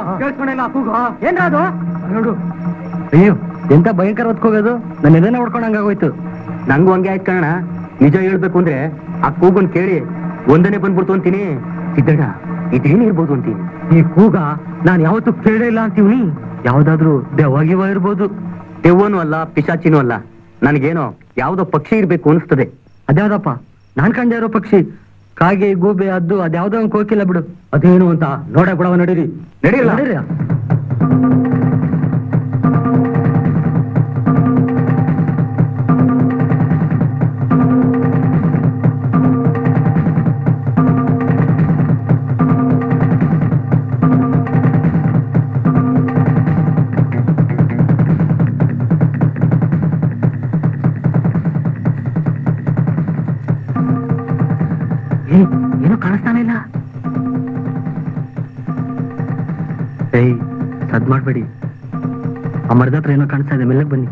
ಕೇಳಿಸ್ಕೊಂಡಿಲ್ಲ ಕೂಗು ಏನ್ರ ಅದು ನೋಡು ಅಯ್ಯೋ ಎಂತ ಭಯಂಕರ ಹೊತ್ಕೋಗೋದು ನನ್ನ ಎದೆನ ಹೊಡ್ಕೊಂಡಂಗಾಗೋಯ್ತು ನಂಗೂ ಹಂಗೆ ಆಯ್ತು ಕಣ ನಿಜ ಹೇಳ್ಬೇಕು ಅಂದ್ರೆ ಆ ಕೂಗನ್ ಕೇಳಿ ಒಂದನೇ ಬಂದ್ಬಿಡ್ತು ಅಂತೀನಿ ಸಿದ್ದಣ್ಣ ಇದೇನಿರ್ಬೋದು ಅಂತೀನಿ ಈ ಕೂಗ ನಾನ್ ಯಾವತ್ತೂ ಕೇಳೇ ಇಲ್ಲ ಅಂತೀವಿ ಯಾವ್ದಾದ್ರು ದೆವ್ವಾಗಿವ ಇರ್ಬೋದು ದೆವ್ವನೂ ಅಲ್ಲ ಪಿಶಾಚಿನೂ ಅಲ್ಲ ನನಗೇನೋ ಯಾವ್ದೋ ಪಕ್ಷಿ ಇರ್ಬೇಕು ಅನಿಸ್ತದೆ ಅದ್ಯಾವ್ದಪ್ಪ ನಾನ್ ಕಂಡ ಇರೋ ಪಕ್ಷಿ ಕಾಗೆ ಗೂಬೆ ಅದ್ದು ಅದ್ಯಾವ್ದೋ ಒಂದ್ ಕೋಕಿಲ್ಲ ಬಿಡು ಅದೇನು ಅಂತ ನೋಡ ಬಿಡವ ನಡೀರಿ ನಡೀರಿ ನಡೀರಿ ಏ, ಏನೂ ಕಾಣಿಸ್ತಾನೆ ಇಲ್ಲ ಏಯ್ ಸದ್ ಮಾಡ್ಬೇಡಿ ಆ ಮರದ ಹತ್ರ ಏನೋ ಕಾಣಿಸ್ತಾ ಇದೆ ಮೆಲ್ಲಗ್ ಬನ್ನಿ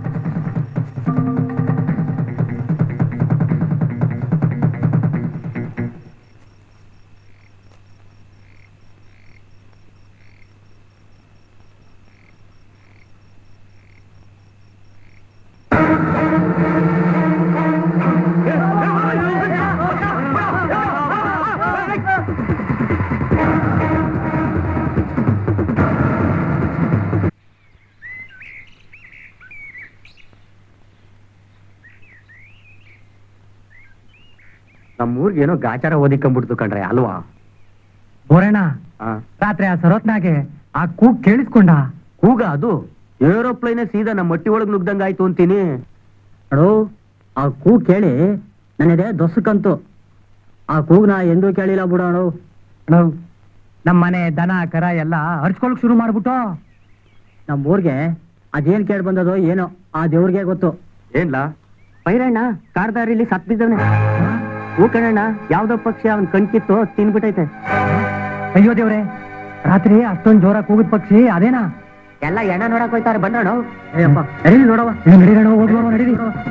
ನಮ್ಮೂರ್ಗೆ ಏನೋ ಗಾಚಾರ ಓದಿಕೊಂಡ್ಬಿಡ್ತು ಕಣ್ರೆ ಅಲ್ವಾ ಬೋರಣ್ಣ ಆ. ರಾತ್ರಿ ಆ ಸರೋತ್ನಾಗೆ ಆ ಕೂಗ್ ಕೇಳಿಸ್ಕೊಂಡ ಕೂಗ ಅದು ಏರೋಪ್ಲೇನೆ ಸೀದಾ ನಮ್ಮ ಮಟ್ಟಿ ಒಳಗ್ ನುಗ್ದಂಗ ಆಯ್ತು ಅಂತೀನಿ ಅಡೋ ಆ ಕೂಗ್ ಕೇಳಿ ನನಗೆ ದೊಸಕಂತು ಆ ಕೂಗ್ನ ಎಂದೂ ಕೇಳಿಲ್ಲ ಬಿಡೋಣ ನಮ್ಮ ಮನೆ ದನ ಕರ ಎಲ್ಲ ಹರ್ಚ್ಕೊಳಕ್ ಶುರು ಮಾಡ್ಬಿಟ್ಟು ನಮ್ಮ ಊರ್ಗೆ ಅದೇನ್ ಕೇಳಿ ಬಂದದೋ ಏನೋ ಆ ದೇವ್ರಿಗೆ ಗೊತ್ತು ಏನ್ಲಾ ಪೈರಣ್ಣ ಕಾರ್ದಾರಿಲಿ ಸತ್ ಬಿದ್ದವನೆ ಹೂ ಕಣಣ್ಣ ಯಾವ್ದೋ ಪಕ್ಷಿ ಅವನ್ ಕಣ್ಕಿತ್ತು ತಿನ್ಬಿಟ್ಟೈತೆ ಅಯ್ಯೋ ದೇವ್ರೆ ರಾತ್ರಿ ಅಷ್ಟೊಂದ್ ಜೋರ ಕೂಗಿದ ಪಕ್ಷಿ ಅದೇನಾ ಎಲ್ಲ ಎಣ್ಣ ನೋಡಕ್ ಹೋಯ್ತಾರೆ ಬಂದ್ರಣ ಅಯ್ಯಪ್ಪ ನಡೀರಿ ನೋಡವ ನಡೀರಣ ಹೋಗ್ಲೋ ನಡೀರಿ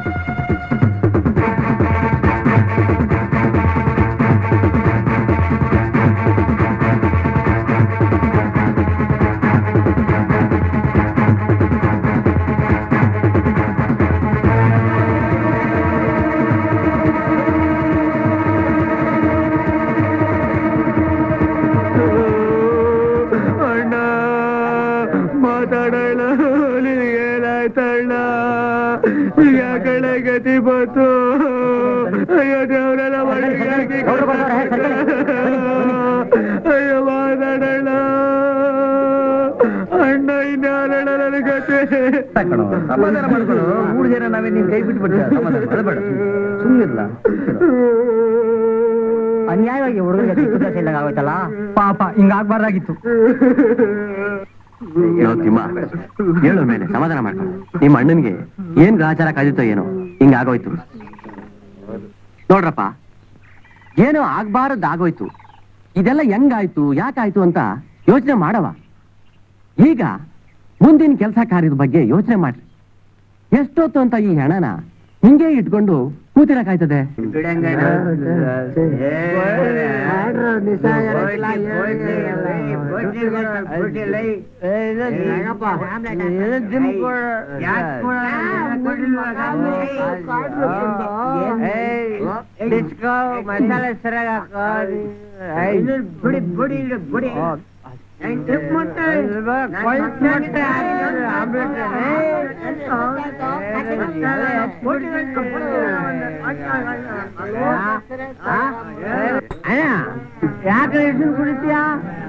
ಅಣ್ಣ ಮಾತಾಡೋಣ ಏನಾಯ್ತಣ್ಣ ಯಾಕಡೆ ಗತಿ ಬಂತು ಅಯ್ಯೋ ದೇವರೆಲ್ಲ ಅಯ್ಯೋ ಮಾತಾಡೋಣ ಅಣ್ಣ ಇನ್ಯಾರಣ್ಣ ನನ್ನ ಗತಿ ಸಮಾಧಾನ ಮಾಡ್ಕೊಳ್ಳು ಮೂರು ಜನ ನಾವೇ ನಿನ್ ಕೈ ಬಿಟ್ಬಿಟ್ಟ ಸಮಾಧಾನ ಸುಮ್ಮನಿರ್ಲ ಅನ್ಯಾಯವಾಗಿ ಹುಡುಗರಿಗೆ ಆಗೋಯ್ತಲ್ಲ ಪಾಪ ಹಿಂಗಾಗ್ಬಾರ್ದಾಗಿತ್ತು ತಿಮ್ಮ ಹೇಳು ಮೇಲೆ ಸಮಾಧಾನ ಮಾಡ್ಕೊಂಡು ನಿಮ್ಮ ಅಣ್ಣನ್ಗೆ ಏನ್ ಗ್ರಾಚಾರ ಕಾದಿತ್ತೋ ಏನೋ ಹಿಂಗ ಆಗೋಯ್ತು ನೋಡ್ರಪ್ಪ ಏನೋ ಆಗ್ಬಾರದ್ ಆಗೋಯ್ತು ಇದೆಲ್ಲ ಹೆಂಗಾಯ್ತು ಯಾಕಾಯ್ತು ಅಂತ ಯೋಚನೆ ಮಾಡವ ಈಗ ಮುಂದಿನ ಕೆಲಸ ಕಾರ್ಯದ ಬಗ್ಗೆ ಯೋಚನೆ ಮಾಡ್ರಿ ಎಷ್ಟೊತ್ತು ಅಂತ ಈ ಹೆಣನ ಹಿಂಗೆ ಇಟ್ಕೊಂಡು ಕೂತಿರಕಾಯ್ತದೆ ಮಸಾಲೆ ಸರಿಯಾಗಿ ಬುಡಿ ಬುಡಿ ಬುಡಿ ಯಾಕೆ ಹೆಸರು ಕುಡಿತೀಯ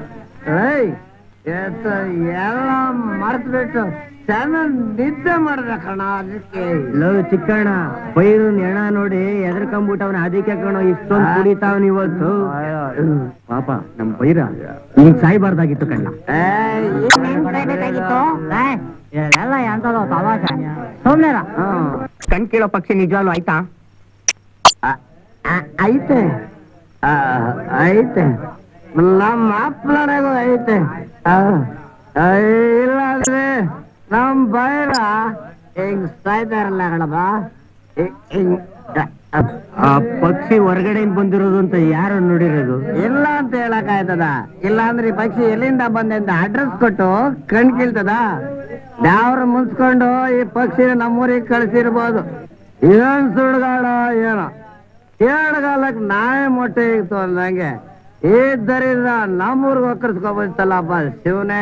ಎಲ್ಲ ಮರ್ತು ಬಿಟ್ಟು ಚೆನ್ನಾಗಿ ನಿದ್ದೆ ಮಾಡ್ಬೇಕಣ್ಣ ಅದಕ್ಕೆ ಲೋ ಚಿಕ್ಕಣ್ಣ ಪೈರು ನೆಣ ನೋಡಿ ಎದ್ರಕೊಂಬಿಟ್ಟವನ ಅದಕ್ಕೆ ಕಣೋ ಇಷ್ಟೊಂದು ಕುಡಿತಾವನ್ ಇವತ್ತು ಪಾಪ ನಮ್ ಪೈರ ಈಗ ಸಾಯ್ಬಾರ್ದಾಗಿತ್ತು ಕಣ್ಣ ಎಲ್ಲ ಎಂತದೋ ತವಾಸ ಸುಮ್ನೆರ ಕಣ್ ಕೇಳೋ ಪಕ್ಷಿ ನಿಜವಾಗ್ಲು ಆಯ್ತಾ ಐತೆ ಆ, ಐತೆ ನಮ್ಮ ಅಪ್ಪನರೆಗೂ ಐತೆ ಆ, ಆ, ಇಲ್ಲಾಂದ್ರೆ ನಮ್ ಬೈರ ಹಿಂಗ್ ಸಾಯ್ತಾರಲ್ಲ ಕಣಪ್ಪ ಹಿಂಗ್- ಹಿಂಗ್ ಆ ಪಕ್ಷಿ ಹೊರಗಡೆಯಿಂದ ಬಂದಿರೋದು ಅಂತ ಯಾರು ನೋಡಿರೋದು ಇಲ್ಲ ಅಂತ ಹೇಳಕ್ ಆಯ್ತದ ಇಲ್ಲ ಅಂದ್ರೆ ಈ ಪಕ್ಷಿ ಎಲ್ಲಿಂದ ಬಂದೆ ಅಂತ ಅಡ್ರೆಸ್ ಕೊಟ್ಟು ಕಣ್ ಕೀಳ್ತದ ಯಾವ್ರ ಮುನ್ಸ್ಕೊಂಡು ಈ ಪಕ್ಷಿನ ನಮ್ಮೂರಿಗೆ ಕಳಿಸಿರ್ಬೋದು ಏನ್ ಸುಡ್ಗಾಡ ಏನೋ ಕೇಳಗಾಲಕ್ ನಾಯಿ ಮೊಟ್ಟೆ ಇತ್ತು ಅಂದಂಗೆ ಇದ್ದರಿಂದ ನಮ್ಮೂರ್ಗೆ ಒಕ್ಕರ್ಸ್ಕೊಬತ್ತಲ್ಲಪ್ಪ ಶಿವನೇ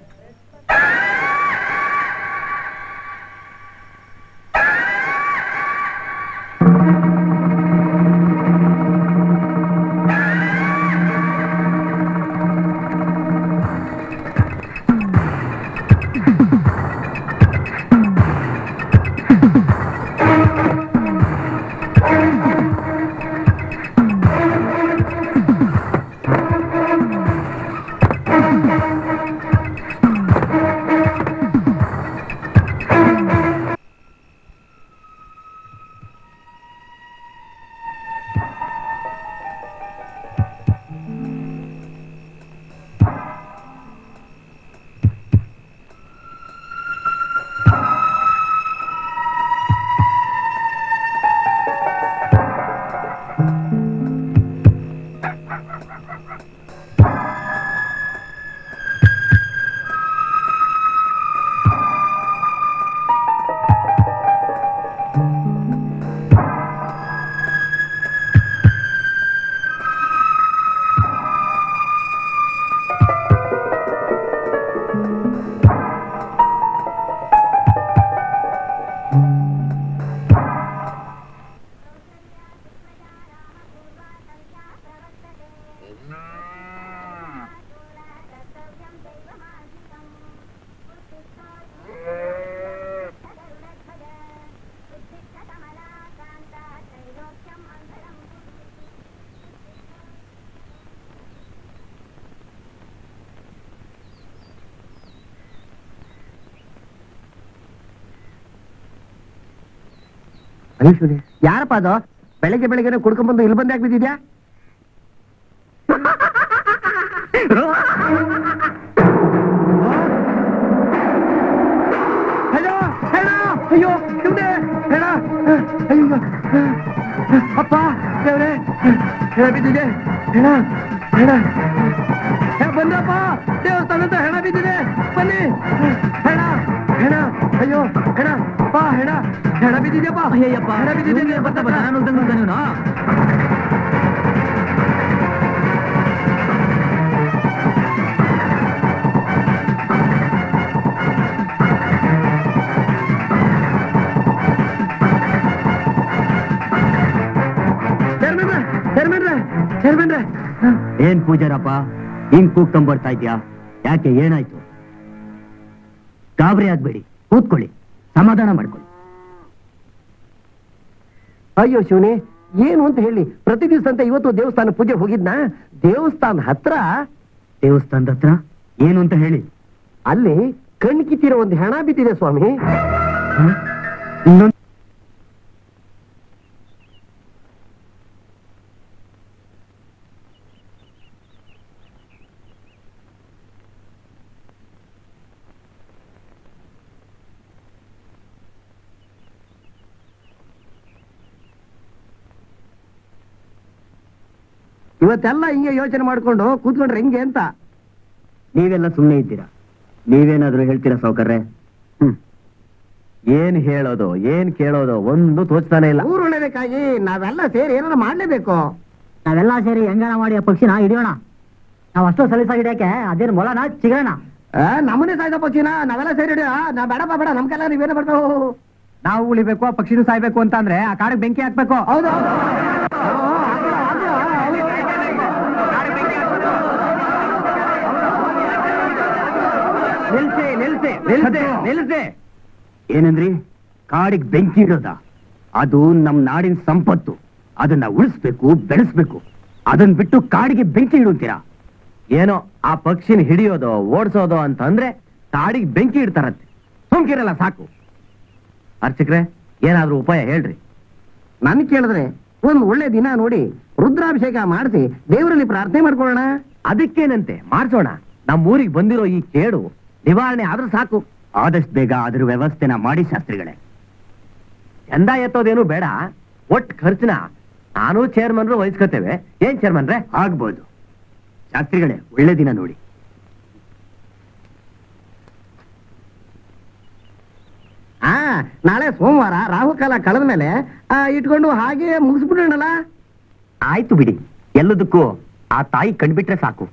ಯಾರಪ್ಪ ಅದು ಬೆಳಗ್ಗೆ ಬೆಳಗ್ಗೆ ಕುಡ್ಕೊಂಡ್ಬಂದು ಇಲ್ಲಿ ಬಂದು ಯಾಕೆ ಬಿದ್ದಿದ್ಯಾ ಅಯ್ಯೋ ಹೆಣ ಅಯ್ಯೋ ಶಿವನೇ ಹೆಣ ಅಯ್ಯೋ ಅಪ್ಪ ದೇವ್ರೆ ಹೆಣ ಬಿದ್ದಿದೆ ಹೆಣ ಹೆಣ ಹೇ, ಬಂದಪ್ಪ ದೇವಸ್ಥಾನದ ಹೆಣ ಬಿದ್ದಿದೆ ಬನ್ನಿ ಹೆಣ ಹೆಣ ಅಯ್ಯೋ ಹೆಣ ಅಪ್ಪ ಹೆಣ ಹೆಣ ಬಿದ್ದಿದ್ಯಪ್ಪ ಅಯ್ಯಯ್ಯಪ್ಪ ಹೆಣ ಬಿದ್ದಿದೆ ನಾನು ಚೇರ್ಮನ್ರೆ ಚೇರ್ಮನ್ರೆ ಚೇರ್ಮನ್ರೆ ಏನ್ ಪೂಜಾರಪ್ಪ ಹಿಂಗ್ ಕೂಗ್ಕೊಂಡ್ ಬರ್ತಾ ಇದ್ಯಾ ಯಾಕೆ ಏನಾಯ್ತು ಗಾಬರಿ ಆಗ್ಬೇಡಿ ಕೂತ್ಕೊಳ್ಳಿ ಸಮಾಧಾನ ಮಾಡ್ಕೊಳ್ಳಿ ಅಯ್ಯೋ ಶಿವನೇ ಏನು ಅಂತ ಹೇಳಿ ಪ್ರತಿ ದಿವಸ ಅಂತ ಇವತ್ತು ದೇವಸ್ಥಾನ ಪೂಜೆ ಹೋಗಿದ್ನ ದೇವಸ್ಥಾನ ಹತ್ರ ದೇವಸ್ಥಾನದ ಹತ್ರ ಏನು ಅಂತ ಹೇಳಿ ಅಲ್ಲಿ ಕಣ್ ಕಿತ್ತಿರೋ ಒಂದು ಹೆಣ ಬಿದ್ದಿದೆ ಸ್ವಾಮಿ ಇನ್ನೊಂದು ಇವತ್ತೆಲ್ಲ ಹಿಂಗೆ ಯೋಚನೆ ಮಾಡ್ಕೊಂಡು ಕೂತ್ಕೊಂಡ್ರೆ ಹೆಂಗೆ ಅಂತ ನೀವೆಲ್ಲ ಸುಮ್ಮನೆ ಇದ್ದೀರಾ ನೀವೇನಾದ್ರೂ ಹೇಳ್ತೀರಾ ಸಾವುಕಾರ್ರೆ ಹ್ಮ್ ಏನ್ ಹೇಳೋದು ಏನ್ ಕೇಳೋದು ಒಂದು ತೋಚ್ತಾನೆ ಇಲ್ಲ ಊರು ಉಳಿಬೇಕಾಗಿ ನಾವೆಲ್ಲ ಸೇರಿ ಏನಾರ ಮಾಡ್ಲೇಬೇಕು ನಾವೆಲ್ಲ ಸೇರಿ ಹೆಂಗನ ಮಾಡಿ ಆ ಪಕ್ಷಿನ ಹಿಡಿಯೋಣ ನಾವು ಅಷ್ಟು ಸಲೀಸಾಗಿಡ್ಯಾಕೆ ಅದೇನು ಮೊಳನ ಚಿಗರಣ ಆ, ನಮ್ಮನೆ ಸಾಯ್ದ ಪಕ್ಷಿನ ನಾವೆಲ್ಲ ಸೇರಿ ಹಿಡಿಯೋ ನಾ ಬೇಡಪ್ಪ ಬೇಡ ನಮ್ಗೆಲ್ಲ ನೀವೇನು ಬರ್ತಾವು ನಾವು ಉಳಿಬೇಕು ಆ ಪಕ್ಷಿನೂ ಸಾಯ್ಬೇಕು ಅಂತ ಅಂದ್ರೆ ಆ ಕಾಡಿಗೆ ಬೆಂಕಿ ಹಾಕ್ಬೇಕು ಹೌದು ಹೌದು. ಆ, ಹಾಕ್ಲಾ, ಹಾಕ್ಲಾ, ಹೌದು. ನಿಲ್ಸಿ ನಿಲ್ಸಿ ನಿಲ್ಸಿ ನಿಲ್ಸಿ ಏನಂದ್ರಿ ಕಾಡಿಗೆ ಬೆಂಕಿ ಇಡೋದ ಅದು ನಮ್ ನಾಡಿನ ಸಂಪತ್ತು ಅದನ್ನ ಉಳಿಸ್ಬೇಕು ಬೆಳೆಸ್ಬೇಕು ಅದನ್ನ ಬಿಟ್ಟು ಕಾಡಿಗೆ ಬೆಂಕಿ ಇಡುತ್ತೀರಾ ಏನೋ ಆ ಪಕ್ಷಿನ ಹಿಡಿಯೋದು ಓಡಿಸೋದು ಅಂತಂದ್ರೆ ಕಾಡಿಗೆ ಬೆಂಕಿ ಇಡ್ತಾರಂತೆ ಸುಮ್ಕಿರಲ್ಲ ಸಾಕು ಅರ್ಚಕ್ರೆ ಏನಾದ್ರೂ ಉಪಾಯ ಹೇಳ್ರಿ ನನ್ ಕೇಳಿದ್ರೆ ಒಂದು ಒಳ್ಳೆ ದಿನ ನೋಡಿ ರುದ್ರಾಭಿಷೇಕ ಮಾಡಿಸಿ ದೇವರಲ್ಲಿ ಪ್ರಾರ್ಥನೆ ಮಾಡ್ಕೊಳ್ಳೋಣ ಅದಕ್ಕೇನಂತೆ ಮಾಡ್ಸೋಣ ನಮ್ಮ ಊರಿಗೆ ಬಂದಿರೋ ಈ ಕೇಡು ನಿವಾರಣೆ ಆದ್ರೂ ಸಾಕು ಆದಷ್ಟು ಬೇಗ ಅದ್ರ ವ್ಯವಸ್ಥೆನ ಮಾಡಿ ಶಾಸ್ತ್ರಿಗಳೇ ಚಂದ ಎತ್ತೋದೇನು ಬೇಡ ಒಟ್ ಖರ್ಚನ ನಾನು ಚೇರ್ಮನ್ರು ವಹಿಸ್ಕೊತೇವೆ ಏನ್ ಚೇರ್ಮನ್ರೆ ಆಗ್ಬೋದು ಶಾಸ್ತ್ರಿಗಳೇ ಒಳ್ಳೆ ದಿನ ನೋಡಿ ಆ ನಾಳೆ ಸೋಮವಾರ ರಾಹುಕಾಲ ಕಳೆದ ಮೇಲೆ ಇಟ್ಕೊಂಡು ಹಾಗೆ ಮುಗಿಸ್ಬಿಡೋಣಲ್ಲ ಆಯ್ತು ಬಿಡಿ ಎಲ್ಲದಕ್ಕೂ ಆ ತಾಯಿ ಕಂಡ್ಬಿಟ್ರೆ ಸಾಕು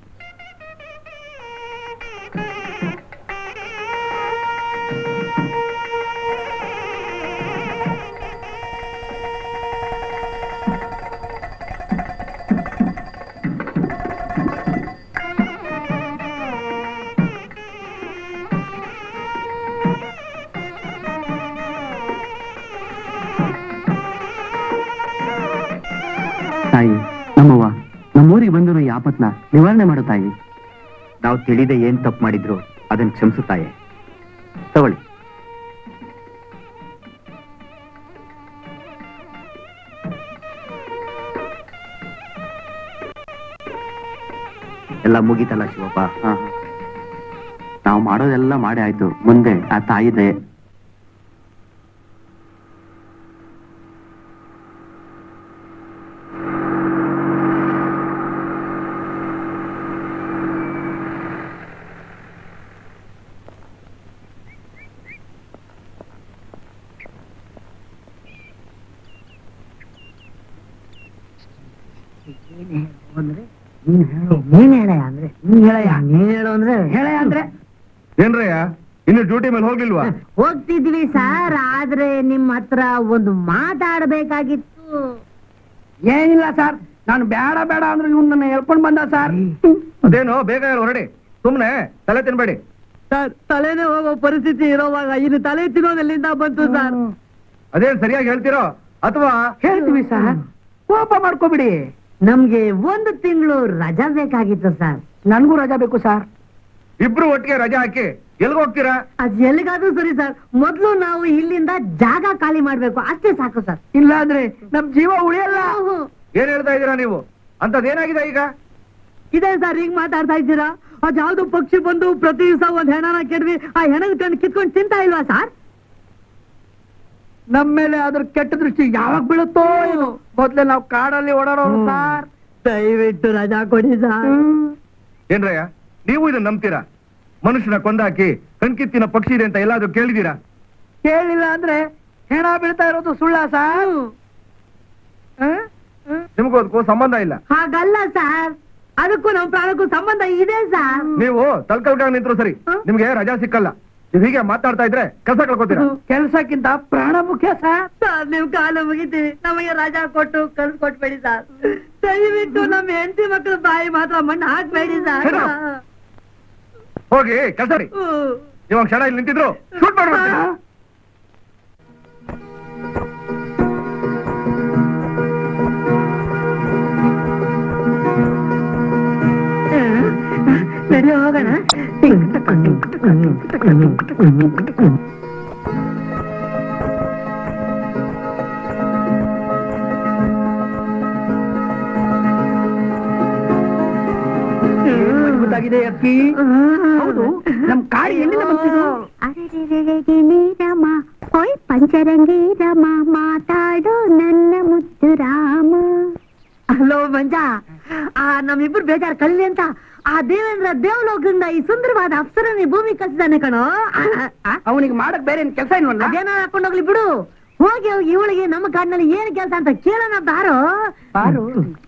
ತಾಯಿ ನಮ್ಮವ್ವ ನಮ್ಮೂರಿಗೆ ಬಂದಿರೋ ಈ ಆಪತ್ನ ನಿವಾರಣೆ ಮಾಡು ತಾಯಿ ನಾವು ತಿಳಿದೆ ಏನ್ ತಪ್ಪು ಮಾಡಿದ್ರು ಅದನ್ನ ಕ್ಷಮಿಸು ತಾಯಿ ತಗೊಳ್ಳಿ ಎಲ್ಲ ಮುಗೀತಲ್ಲ ಶಿವಪ್ಪ ನಾವು ಮಾಡೋದೆಲ್ಲ ಮಾಡಿ ಆಯ್ತು ಮುಂದೆ ಆ ತಾಯಿ ದಯೆ ನೀನ್ ಹೇಳು ನೀನ್ ಹೇಳ ಅಂದ್ರೆ ನೀನ್ ಹೇಳಯ್ಯ ನೀನ್ ಹೇಳು ಅಂದ್ರೆ ಹೇಳಯ್ಯ ಅಂದ್ರೆ ಏನ್ರಯ್ಯ ಇನ್ನು ಡ್ಯೂಟಿ ಮೇಲೆ ಹೋಗ್ಲಿಲ್ವಾ ಹೋಗ್ತಿದ್ವಿ ಸರ್ ಆದ್ರೆ ನಿಮ್ ಹತ್ರ ಒಂದು ಮಾತಾಡ್ಬೇಕಾಗಿತ್ತು ಏನಿಲ್ಲ ಸರ್ ನಾನು ಬೇಡ ಬೇಡ ಅಂದ್ರೆ ಇವ್ನು ನನ್ನ ಹೇಳ್ಕೊಂಡ್ ಬಂದ ಸರ್ ಅದೇನೋ ಬೇಗ ಹೇಳು ಹೊರಡಿ ಸುಮ್ನೆ ತಲೆ ತಿನ್ಬೇಡಿ ಸರ್ ತಲೆನೇ ಹೋಗೋ ಪರಿಸ್ಥಿತಿ ಇರೋವಾಗ ಇನ್ನು ತಲೆ ತಿನ್ನೋದೆಲ್ಲಿಂದ ಬಂತು ಸರ್ ಅದೇನ್ ಸರಿಯಾಗಿ ಹೇಳ್ತಿರೋ ಅಥವಾ ಹೇಳ್ತೀವಿ ಸರ್ ಕೋಪ ಮಾಡ್ಕೋಬಿಡಿ ನಮ್ಗೆ ಒಂದು ತಿಂಗಳು ರಜಾ ಬೇಕಾಗಿತ್ತು ಸರ್ ನನ್ಗೂ ರಜಾ ಬೇಕು ಸರ್ ಇಬ್ರು ಒಟ್ಟಿಗೆ ರಜೆ ಹಾಕಿ ಎಲ್ಗ್ ಹೋಗ್ತೀರಾ ಅದ್ ಎಲ್ಲಿಗಾದ್ರೂ ಸರಿ ಸರ್ ಮೊದ್ಲು ನಾವು ಇಲ್ಲಿಂದ ಜಾಗ ಖಾಲಿ ಮಾಡ್ಬೇಕು ಅಷ್ಟೇ ಸಾಕು ಸರ್ ಇಲ್ಲ ಅಂದ್ರೆ ನಮ್ ಜೀವ ಉಳಿಯಲ್ಲ ಏನ್ ಹೇಳ್ತಾ ಇದೀರಾ ನೀವು ಅಂತದೇನಾಗಿದೆ ಈಗ ಇದೆ ಸರ್ ಹಿಂಗ್ ಮಾತಾಡ್ತಾ ಇದ್ದೀರಾ ಅದ್ ಯಾವ್ದು ಪಕ್ಷಿ ಬಂದು ಪ್ರತಿ ದಿವಸ ಒಂದ್ ಹೆಣನ ಕೆಡ್ವಿ ಆ ಹೆಣದ ಕಣ್ಣು ಕಿತ್ಕೊಂಡು ತಿಂತಾ ಇಲ್ವಾ ಸರ್ ನಮ್ ಮೇಲೆ ಅದ್ರ ಕೆಟ್ಟ ದೃಷ್ಟಿ ಯಾವಾಗ ಬೀಳುತ್ತೋ ಏನು ಮೊದ್ಲೇ ನಾವು ಕಾಡಲ್ಲಿ ಓಡಾಡೋರು ಸರ್ ದಯವಿಟ್ಟು ರಜಾ ಕೊಡಿ ಸರ್ ಏನ್ರಯ್ಯ ನೀವು ಇದನ್ನ ನಂಬ್ತೀರಾ ಮನುಷ್ಯನ ಕೊಂದಾಕಿ ಕಣ್ಕಿತ್ತಿನ ಪಕ್ಷಿ ಇದೆ ಅಂತ ಎಲ್ಲಾದ್ರೂ ಕೇಳಿದೀರಾ ಕೇಳಿಲ್ಲ ಅಂದ್ರೆ ಹೆಣ ಬೀಳ್ತಾ ಇರೋದು ಸುಳ್ಳ ಸರ್ ನಿಮಗೂ ಅದಕ್ಕೂ ಸಂಬಂಧ ಇಲ್ಲ ಹಾಗಲ್ಲ ಸರ್ ಅದಕ್ಕೂ ನಮ್ ಪ್ರಾಣಕ್ಕೂ ಸಂಬಂಧ ಇದೆ ಸರ್ ನೀವು ತಲ್ಕಲ್ಕಾಗ ನಿಂತ್ರು ಸರಿ ನಿಮ್ಗೆ ರಜಾ ಸಿಕ್ಕಲ್ಲ ನೀವ್ ಹೀಗೆ ಮಾತಾಡ್ತಾ ಇದ್ರೆ ಕೆಲಸ ಕಳ್ಕೊತೀರಾ ಕೆಲ್ಸಕ್ಕಿಂತ ಪ್ರಾಣ ಮುಖ್ಯ ಸರ್ ಸರ್ ನಿಮ್ ಕಾಲ ಮುಗಿತೀವಿ ನಮಗೆ ರಜಾ ಕೊಟ್ಟು ಕಳ್ಸಿ ಕೊಟ್ಬೇಡಿ ಸರ್ ದಯವಿಟ್ಟು ನಮ್ಮ ಹೆಂಡತಿ ಮಕ್ಕಳ ಬಾಯಿ ಮಾತ್ರ ಮಣ್ಣು ಹಾಕ್ಬೇಡಿ ಸರ್ Shut up. ಹೋಗಿ ಕೆಲಸ ರೀ ಇವಾಗ ಕ್ಷಣ ಇಲ್ಲಿ ನಿಂತಿದ್ರು ಶೂಟ್ ಮಾಡ್ಬಿಡ್ತೀನಿ ನಡಿ ಹೋಗೋಣ ಗೊತ್ತಾಗಿದೆ ಅಪ್ಪಿ ಹೌದು ನಮ್ ಕಾಡಿ ಎಲ್ಲಿಂದ ಬಂತಿದ್ದು ಅರೆರೆರೆರೆಗೆ ನೀರಮ ಹೊಯ್ ಪಂಚರಂಗಿ ರಮ ಮಾತಾಡು ನನ್ನ ಮುದ್ದು ರಾಮ ಹಲೋ ಮಂಜ ಆ ನಮ್ಮಿಬ್ರು ಬೇಜಾರ್ ಕಳ್ಳಿ ಅಂತ ಆ ದೇವೇಂದ್ರ ದೇವಲೋಕದಿಂದ ಈ ಸುಂದರವಾದ ಅಪ್ಸರನಿ ಭೂಮಿ ಕಳ್ಸಿದಾನೆ ಕಣೋ ಆ, ಆ, ಆ, ಅವನಿಗೆ ಮಾಡಕ್ ಬೇರೆ ಏನ್ ಕೆಲಸ ಇಲ್ವಲ್ಲ ಅದೇನೋ ಹಾಕೊಂಡೋಗ್ಲಿ ಬಿಡು ಹೋಗಿ ಹೋಗಿ ಇವಳಿಗೆ ನಮ್ಮ ಕಾಡಿನಲ್ಲಿ ಏನ್ ಕೆಲಸ ಅಂತ ಕೇಳೋಣ ಬಾರೋ ಬಾರು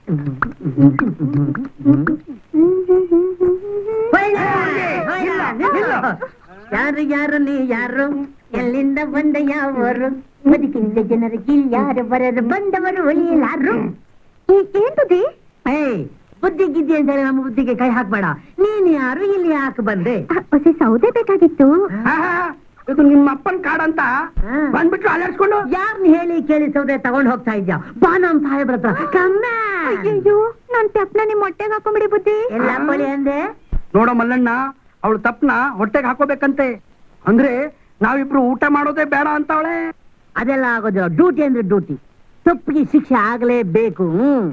ಯಾರು ಯಾರು ನೀ ಯಾರು ಎಲ್ಲಿಂದ ಬಂದ ಯಾವರು ಬದುಕಿಂದ ಜನರಿಗೆ ಯಾರು ಬರರು ಬಂದವರು ಉಳಿಯಲಾರು ಏನ್ ಬುದ್ಧಿ ಏಯ್ ಬುದ್ಧಿ ಗಿದ್ದಿ ಅಂತ ಹೇಳಿ ನಮ್ಮ ಬುದ್ಧಿಗೆ ಕೈ ಹಾಕ್ಬೇಡ ನೀನ್ ಯಾರು ಇಲ್ಲಿ ಯಾಕೆ ಬಂದೆ ಹೊಸ ಸೌದೆ ಬೇಕಾಗಿತ್ತು ಆಹಾ, ಇದು ನಿಮ್ಮ ಅಪ್ಪನ್ ಕಾಡಂತ ಬಂದ್ಬಿಟ್ರು ಅಲರ್ಸ್ಕೊಂಡು ಯಾರ್ನ ಹೇಳಿ ಕೇಳಿ ಸೌದೆ ತಗೊಂಡ್ ಹೋಗ್ತಾ ಇದ್ಯಾ ಬಾ ನಮ್ ಸಾಹೇಬ್ರ ಹತ್ರ ಕಮ್ಮ ಅಯ್ಯೋ ನಾನ್ ತಪ್ಪನ ನಿಮ್ ಹೊಟ್ಟೆಗೆ ಹಾಕೊಂಬಿಡಿ ಬುದ್ಧಿ ಎಲ್ಲ ಕೊಳಿ ಅಂದೆ ನೋಡೋ ಮಲ್ಲಣ್ಣ ಅವಳು ತಪ್ಪನ ಹೊಟ್ಟೆಗೆ ಹಾಕೋಬೇಕಂತೆ ಅಂದ್ರೆ ನಾವಿಬ್ರು ಊಟ ಮಾಡೋದೇ ಬೇಡ ಅಂತವಳೆ ಅದೆಲ್ಲ ಆಗೋದಿಲ್ಲ ಡ್ಯೂಟಿ ಅಂದ್ರೆ ಡ್ಯೂಟಿ ತಪ್ಪಿಗೆ ಶಿಕ್ಷೆ ಆಗ್ಲೇಬೇಕು ಹ್ಮ್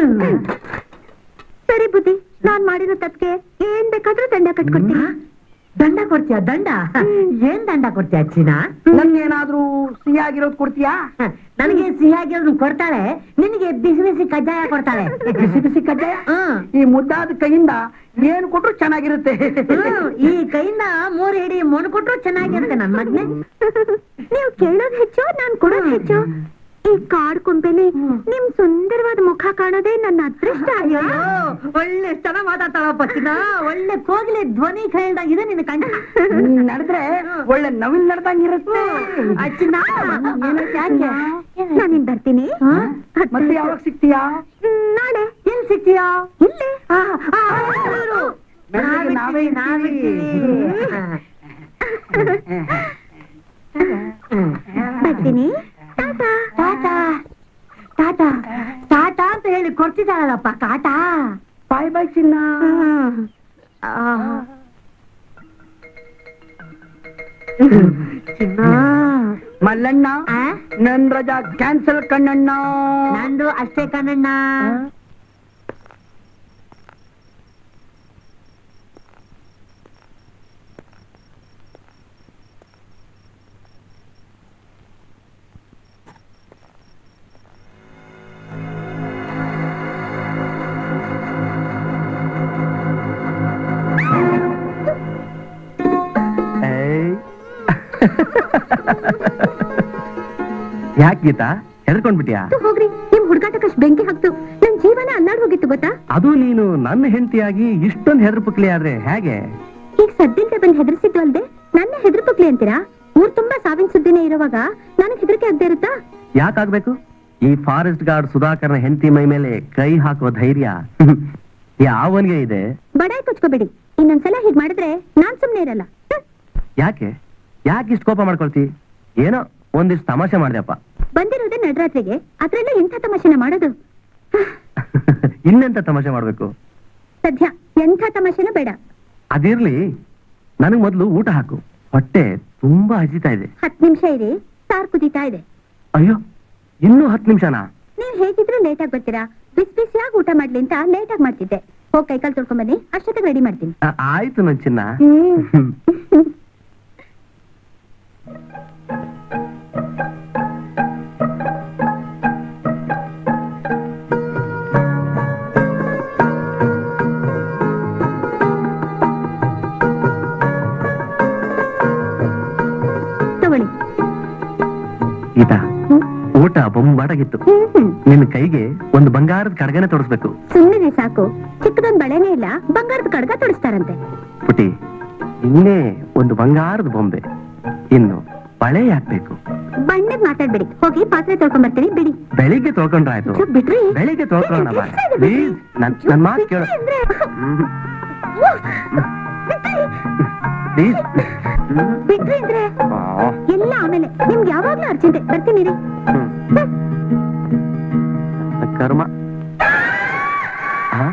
ಸರಿ ಬುದ್ಧಿ ನಾನ್ ಮಾಡಿರೋ ತಪ್ಪಿಗೆ ಏನ್ ಬೇಕಾದ್ರೂ ದಂಡ ಕಟ್ಕೊಡ್ತೀನಿ ದಂಡ ಕೊಡ್ತೀಯ ದಂಡ ಏನ್ ದಂಡ ಕೊಡ್ತೀಯ ಚಿನ್ನ ನನ್ಗೇನಾದ್ರೂ ಸಿಹಿಯಾಗಿರೋದು ಕೊಡ್ತೀಯಾ ನನಗೆ ಸಿಹಿಯಾಗಿರೋದು ಕೊಡ್ತಾಳೆ ನಿನಗೆ ಬಿಸಿ ಬಿಸಿ ಕಜ್ಜಾಯ ಕೊಡ್ತಾಳೆ ಬಿಸಿ ಬಿಸಿ ಕಜ್ಜಾಯ ಹ್ಮ್. ಈ ಮುದ್ದಾದ ಕೈಯಿಂದ ಏನು ಕೊಟ್ರು ಚೆನ್ನಾಗಿರುತ್ತೆ ಹ್ಮ್, ಈ ಕೈಯಿಂದ ಮೂರ್ ಹಿಡಿ ಮೊಣ್ ಕೊಟ್ರು ಚೆನ್ನಾಗಿರುತ್ತೆ ನನ್ ಮಗ್ನೆ ನೀವು ಕೇಳೋದ್ ಹೆಚ್ಚು ನಾನ್ ಕೊಡೋದ್ ಹೆಚ್ಚು ಈ ಕಾಡ್ ಕೊಂಪೆಲಿ ನಿಮ್ ಸುಂದರವಾದ ಮುಖ ಕಾಣೋದೇ ನನ್ನ ಅದೃಷ್ಟ ಅಯ್ಯೋ ಒಳ್ಳೆ ಚೆನ್ನಾಗ್ ಮಾತಾಡ್ತಾಳಪ್ಪ ಚಿನ್ನ ಒಳ್ಳೆ ಕೋಗಿಲೆ ಧ್ವನಿ ಕೇಳ್ದಂಗಿದೆ ನಿನ್ನ ಕಂಡ ನೀನ್ ನಡೆದ್ರೆ ಒಳ್ಳೆ ನವಿಲ್ ನಡ್ದಂಗಿರುತ್ತೆ ಚಿನ್ನ ಏನಕ್ಕೆ ಯಾಕೆ ನಾನಿನ್ ಬರ್ತೀನಿ ಮತ್ತೆ ಯಾವಾಗ ಸಿಗ್ತೀಯಾ ಹ್ಮ್, ನಾಳೆ ಎಲ್ ಸಿಗ್ತೀಯಾ ಇಲ್ಲೇ ಆ, ಆ, ಇರು. ಮೆಲ್ಲಗೆ ನಾವೇ ನಾವಿರ್ತೀವಿ, ಬರ್ತೀನಿ ಟಾಟಾ ಟಾಟಾ ಟಾಟಾ ಟಾಟಾ ಅಂತ ಹೇಳಿ ಕೊಡ್ತಿದ್ದಾಳಲ್ಲಪ್ಪ ಟಾಟಾ ಬಾಯ್ ಬಾಯ್ ಚಿನ್ನ ಚಿನ್ನ ಮಲ್ಲಣ್ಣ ಆ? ನನ್ ರಜಾ ಕ್ಯಾನ್ಸಲ್ ಕಣ್ಣಣ್ಣ ನಂದು ಅಷ್ಟೇ ಕಣಣ್ಣ ಯಾಕೆ ಗೀತಾ ಹೆದರ್ಕೊಂಡ್ಬಿಟ್ಯಾ ಅದು ಹೋಗ್ರಿ ನಿಮ್ ಹುಡುಗಾಟಕ್ಕಷ್ಟು ಬೆಂಕಿ ಹಾಕ್ತು ನನ್ ಜೀವನ ಅನ್ನಾಡ್ ಹೋಗಿತ್ತು ಗೊತ್ತಾ ಅದು ನೀನು ನನ್ನ ಹೆಂಡತಿಯಾಗಿ ಇಷ್ಟೊಂದು ಹೆದರ್ಪುಕ್ಲಿ ಆದ್ರೆ ಹೇಗೆ ಈಗ ಸದ್ಯಕ್ಕೆ ಬಂದ್ ಹೆದರ್ಸಿದ್ದು ಅಲ್ದೆ ನನ್ನ ಹೆದರ್ಪುಕ್ಲಿ ಅಂತೀರಾ ಊರ್ ತುಂಬಾ ಸಾವಿನ ಸುದ್ದಿನೇ ಇರುವಾಗ ನನಗ್ ಹೆದರಿಕೆ ಆಗದೆ ಇರುತ್ತಾ ಯಾಕಾಗ್ಬೇಕು ಈ ಫಾರೆಸ್ಟ್ ಗಾರ್ಡ್ ಸುಧಾಕರ್ನ ಹೆಂಡತಿ ಮೈ ಮೇಲೆ ಕೈ ಹಾಕುವ ಧೈರ್ಯ ಯಾವನ್ಗೆ ಇದೆ ಬಡಾಯಿ ಕೊಚ್ಕೋಬೇಡಿ ಇನ್ನೊಂದ್ಸಲ ಹೀಗ್ ಮಾಡಿದ್ರೆ ನಾನ್ ಸುಮ್ನೆ ಇರಲ್ಲ ಹ್ಮ್. ಯಾಕೆ ಯಾಕೆ ಇಷ್ಟು ಕೋಪ ಮಾಡ್ಕೊಳ್ತಿ ಏನೋ ಒಂದಿಷ್ಟು ತಮಾಷೆ ಮಾಡ್ದೆಪ್ಪ ಬಂದಿರೋದೇ ನಡರಾತ್ರಿಗೆ ಅದ್ರಲ್ಲೂ ಎಂಥ ತಮಾಷೆನ ಮಾಡೋದು ಇನ್ನೆಂತ ತಮಾಷೆ ಮಾಡ್ಬೇಕು ಸದ್ಯ ಎಂಥ ತಮಾಷೆನೂ ಬೇಡ ಅದಿರ್ಲಿ ನನಗ್ ಮೊದ್ಲು ಊಟ ಹಾಕು ಹೊಟ್ಟೆ ತುಂಬಾ ಹಸಿತಾ ಇದೆ ಹತ್ ನಿಮಿಷ ಇರಿ ಸಾರ್ ಕುದೀತಾ ಇದೆ ಅಯ್ಯೋ ಇನ್ನೂ ಹತ್ತು ನಿಮಿಷನಾ ನೀವ್ ಹೇಗಿದ್ರು ಲೇಟ್ ಆಗಿ ಬರ್ತೀರಾ ಬಿಸಿ ಬಿಸಿಯಾಗಿ ಊಟ ಮಾಡ್ಲಿ ಅಂತ ಲೇಟ್ ಆಗಿ ಮಾಡ್ತಿದ್ದೆ ಹೋಗ್ ಕೈಕಾಲ್ ತೊಳ್ಕೊಂಡ್ ಬನ್ನಿ ಅಷ್ಟೊತ್ತಿಗೆ ರೆಡಿ ಮಾಡ್ತೀನಿ ಆ, ಆಯ್ತು ನನ್ ಚಿನ್ನ ಹ್ಮ್ ತಗೊಳ್ಳಿ ಗೀತಾ ಹ್ಮ್. ಊಟ ಬೊಂಬಾಟಾಗಿತ್ತು ಹ್ಮ್ ಹ್ಮ್ ನಿನ್ನ ಕೈಗೆ ಒಂದು ಬಂಗಾರದ ಕಡಗನೆ ತೊಡಸ್ಬೇಕು ಸುಮ್ಮನೆ ಸಾಕು ಚಿಕ್ಕದೊಂದ್ ಬಳೆನೇ ಇಲ್ಲ ಬಂಗಾರದ ಕಡ್ಗ ತೊಡಸ್ತಾರಂತೆ ಪುಟಿ ಇನ್ನೇ ಒಂದು ಬಂಗಾರದ ಬೊಂಬೆ ಇನ್ನು ಬಳೆ ಹಾಕ್ಬೇಕು ಬಣ್ಣದ್ ಮಾತಾಡ್ಬೇಡಿ ಹೋಗಿ ಪಾತ್ರೆ ತೊಳ್ಕೊಂಡ್ ಬರ್ತೀನಿ ಬಿಡಿ ಬೆಳಿಗ್ಗೆ ತೊಳ್ಕೊಂಡ್ರಾಯ್ತು ಚುಪ್ ಬಿಡ್ರಿ ಬೆಳಿಗ್ಗೆ ತೊಳ್ಕೊಳ್ಳೋಣ ಬಾ ಏ, ಕೆಲ್ಸ ಇದೆ ಬಿಡ್ರಿ. ಪ್ಲೀಸ್ ನನ್ ನನ್ ಮಾತು ಕೇಳು ಬಿಡ್ರಿ ಅಂದ್ರೆ. ಬಿಡ್ರಿ. ಪ್ಲೀಸ್ ಬಿಡ್ರಿ ಅಂದ್ರೆ ಎಲ್ಲ ಆಮೇಲೆ ನಿಮ್ಗೆ ಯಾವಾಗ್ಲೂ ಅರ್ಜೆಂಟೆ ಬರ್ತೀನಿ ರೀ ಕರ್ಮ ಆ?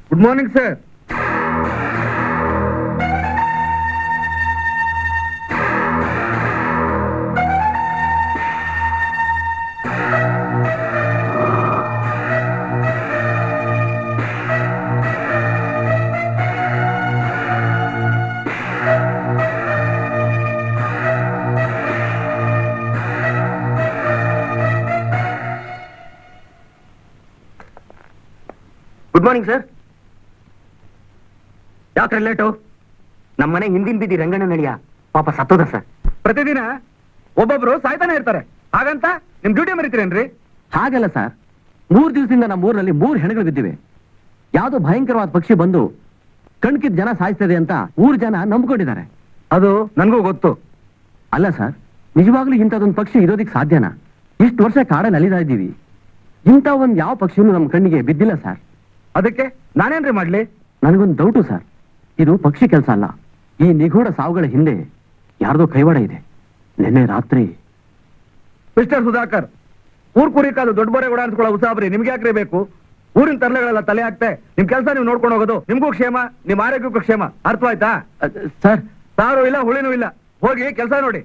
Good morning sir good morning sir ಯಾಕ್ರೆ ಲೇಟು ನಮ್ಮ ಮನೆ ಹಿಂದಿನ ಬೀದಿ ರಂಗಣ್ಣ ನಳಿಯ ಪಾಪ ಸತ್ತೋದ ಸರ್ ಪ್ರತಿದಿನ ಒಬ್ಬೊಬ್ರು ಸಾಯ್ತಾನೆ ಇರ್ತಾರೆ ಹಾಗಂತ ನಿಮ್ ಡ್ಯೂಟಿ ಮರಿತೀರೇನ್ರಿ ಹಾಗಲ್ಲ ಸರ್ ಮೂರ್ ದಿವಸದಿಂದ ನಮ್ಮ ಊರಿನಲ್ಲಿ ಮೂರ್ ಹೆಣಗಳು ಬಿದ್ದಿವೆ ಯಾವ್ದೋ ಭಯಂಕರವಾದ ಪಕ್ಷಿ ಬಂದು ಕಣ್ಕಿದ್ ಜನ ಸಾಯಿಸ್ತದೆ ಅಂತ ಊರ್ ಜನ ನಂಬ್ಕೊಂಡಿದ್ದಾರೆ ಅದು ನನ್ಗೂ ಗೊತ್ತು ಅಲ್ಲ ಸರ್ ನಿಜವಾಗ್ಲೂ ಇಂಥದೊಂದು ಪಕ್ಷಿ ಇರೋದಕ್ಕೆ ಸಾಧ್ಯನಾ ಇಷ್ಟು ವರ್ಷ ಕಾಡಲ್ಲಿ ಅಲಿತಾ ಇದ್ದೀವಿ ಇಂಥ ಒಂದ್ ಯಾವ ಪಕ್ಷಿನೂ ನಮ್ಮ ಕಣ್ಣಿಗೆ ಬಿದ್ದಿಲ್ಲ ಸರ್ ಅದಕ್ಕೆ ನಾನೇನ್ರಿ ಮಾಡ್ಲಿ ನನಗೊಂದು ಡೌಟು ಸರ್ ಇದು ಪಕ್ಷಿ ಕೆಲಸ ಅಲ್ಲ ಈ ನಿಗೂಢ ಸಾವುಗಳ ಹಿಂದೆ ಯಾರ್ದೋ ಕೈವಾಡ ಇದೆ ನಿನ್ನೆ ರಾತ್ರಿ ಮಿಸ್ಟರ್ ಸುಧಾಕರ್ ಊರ್ ಕುರಿ ಕಾದು ದೊಡ್ಡ ಬರೆ ಓಡಾಡಿಸ್ಕೊಳ್ಳೋ ಉಸಾಬ್ರಿ ನಿಮ್ಗೆ ಯಾಕ್ರಿ ಬೇಕು ಊರಿನ ತರಲೆಗಳೆಲ್ಲ ತಲೆ ಹಾಕ್ತೆ ನಿಮ್ ಕೆಲಸ ನೀವು ನೋಡ್ಕೊಂಡು ಹೋಗೋದು ನಿಮ್ಗೂ ಕ್ಷೇಮ ನಿಮ್ ಆರೋಗ್ಯಕ್ಕೂ ಕ್ಷೇಮ ಅರ್ಥವಾಯ್ತಾ ಅ, ಸರ್ ಸಾರು ಇಲ್ಲ ಹುಳಿನೂ ಇಲ್ಲ ಹೋಗಿ ಕೆಲಸ ನೋಡಿ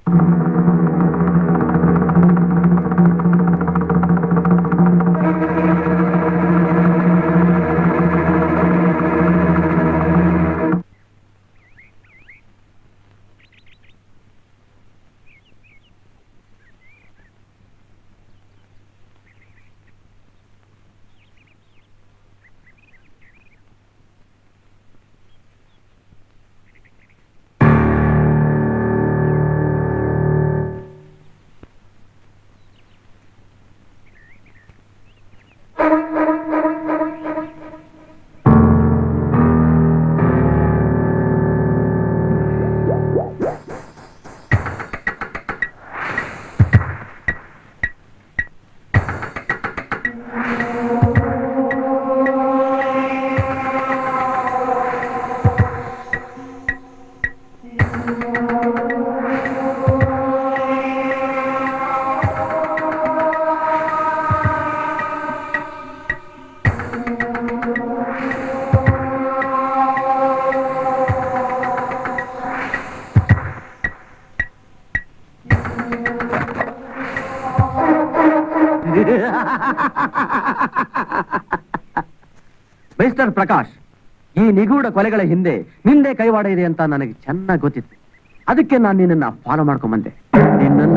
ಮಿಸ್ಟರ್ ಪ್ರಕಾಶ್ ಈ ನಿಗೂಢ ಕೊಲೆಗಳ ಹಿಂದೆ ನಿಂದೆ ಕೈವಾಡ ಇದೆ ಅಂತ ನನಗೆ ಚೆನ್ನಾಗಿ ಗೊತ್ತಿತ್ತು ಅದಕ್ಕೆ ನಾನು ನಿನ್ನನ್ನ ಫಾಲೋ ಮಾಡ್ಕೊಂಬಂದೆ ನಿನ್ನನ್ನ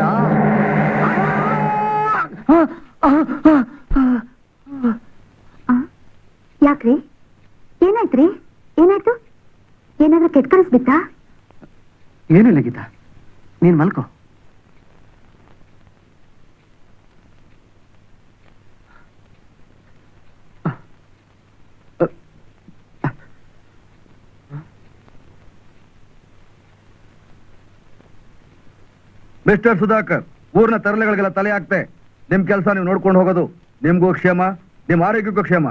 ಯಾಕ್ರಿ ಏನಾಯ್ತ್ರಿ ಏನಾಯ್ತು ಏನಾದ್ರೂ ಕೆಟ್ಟ ಕನಸ್ ಬಿತ್ತಾ ಏನಿಲ್ಲ ಗೀತಾ ನೀನ್ ಮಲ್ಕೋ ಮಿಸ್ಟರ್ ಸುಧಾಕರ್ ಊರಿನ ತರಲೆಗಳಿಗೆಲ್ಲ ತಲೆ ಹಾಕ್ತೆ ನಿಮ್ ಕೆಲಸ ನೀವು ನೋಡ್ಕೊಂಡು ಹೋಗೋದು ನಿಮ್ಗೂ ಕ್ಷೇಮ ನಿಮ್ ಆರೋಗ್ಯಕ್ಕೂ ಕ್ಷೇಮ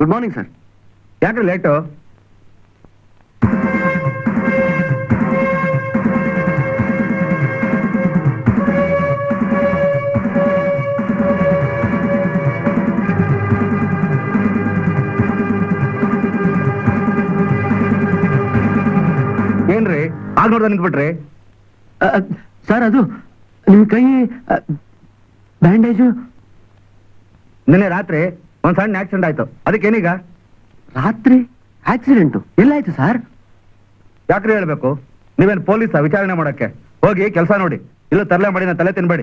ಗುಡ್ ಮಾರ್ನಿಂಗ್ ಸರ್ ಯಾಕ್ರಿ ಲೇಟು ಏನ್ರಿ ಆಗ ನೋಡ್ದ ನಿಂತ್ಬಿಟ್ರಿ ಸರ್ ಅದು ನಿಮ್ ಕೈ ಬ್ಯಾಂಡೇಜು ನಿನ್ನೆ ರಾತ್ರಿ ಒಂದ್ ಸಣ್ಣ ಆಕ್ಸಿಡೆಂಟ್ ಆಯ್ತು ಅದಕ್ಕೇನೀಗ ರಾತ್ರಿ ಆಕ್ಸಿಡೆಂಟು ಎಲ್ಲಾಯ್ತು ಸರ್ ಯಾಕ್ರಿ ಹೇಳ್ಬೇಕು ನೀವೇನ್ ಪೊಲೀಸ ವಿಚಾರಣೆ ಮಾಡಕ್ಕೆ ಹೋಗಿ ಕೆಲಸ ನೋಡಿ ಇಲ್ಲ ತರಲೆ ಮಾಡಿ ನಾನು ತಲೆ ತಿನ್ಬೇಡಿ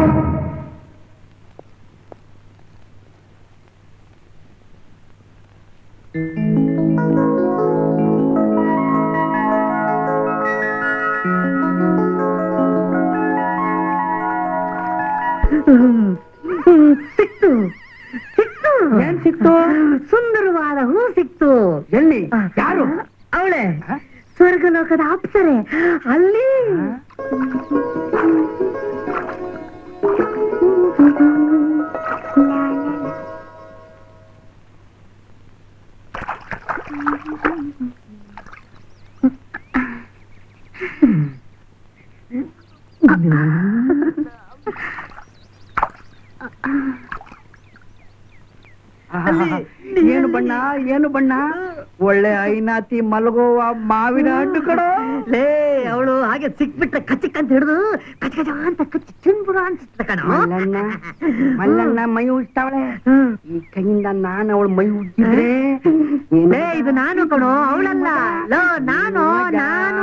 ಸಿಕ್ತು ಸಿಕ್ತು ಏನ್ ಸಿಕ್ತು ಸುಂದರವಾದ ಹೂ ಸಿಕ್ತು ಎಲ್ಲಿ ಯಾರು ಅವಳೆ ಸ್ವರ್ಗಲೋಕದ ಅಪ್ಸರೆ ಅಲ್ಲಿ ಏನು ಬಣ್ಣ ಏನು ಬಣ್ಣ ಒಳ್ಳೆ ಐನಾತಿ ಮಲಗುವ ಮಾವಿನ ಹಣ್ಣು ಕಡೋ ಲೇ ಅವಳು ಹಾಗೆ ಸಿಕ್ಬಿಟ್ರೆ ಕಚ್ಚಿಕ್ ಅಂತ ಹಿಡಿದು ಕಚ ಕಚ ಅಂತ ಕಚ್ಚಿ ತಿನ್ಬಿಡು ಅನ್ಸುತ್ತೆ ಕಣ ಮಲ್ಲಣ್ಣ ಮಲ್ಲಣ್ಣ ಮೈ ಉಜ್ತಾವಳೆ ಈ ಕೈಯಿಂದ ನಾನು ಅವಳು ಮೈ ಉಜ್ಜಿದ್ರೆ ಲೇ ಇದು ನಾನು ಕಣೋ ಅವಳಲ್ಲ ಲೋ ನಾನು ನಾನು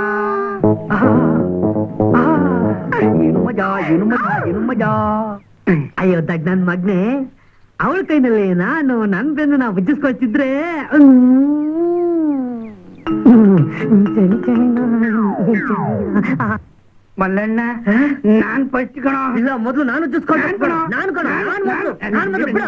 ಏನು ಮಜಾ ಏನು ಮಜಾ ಏನು ಮಜಾ ಅಯ್ಯೋ ದಗ್ ನನ್ ಮಗ್ನೆ ಅವಳ ಕೈನಲ್ಲಿ ನಾನು ನನ್ ಬೆನ್ನು ನಾವು ಬುಜ್ಜಿಸ್ಕೊಳ್ತಿದ್ರೆ ಮಲ್ಲಣ್ಣ ನಾನ್ ಫಸ್ಟ್ ಕಣ ಇಲ್ಲ ಮೊದಲು ನಾನು ಚುಸ್ಕೊಂಡು ಕಣ ನಾನು ಕಣ ನಾನು ಮೊದಲು ನಾನು ಮೊದಲು ಬಿಡು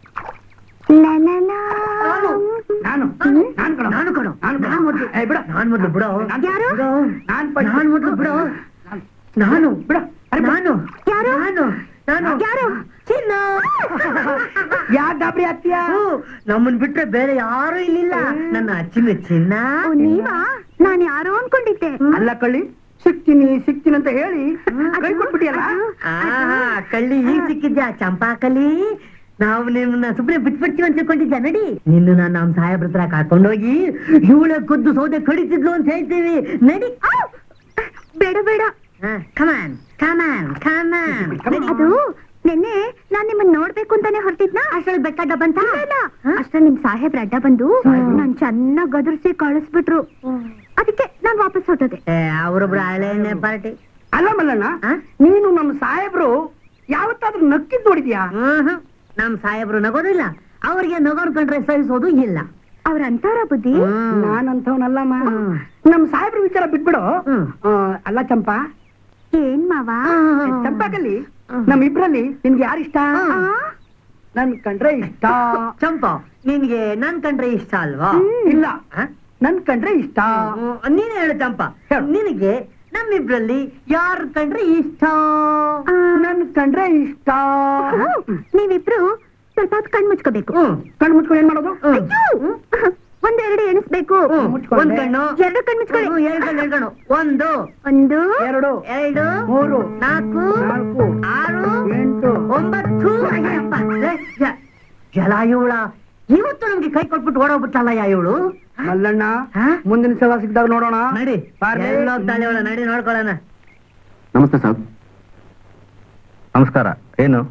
ನಾನು ನಾನು ಕಣ ನಾನು ಕಣ ನಾನು ಕಣ. ನಾನು ಮೊದಲು ಏ, ಬಿಡ. ನಾನು ಮೊದಲು ಬಿಡು ಯಾರು? ಬಿಡು. ನಾನ್ first. ನಾನು ಮೊದಲು ಬಿಡು ನಾನು ಬಿಡ ಅರೆ ಬಿಡ. ನಾನು ಯಾರು ನಾನು ನಾನು ಯಾರು ಚಿನ್ನ ಯಾಕ್ ಗಾಬರಿ ಆಗ್ತೀಯ ಹ್ಞೂ, ನಮ್ಮನ್ ಬಿಟ್ರೆ ಬೇರೆ ಯಾರು ಇಲ್ಲಿಲ್ಲ ನನ್ನ ಚಿನ್ನ ಚಿನ್ನ ನೀವಾ ನಾನ್ ಯಾರೋ ಅನ್ಕೊಂಡಿದ್ದೆ ಅಲ್ಲ ಕಳ್ಳಿ ಸಿಗ್ತೀನಿ ಸಿಗ್ತೀನಿ ಅಂತ ಹೇಳಿ ಕೈ ಕೊಟ್ಬಿಟ್ಟಿಯಲ್ಲ ಆಹಾ, ಕಳ್ಳಿ ಈಗ ಸಿಕ್ಕಿದ್ಯಾ ಚಂಪಾಕಲಿ ನಾವು ನಿಮ್ಮನ್ನ ಸುಮ್ಮನೆ ಬಿಟ್ಬಿಡ್ತೀವಿ ಅಂತ ತಿಳ್ಕೊಂಡಿದ್ಯಾ ನಡಿ ನಿನ್ನ ನಾನು ನಮ್ಮ ಸಾಹೇಬ್ರ ಹತ್ರ ಕರ್ಕೊಂಡೋಗಿ ಇವಳ ಕೊದ್ದು ಸೌದೆ ಕಡಿತಿದ್ಲು ಅಂತ ಹೇಳ್ತೀವಿ ನಡಿ ಬೇಡ ಬೇಡ ಕಮಾನ್ ಕಮಾನ್ ಕಮಾನ್ ಅದು ನಿನ್ನೆ ನಾನ್ ನಿಮ್ಮನ್ನ ನೋಡ್ಬೇಕು ಅಂತಾನೆ ಹೊರಟಿದ್ನಾ ಅಷ್ಟ್ರಲ್ಲಿ ಬೆಟ್ಟಡ್ಡ ಬಂತ ಇಲ್ಲ ಅಷ್ಟ ನಿಮ್ ಸಾಹೇಬ್ರ ಅಡ್ಡ ಬಂದು ನಾನ್ ಚೆನ್ನಾಗ್ ಗದರ್ಸಿ ಕಳಿಸ್ಬಿಟ್ರು ಅದಕ್ಕೆ ನಾನ್ ವಾಪಸ್ ಹೊಟ್ಟೋದೆ ಅವರೊಬ್ರು ಹಳೆಯಣ್ಣೆ ಪಾರ್ಟಿ ಅಲ್ಲ ಮಲ್ಲಣ್ಣ ಆ? ನೀನು ನಮ್ಮ ಸಾಹೇಬ್ರು ಯಾವತ್ತಾದ್ರೂ ನಕ್ಕಿದ್ ನೋಡಿದ್ಯಾ ಹ್ಮ್ ನಮ್ ಸಾಹೇಬ್ರು ನಗೋದಿಲ್ಲ ಅವ್ರಿಗೆ ನಗೋರ್ ಕಂಡ್ರೆ ಸಹಿಸೋದು ಇಲ್ಲ ಅವ್ರ ಅಂತಾರ ಬುದ್ಧಿ ಹ್ಮ್. ನಾನಂತವನಲ್ಲಮ್ಮ ಹ್ಮ್. ನಮ್ ಸಾಹೇಬ್ರ ವಿಚಾರ ಬಿಟ್ಬಿಡು ಹ್ಮ್. ಆ, ಅಲ್ಲ ಚಂಪಾ ಏನ್ ಮಾವ ಚಂಪಾಕಲ್ಲಿ ನಮ್ಮಿಬ್ರಲ್ಲಿ ನಿನ್ಗೆ ಯಾರು ಇಷ್ಟ ಆ? ನನ್ ಕಂಡ್ರೆ ಇಷ್ಟ ಚಂಪ ನಿನ್ಗೆ ನನ್ ಕಂಡ್ರೆ ಇಷ್ಟ ಅಲ್ವಾ ಇಲ್ಲ ಆ? ನನ್ ಕಂಡ್ರೆ ಇಷ್ಟ ಹ್ಮ್, ನೀನೇ ಹೇಳು ಚಂಪ ಹೇಳು. ನಿನಗೆ ನಮ್ಮಿಬ್ರಲ್ಲಿ ಯಾರ ಕಂಡ್ರೆ ಇಷ್ಟ ಆ, ನನ್ ಕಂಡ್ರೆ ಇಷ್ಟ ನೀವಿಬ್ರು ಸ್ವಲ್ಪ ಹೊತ್ತು ಕಣ್ ಮುಚ್ಕೋಬೇಕು ಹ್ಮ್ ಕಣ್ ಮುಚ್ಕೊಂಡು ಏನ್ ಮಾಡೋದು ಹ್ಮ್. ಅಯ್ಯೋ ಒಂದೆರಡು ಎಣಿಸ್ಬೇಕು ಹ್ಮ್. ಮುಚ್ಕೊಂಡೆ. ಒಂದ್ ಕಣ್ಣು ಎರಡು ಕಣ್ ಮುಚ್ಕೊಳ್ಳಿ ಹ್ಮ್, ಎರಡ್ ಕಣ್ಣು ಎರಡ್ ಕಣ್ಣು ಒಂದು ಒಂದು ಎರಡು ಎರಡು ಮೂರು ನಾಲ್ಕು ನಾಲ್ಕು ಆರು ಎಂಟು ಒಂಬತ್ತು ಅಯ್ಯಪ್ಪ, ಏ, ಯ- ಜಲ ಇವಳ ಇವತ್ತು ನಮ್ಗೆ ಕೈ ಕೊಟ್ಬಿಟ್ಟು ಓಡೋಗ್ಬಿಟ್ಟಲ್ಲ ಯಾ ಇವಳು ಮಲ್ಲಣ್ಣ ಹಾ? ಮುಂದಿನ ಸಲ ಸಿಕ್ಕಿದಾಗ ನೋಡೋಣ ನಡಿ ಬಾರ್ರಿ. ಎಲ್ಲೋಗ್ತಾಳೆ ಇವಳ ನಡಿ ನೋಡ್ಕೊಳ್ಳೋಣ ನಮಸ್ತೆ ಸರ್ ನಮಸ್ಕಾರ ಏನು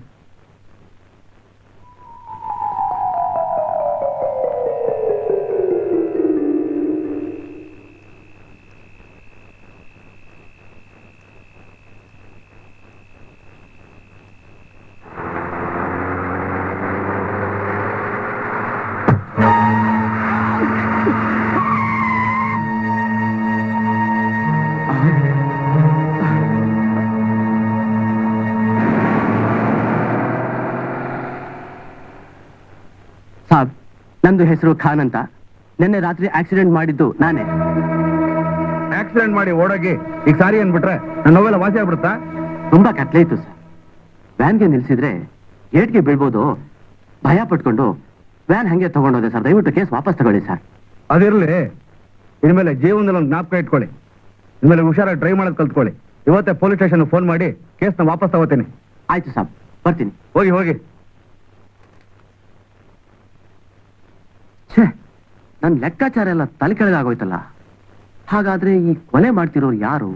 ಸಾಬ್ ನಂದು ಹೆಸರು ಖಾನ್ ಅಂತ ನಿನ್ನೆ ರಾತ್ರಿ ಆಕ್ಸಿಡೆಂಟ್ ಮಾಡಿದ್ದು ನಾನೇ ಆಕ್ಸಿಡೆಂಟ್ ಮಾಡಿ ಓಡೋಗಿ ಈಗ ಸಾರಿ ಅಂದ್ಬಿಟ್ರೆ ನನ್ನ ನೋವೆಲ್ಲ ವಾಸಿ ಆಗ್ಬಿಡುತ್ತಾ ತುಂಬಾ ಕತ್ಲೆ ಇತ್ತು ಸರ್ ವ್ಯಾನ್ಗೆ ನಿಲ್ಸಿದ್ರೆ ಏಟ್ಗೆ ಬೀಳ್ಬೋದು ಭಯ ಪಟ್ಕೊಂಡು ವ್ಯಾನ್ ಹಂಗೆ ತಗೊಂಡೋದೆ ಸರ್ ದಯವಿಟ್ಟು ಕೇಸ್ ವಾಪಸ್ ತಗೊಳ್ಳಿ ಸರ್ ಅದಿರ್ಲಿ ಇನ್ಮೇಲೆ ಜೀವನದಲ್ಲಿ ಒಂದು ಜ್ಞಾಪಕ ಇಟ್ಕೊಳ್ಳಿ ಇನ್ಮೇಲೆ ಹುಷಾರಾಗಿ ಡ್ರೈವ್ ಮಾಡೋದು ಕಲ್ತ್ಕೊಳ್ಳಿ ಇವತ್ತೇ ಪೊಲೀಸ್ ಸ್ಟೇಷನ್ ಫೋನ್ ಮಾಡಿ ಕೇಸ್ನ ವಾಪಸ್ ತಗೋತೀನಿ ಆಯ್ತು ಸರ್ ಬರ್ತೀನಿ ಹೋಗಿ ಹೋಗಿ ಛೇ ನನ್ನ ಲೆಕ್ಕಾಚಾರ ಎಲ್ಲ ತಲೆ ಕೆಳಗಾಗೋಯ್ತಲ್ಲ ಹಾಗಾದ್ರೆ ಈ ಕೊಲೆ ಮಾಡ್ತಿರೋರು ಯಾರು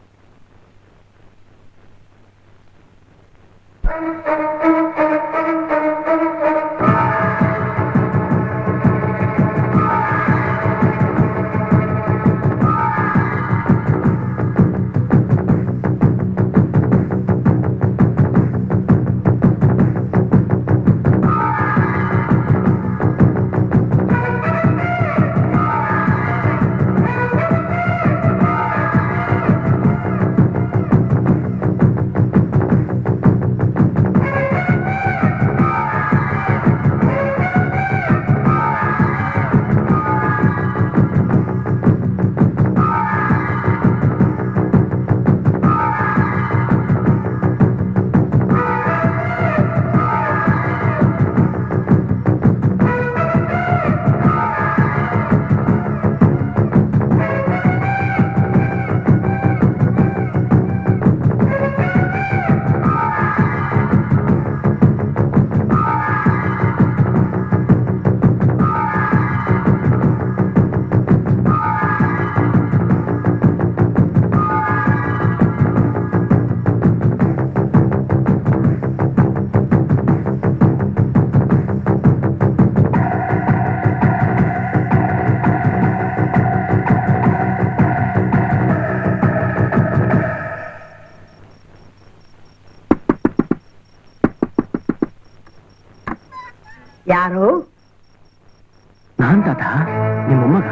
ಯಾರು ನಾನ್ ತಾತ ನಿಮ್ಮ ಮೊಮ್ಮಗ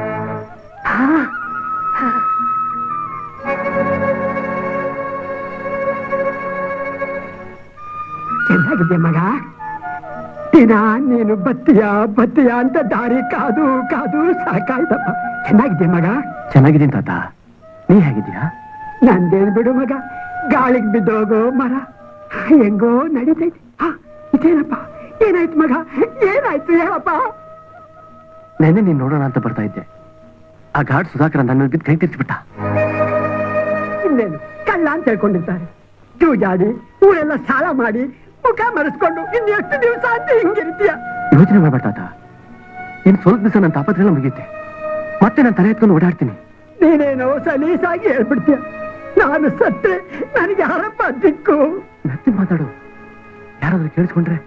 ಚೆನ್ನಾಗಿದೆ ಮಗ ದಿನ ನೀನು ಬತ್ತೀಯ ಬತ್ತೀಯ ಅಂತ ದಾರಿ ಕಾದು ಕಾದು ಸಾಕಾಯ್ತಪ್ಪ ಚೆನ್ನಾಗಿದೆ ಮಗ ಚೆನ್ನಾಗಿದ್ದೀನಿ ತಾತ ನೀ ಹೇಗಿದ್ದೀಯಾ ನಂದೇನ್ ಬಿಡು ಮಗ ಗಾಳಿಗೆ ಬಿದ್ದೋಗೋ ಮರ ಹೆಂಗೋ ನಡೀತೈತಿ ಹಾ ಇದೇನಪ್ಪ ಏನಾಯ್ತು ಮಗ ಏನಾಯ್ತು ಹೇಳಪ್ಪ ನೆನ್ನೆ ನೀನ್ ನೋಡೋಣ ಅಂತ ಬರ್ತಾ ಇದ್ದೆ ಆ ಘಾಟ್ ಸುಧಾಕರ ನನ್ನ ಬಿದ್ದು ಕೈ ತಿರ್ಸ್ಬಿಟ್ಟ ಇನ್ನೇನು ಕಳ್ಳ ಅಂತ ಹೇಳ್ಕೊಂಡಿರ್ತಾರೆ ಜೂಜಾಡಿ ಊರೆಲ್ಲ ಸಾಲ ಮಾಡಿ ಮುಖ ಮರೆಸ್ಕೊಂಡು ಇನ್ನೆಷ್ಟು ದಿವಸ ಅಂತ ಹಿಂಗಿರ್ತೀಯ ಯೋಚನೆ ಮಾಡ್ಬೇಡ ತಾತ ಇನ್ ಸ್ವಲ್ಪ ದಿವಸ ನನ್ನ ತಾಪತ್ರೆಲ್ಲ ಮುಗಿಯುತ್ತೆ ಮತ್ತೆ ನಾನು ತಲೆ ಎತ್ಕೊಂಡು ಓಡಾಡ್ತೀನಿ ನೀನೇನೋ ಸಲೀಸಾಗಿ ಹೇಳ್ಬಿಡ್ತೀಯ ನಾನು ಸತ್ರೆ ನನಗೆ ಯಾರಪ್ಪ ದಿಕ್ಕು ಮತ್ತೆ ಮಾತಾಡು ಯಾರಾದ್ರೂ ಕೇಳಿಸ್ಕೊಂಡ್ರೆ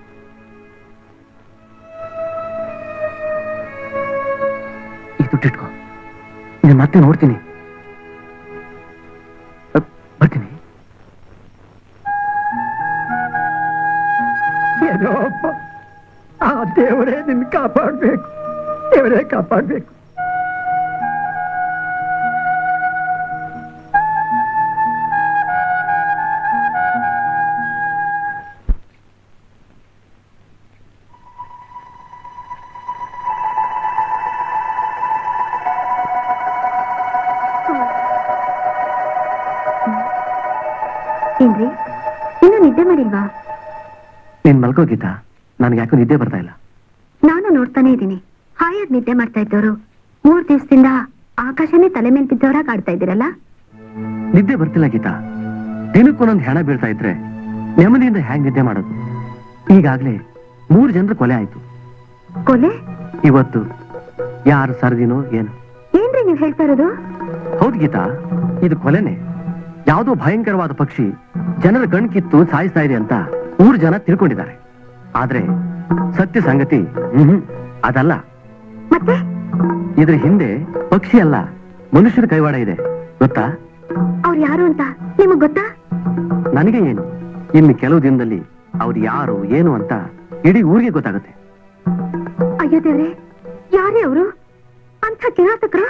ಈ ದುಡ್ಡಿಟ್ಕೋ ನೀನು ಮತ್ತೆ ನೋಡ್ತೀನಿ ಅ, ಬರ್ತೀನಿ ಏನೋ ಅಪ್ಪ ಆ ದೇವರೇ ನಿನ್ ಕಾಪಾಡ್ಬೇಕು ದೇವರೇ ಕಾಪಾಡ್ಬೇಕು ಏನ್ರಿ ಇನ್ನು ನಿದ್ದೆ ಮಾಡಿಲ್ವಾ ನೀನ್ ಮಲ್ಕೋ ಗೀತಾ ನನಗೆ ಯಾಕೋ ನಿದ್ದೆ ಬರ್ತಾ ಇಲ್ಲ ನಾನು ನೋಡ್ತಾನೆ ಇದ್ದೀನಿ ಹಾಯಾಗಿ ನಿದ್ದೆ ಮಾಡ್ತಾ ಇದ್ದವರು ಮೂರ್ ದಿವಸದಿಂದ ಆಕಾಶನೇ ತಲೆ ಮೇಲೆ ಬಿದ್ದವರಾಗ ಆಡ್ತಾ ಇದ್ದೀರಲ್ಲ ನಿದ್ದೆ ಬರ್ತಿಲ್ಲ ಗೀತಾ ದಿನಕ್ಕೊಂದೊಂದು ಹೆಣ ಬೀಳ್ತಾ ಇದ್ರೆ ನೆಮ್ಮದಿಯಿಂದ ಹ್ಯಾಂಗ್ ನಿದ್ದೆ ಮಾಡೋದು ಈಗಾಗ್ಲೇ ಮೂರು ಜನರ ಕೊಲೆ ಆಯ್ತು ಕೊಲೆ ಇವತ್ತು ಯಾರು ಸರದಿನೋ ಏನು ಏನ್ರಿ ನೀವ್ ಹೇಳ್ತಾ ಇರೋದು ಹೌದು ಗೀತಾ ಇದು ಕೊಲೆನೆ ಯಾವುದೋ ಭಯಂಕರವಾದ ಪಕ್ಷಿ ಜನರ ಕಣ್ ಕಿತ್ತು ಸಾಯಿಸ್ತಾ ಇದೆ ಅಂತ ಮೂರು ಜನ ತಿಳ್ಕೊಂಡಿದ್ದಾರೆ ಆದ್ರೆ ಸತ್ಯ ಸಂಗತಿ ಹ್ಮ್ ಅದಲ್ಲ ಮತ್ತೆ ಇದ್ರ ಹಿಂದೆ ಪಕ್ಷಿ ಅಲ್ಲ ಮನುಷ್ಯರ ಕೈವಾಡ ಇದೆ ಗೊತ್ತಾ ಅವ್ರು ಯಾರು ಅಂತ ನಿಮಗ್ ಗೊತ್ತಾ ನನಗೆ ಏನು ಇನ್ನು ಕೆಲವು ದಿನದಲ್ಲಿ ಅವ್ರು ಯಾರು ಏನು ಅಂತ ಇಡೀ ಊರಿಗೆ ಗೊತ್ತಾಗುತ್ತೆ ಅಯ್ಯೋ ದೇವ್ರೆ ಯಾರೇ ಅವರು ಅಂಥ ಕಿರಾತಕರು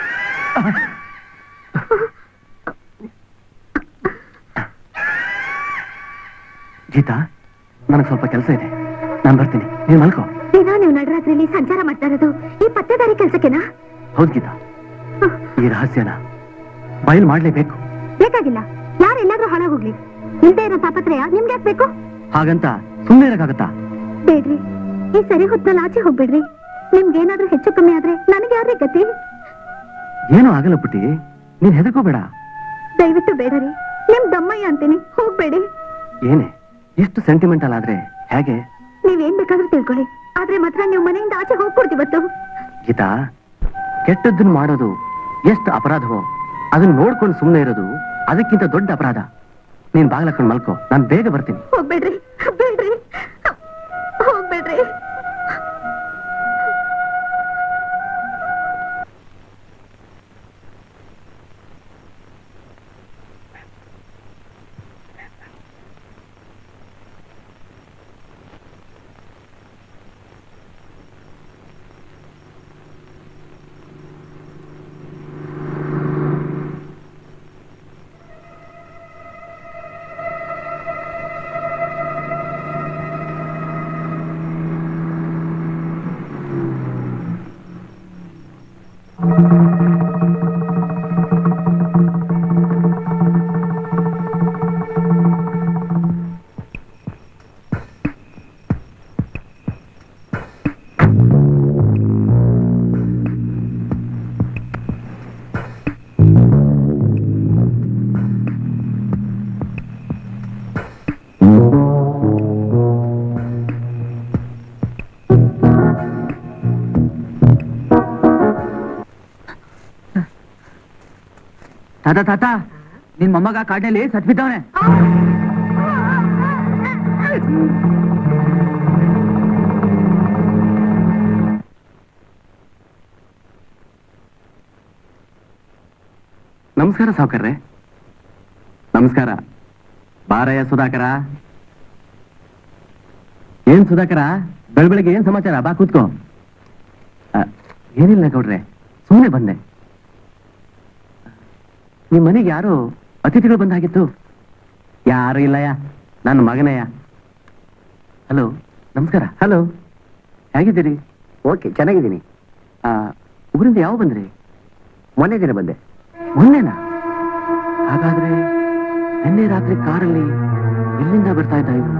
ಗೀತಾ ನನಗೆ ಸ್ವಲ್ಪ ಕೆಲಸ ಇದೆ ನಾನು ಬರ್ತೀನಿ ನೀನ್ ಮಲ್ಕೋ ದಿನ ನೀವು ನಡರಾತ್ರಿಲಿ ಸಂಚಾರ ಮಾಡ್ತಾ ಇರೋದು ಈ ಪತ್ತೆದಾರಿ ಕೆಲ್ಸಕ್ಕೆನಾ ಹೌದು ಗೀತಾ ಈ ರಹಸ್ಯನ ಬಯಲು ಮಾಡ್ಲೇಬೇಕು ಬೇಕಾಗಿಲ್ಲ ಯಾರೆಲ್ಲಾದ್ರೂ ಹಾಳಾಗೋಗ್ಲಿ ಇಲ್ದೇ ಇರೋ ತಾಪತ್ರಯ ನಿಮ್ಗೆ ಯಾಕ್ ಬೇಕು ಹಾಗಂತ ಸುಮ್ಮನೆ ಇರಕ್ಕಾಗತ್ತಾ ಬೇಡ್ರಿ ಈ ಸರಿ ಹೊತ್ನಲ್ಲಿ ಆಚೆ ಹೋಗ್ಬಿಡ್ರಿ ನಿಮ್ಗೇನಾದ್ರೂ ಹೆಚ್ಚು ಕಮ್ಮಿ ಆದ್ರೆ ನನಗೆ ಯಾರೇ ಗತಿ ಏನೂ ಆಗಲ್ಲ ಪುಟ್ಟಿ ನೀನ್ ಹೆದರ್ಕೋಬೇಡ ದಯವಿಟ್ಟು ಬೇಡರಿ ನಿಮ್ ದಮ್ಮಯ್ಯ ಅಂತೀನಿ ಹೋಗ್ಬೇಡಿ ಏನೇ ಇಷ್ಟು ಸೆಂಟಿಮೆಂಟಲ್ ಆದ್ರೆ ಹೇಗೆ ನೀವೇನ್ ಬೇಕಾದ್ರೂ ತಿಳ್ಕೊಳ್ಳಿ ಆದ್ರೆ ಮಾತ್ರ ನೀವು ಮನೆಯಿಂದ ಆಚೆ ಹೋಗ್ಕೊಡ್ತೀವತ್ತು ಗೀತಾ ಕೆಟ್ಟದ್ದನ್ನ ಮಾಡೋದು ಎಷ್ಟು ಅಪರಾಧವೋ ಅದನ್ನ ನೋಡ್ಕೊಂಡು ಸುಮ್ಮನೆ ಇರೋದು ಅದಕ್ಕಿಂತ ದೊಡ್ಡ ಅಪರಾಧ ನೀನ್ ಬಾಗ್ಲಕ್ಕೊಂಡು ಮಲ್ಕೋ ನಾನು ಬೇಗ ಬರ್ತೀನಿ ಹೋಗ್ಬೇಡ್ರಿ ಬೇಡ್ರಿ ಹೋಗ್ಬೇಡ್ರಿ ತಾತ ತಾತ ನಿನ್ ಮೊಮ್ಮಗ ಕಾಡಿನಲ್ಲಿ ಸತ್ ಬಿದ್ದವನೆ ನಮಸ್ಕಾರ ಸಾವುಕಾರ್ರೆ ನಮಸ್ಕಾರ ಬಾರಯ್ಯ ಸುಧಾಕರ ಏನ್ ಸುಧಾಕರ ಬೆಳ ಬೆಳಗ್ಗೆ ಏನ್ ಸಮಾಚಾರ ಬಾ ಕೂತ್ಕೋ ಆ, ಏನಿಲ್ಲ ಗೌಡ್ರೆ ಸುಮ್ಮನೆ ಬಂದೆ ನಿಮ್ ಮನೆಗೆ ಯಾರು ಅತಿಥಿಗಳು ಬಂದಾಗಿತ್ತು ಯಾರು ಇಲ್ಲಯ್ಯ ನನ್ನ ಮಗನಯ್ಯ ಹಲೋ ನಮಸ್ಕಾರ ಹಲೋ ಹೇಗಿದ್ದೀರಿ ಓಕೆ ಚೆನ್ನಾಗಿದ್ದೀನಿ ಊರಿಂದ ಯಾವ ಬಂದ್ರಿ ಮೊನ್ನೆ ದಿನ ಬಂದೆ ಮೊನ್ನೆನಾ ಹಾಗಾದ್ರೆ ನಿನ್ನೆ ರಾತ್ರಿ ಕಾರಲ್ಲಿ ಎಲ್ಲಿಂದ ಬರ್ತಾ ಇದ್ದ ಇವ್ರು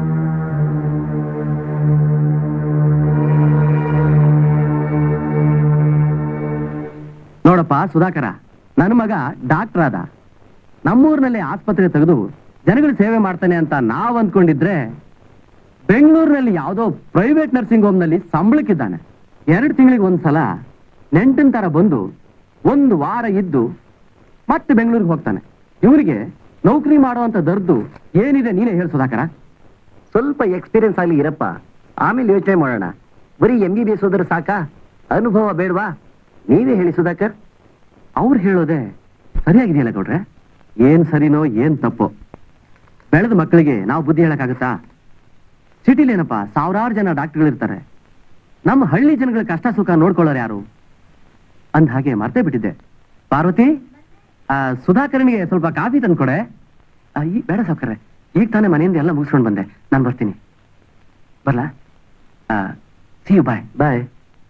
ನೋಡಪ್ಪ ಸುಧಾಕರ ನನ್ನ ಮಗ ಡಾಕ್ಟರ್ ಆದ ನಮ್ಮೂರಿನಲ್ಲಿ ಆಸ್ಪತ್ರೆ ತೆಗೆದು ಜನಗಳ ಸೇವೆ ಮಾಡ್ತಾನೆ ಅಂತ ನಾವ್ ಅಂದ್ಕೊಂಡಿದ್ರೆ ಬೆಂಗಳೂರಿನಲ್ಲಿ ಯಾವುದೋ ಪ್ರೈವೇಟ್ ನರ್ಸಿಂಗ್ ಹೋಮ್ ನಲ್ಲಿ ಸಂಬಳಕ್ಕಿದ್ದಾನೆ ಎರಡು ತಿಂಗಳಿಗೆ ಒಂದ್ಸಲ ನೆಂಟನ್ ತರ ಬಂದು ಒಂದು ವಾರ ಇದ್ದು ಮತ್ತೆ ಬೆಂಗಳೂರಿಗೆ ಹೋಗ್ತಾನೆ ಇವರಿಗೆ ನೌಕರಿ ಮಾಡುವಂತ ದರ್ದು ಏನಿದೆ ನೀನೇ ಹೇಳು ಸುಧಾಕರ ಸ್ವಲ್ಪ ಎಕ್ಸ್ಪೀರಿಯನ್ಸ್ ಆಗ್ಲಿ ಇರಪ್ಪ ಆಮೇಲೆ ಯೋಚನೆ ಮಾಡೋಣ ಬರೀ ಎಂ ಬಿ ಬಿ ಎಸ್ ಹೋದ್ರೆ ಸಾಕಾ ಅನುಭವ ಬೇಡವಾ ನೀವೇ ಹೇಳಿ ಸುಧಾಕರ್ ಅವ್ರು ಹೇಳೋದೆ ಸರಿಯಾಗಿದೆಯಲ್ಲ ಗೌಡ್ರೆ ಏನ್ ಸರಿನೋ ಏನ್ ತಪ್ಪೋ ಬೆಳೆದ ಮಕ್ಕಳಿಗೆ ನಾವು ಬುದ್ಧಿ ಹೇಳಕ್ಕಾಗತ್ತಾ ಸಿಟಿಲಿ ಏನಪ್ಪ ಸಾವಿರಾರು ಜನ ಡಾಕ್ಟರ್ಗಳಿರ್ತಾರೆ ನಮ್ಮ ಹಳ್ಳಿ ಜನಗಳ ಕಷ್ಟ ಸುಖ ನೋಡ್ಕೊಳ್ಳೋರು ಯಾರು ಅಂದ ಹಾಗೆ ಮರ್ತೇ ಬಿಟ್ಟಿದ್ದೆ ಪಾರ್ವತಿ ಆ, ಸುಧಾಕರನಿಗೆ ಸ್ವಲ್ಪ ಕಾಫಿ ತಂದ್ಕೊಡೆ ಆ, ಈ ಬೇಡ ಸಾವ್ಕರ್ರೆ ಈಗ ತಾನೇ ಮನೆಯಿಂದ ಎಲ್ಲ ಮುಗಿಸ್ಕೊಂಡು ಬಂದೆ ನಾನು ಬರ್ತೀನಿ ಬರ್ಲಾ ಸಿ ಯು ಬಾಯ್ ಬಾಯ್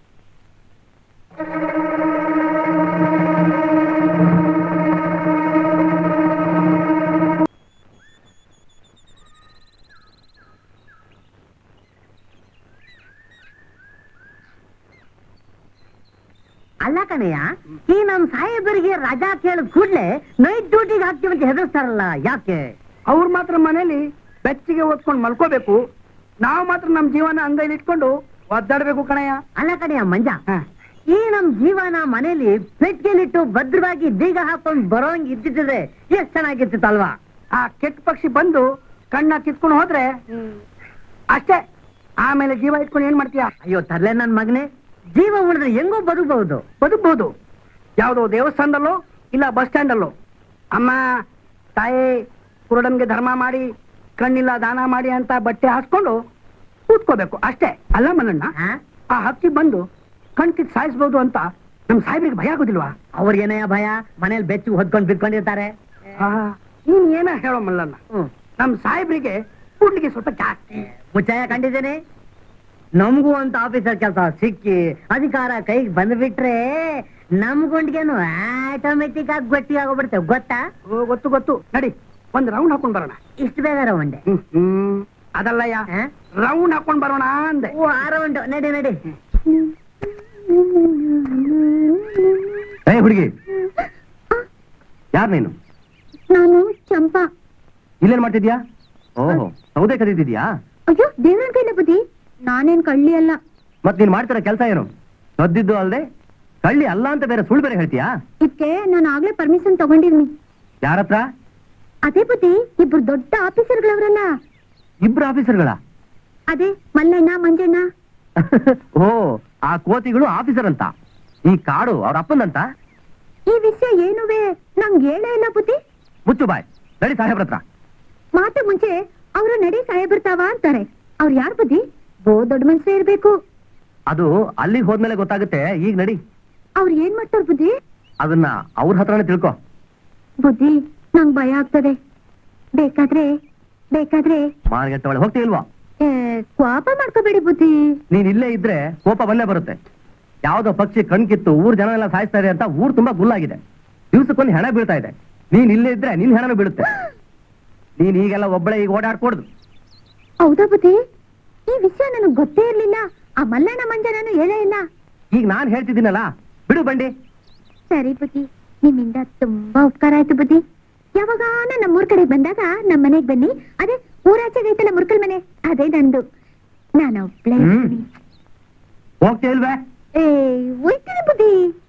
ಅಲ್ಲ ಕಣಯ್ಯ ಈ ನಮ್ ಸಾಹೇಬರಿಗೆ ರಜಾ ಕೇಳಿದ ಕೂಡ್ಲೆ ನೈಟ್ ಡ್ಯೂಟಿಗೆ ಹಾಕ್ತೀವಿ ಅಂತ ಹೆದರ್ಸ್ತಾರಲ್ಲ ಯಾಕೆ ಅವ್ರು ಮಾತ್ರ ಮನೇಲಿ ಬೆಚ್ಚಿಗೆ ಓದ್ಕೊಂಡು ಮಲ್ಕೋಬೇಕು ನಾವು ಮಾತ್ರ ನಮ್ ಜೀವನ ಅಂಗೈಲಿ ಇಟ್ಕೊಂಡು ಒದ್ದಾಡ್ಬೇಕು ಕಣಯ್ಯ ಅಲ್ಲ ಕಣಯ್ಯ ಮಂಜ ಹ. ಈ ನಮ್ ಜೀವನ ಮನೇಲಿ ಪೆಟ್ಟಿಗೆಲಿಟ್ಟು ಭದ್ರವಾಗಿ ಬೀಗ ಹಾಕೊಂಡ್ ಬರೋಂಗ್ ಇದ್ದಿದ್ರೆ ಎಷ್ಟ್ ಚೆನ್ನಾಗಿರ್ತಿತ್ತಲ್ವಾ ಆ ಕೆಟ್ಟ ಪಕ್ಷಿ ಬಂದು ಕಣ್ಣ ಕಿತ್ಕೊಂಡು ಹೋದ್ರೆ ಅಷ್ಟೇ ಆಮೇಲೆ ಜೀವ ಇಟ್ಕೊಂಡು ಏನ್ ಮಾಡ್ತೀಯ ಅಯ್ಯೋ ತರ್ಲೆ ನನ್ ಮಗನೇ ಜೀವ ಉಳಿದ್ರೆ ಹೆಂಗೋ ಬದುಕಬಹುದು ಬದುಕ್ಬಹುದು ಯಾವುದೋ ದೇವಸ್ಥಾನದಲ್ಲೋ ಇಲ್ಲ ಬಸ್ ಸ್ಟ್ಯಾಂಡಲ್ಲೋ ಅಮ್ಮ ತಾಯಿ ಕುರುಡನ್ಗೆ ಧರ್ಮ ಮಾಡಿ ಕಣ್ಣಿಲ್ಲ ದಾನ ಮಾಡಿ ಅಂತ ಬಟ್ಟೆ ಹಾಸ್ಕೊಂಡು ಕೂತ್ಕೋಬೇಕು ಅಷ್ಟೇ ಅಲ್ಲ ಮಲ್ಲಣ್ಣ ಆ ಹಕ್ಕಿ ಬಂದು ಕಣ್ ಕಿತ್ ಸಾಯಿಸ್ಬೋದು ಅಂತ ನಮ್ ಸಾಹೇಬ್ರಿಗೆ ಭಯ ಆಗೋದಿಲ್ವಾ ಅವ್ರಿಗೇನಯ್ಯ ಭಯ ಮನೇಲಿ ಬೆಚ್ಚು ಹೊದ್ಕೊಂಡ್ ಬಿಟ್ಕೊಂಡಿರ್ತಾರೆ ಆ, ನೀನ್ ಏನ ಹೇಳೋ ಮಲ್ಲಣ್ಣ ಹ್ಮ್ ನಮ್ ಸಾಹೇಬ್ರಿಗೆ ಕೂಡ್ಲಿಗೆ ಸ್ವಲ್ಪ ಜಾಸ್ತಿ ಮುಚ್ಚಾಯ ಕಂಡಿದ್ದೇನೆ ನಮಗೂ ಅಂತ ಆಫೀಸರ್ ಕೆಲಸ ಸಿಕ್ಕಿ ಅಧಿಕಾರ ಕೈಗೆ ಬಂದ್ಬಿಟ್ರೆ ನಮ್ ಗುಂಡ್ಗೇನು ಆಟೋಮೆಟಿಕ್ ಆಗಿ ಗಟ್ಟಿ ಆಗೋಗ್ಬಿಡ್ತೇವೆ ಗೊತ್ತಾ ಓ, ಗೊತ್ತು ಗೊತ್ತು ನಡಿ ಒಂದ್ ರೌಂಡ್ ಹಾಕೊಂಡ್ ಬರೋಣ ಇಷ್ಟು ಬೇಗ ರವಂಡೆ ಹ್ಮ್ ಹ್ಮ್ ಅದಲ್ಲಯ್ಯ ರೌಂಡ್ ಹಾಕೊಂಡ್ ಬರೋಣ ಅಂದೆ ಓ ಆರೌಂಡ್ ನಡಿ ನಡಿ ಏ ಹುಡುಗಿ ಯಾರು ನೀನು ನಾನು ಚಂಪಾ ಇಲ್ಲೇನ್ ಮಾಡ್ತಿದ್ಯಾ ಓಹೋ ಸೌದೆ ಕದೀತಿದ್ಯಾ ಅಯ್ಯೋ ದೇವ್ರ ಕೈಲ ಬುದ್ಧಿ ನಾನೇನ್ ಕಳ್ಳಿ ಅಲ್ಲ ಮತ್ ನೀನ್ ಮಾಡ್ತಿರೋ ಕೆಲಸ ಏನು ಸದ್ದಿದ್ದು ಅಲ್ದೆ ಕಳ್ಳಿ ಅಲ್ಲ ಅಂತ ಬೇರೆ ಸುಳ್ಳು ಬೇರೆ ಹೇಳ್ತೀಯಾ ಇದಕ್ಕೆ ನಾನು ಆಗ್ಲೇ ಪರ್ಮಿಷನ್ ತಗೊಂಡಿರ್ನಿ ಯಾರ ಹತ್ರ ಅದೇ ಬುದ್ಧಿ ಇಬ್ರು ದೊಡ್ಡ ಆಫೀಸರ್ಗಳವ್ರಲ್ಲ ಇಬ್ರು ಆಫೀಸರ್ಗಳ ಅದೇ ಮಲ್ಲಣ್ಣ ಮಂಜಣ್ಣ ಓ ಆ ಕೋತಿಗಳು ಆಫೀಸರ್ ಅಂತ ಈ ಕಾಡು ಅವ್ರ ಅಪ್ಪಂದಂತ ಈ ವಿಷಯ ಏನುವೆ ನಂಗೆ ಹೇಳೇ ಇಲ್ಲ ಬುದ್ಧಿ ಮುಚ್ಚು ಬಾಯ್ ನಡಿ ಸಾಹೇಬ್ರ ಹತ್ರ ಮಾತು ಮುಂಚೆ ಅವರು ನಡಿ ಸಾಹೇಬ್ರತಾವ ಅಂತಾರೆ ಅವ್ರು ಯಾರ್ ಬುದ್ಧಿ ಬೋ ದೊಡ್ಡ ಮನ್ಸೇ ಇರ್ಬೇಕು ಅದು ಅಲ್ಲಿಗೆ ಹೋದ್ಮೇಲೆ ಗೊತ್ತಾಗುತ್ತೆ ಈಗ ನಡಿ ಅವ್ರು ಏನ್ ಮಾಡ್ತಾರ ಬುದ್ಧಿ ಅದನ್ನ ಅವ್ರ ಹತ್ರನೇ ತಿಳ್ಕೊ ಬುದ್ಧಿ ನಂಗ್ ಭಯ ಆಗ್ತದೆ ಬೇಕಾದ್ರೆ ಬೇಕಾದ್ರೆ ಮಾರ್ಗೆಟ್ಟವಳೆ ಹೋಗ್ತೀಯ ಇಲ್ವಾ ಏ, ಕೋಪ ಮಾಡ್ಕೋಬೇಡಿ ಬುದ್ಧಿ ನೀನ್ ಇಲ್ಲೇ ಇದ್ರೆ ಕೋಪ ಬಂದೇ ಬರುತ್ತೆ ಯಾವ್ದೋ ಪಕ್ಷಿ ಕಣ್ಕಿತ್ತು ಊರ್ ಜನ ಎಲ್ಲ ಸಾಯಿಸ್ತಾ ಇದೆ ಅಂತ ಊರ್ ತುಂಬಾ ಗುಲ್ಲಾಗಿದೆ ದಿವ್ಸಕ್ಕೊಂದು ಹೆಣ ಬೀಳ್ತಾ ಇದೆ ನೀನ್ ಇಲ್ಲೇ ಇದ್ರೆ ನಿನ್ ಹೆಣನೂ ಬೀಳುತ್ತೆ ನೀನ್ ಈಗೆಲ್ಲ ಒಬ್ಬಳೆ ಈಗ ಓಡಾಡ್ಕೊಡ್ದು ಹೌದಾ ಬುದ್ಧಿ ಈ ವಿಷಯ ನನಗ್ ಗೊತ್ತೇ ಇರ್ಲಿಲ್ಲ ಆ ಮಲ್ಲಣ್ಣ ಮಂಜನನು ಹೇಳೇ ಇಲ್ಲ ಈಗ ನಾನ್ ಹೇಳ್ತಿದ್ದೀನಲ್ಲ ಬಿಡು ಬಂಡಿ ಸರಿ ಬುದ್ಧಿ ನಿಮ್ಮಿಂದ ತುಂಬಾ ಉಪಕಾರ ಆಯ್ತು ಬುದ್ಧಿ ಯಾವಾಗಾನ ನಮ್ಮೂರ್ ಕಡೆ ಬಂದಾಗ ನಮ್ ಮನೆಗ್ ಬನ್ನಿ ಅದೇ ಊರಾಚೆಗೆ ಐತಲ್ಲ ಮುರ್ಕಲ್ ಮನೆ ಅದೇ ನಂದು ನಾನು ಒಬ್ಳೆ ಹ್ಮ್. ಇರ್ತೀನಿ. ಹೋಗ್ತೀಯ ಇಲ್ವೇ ಏ ಹೋಯ್ತೀನಿ ಬುದ್ಧಿ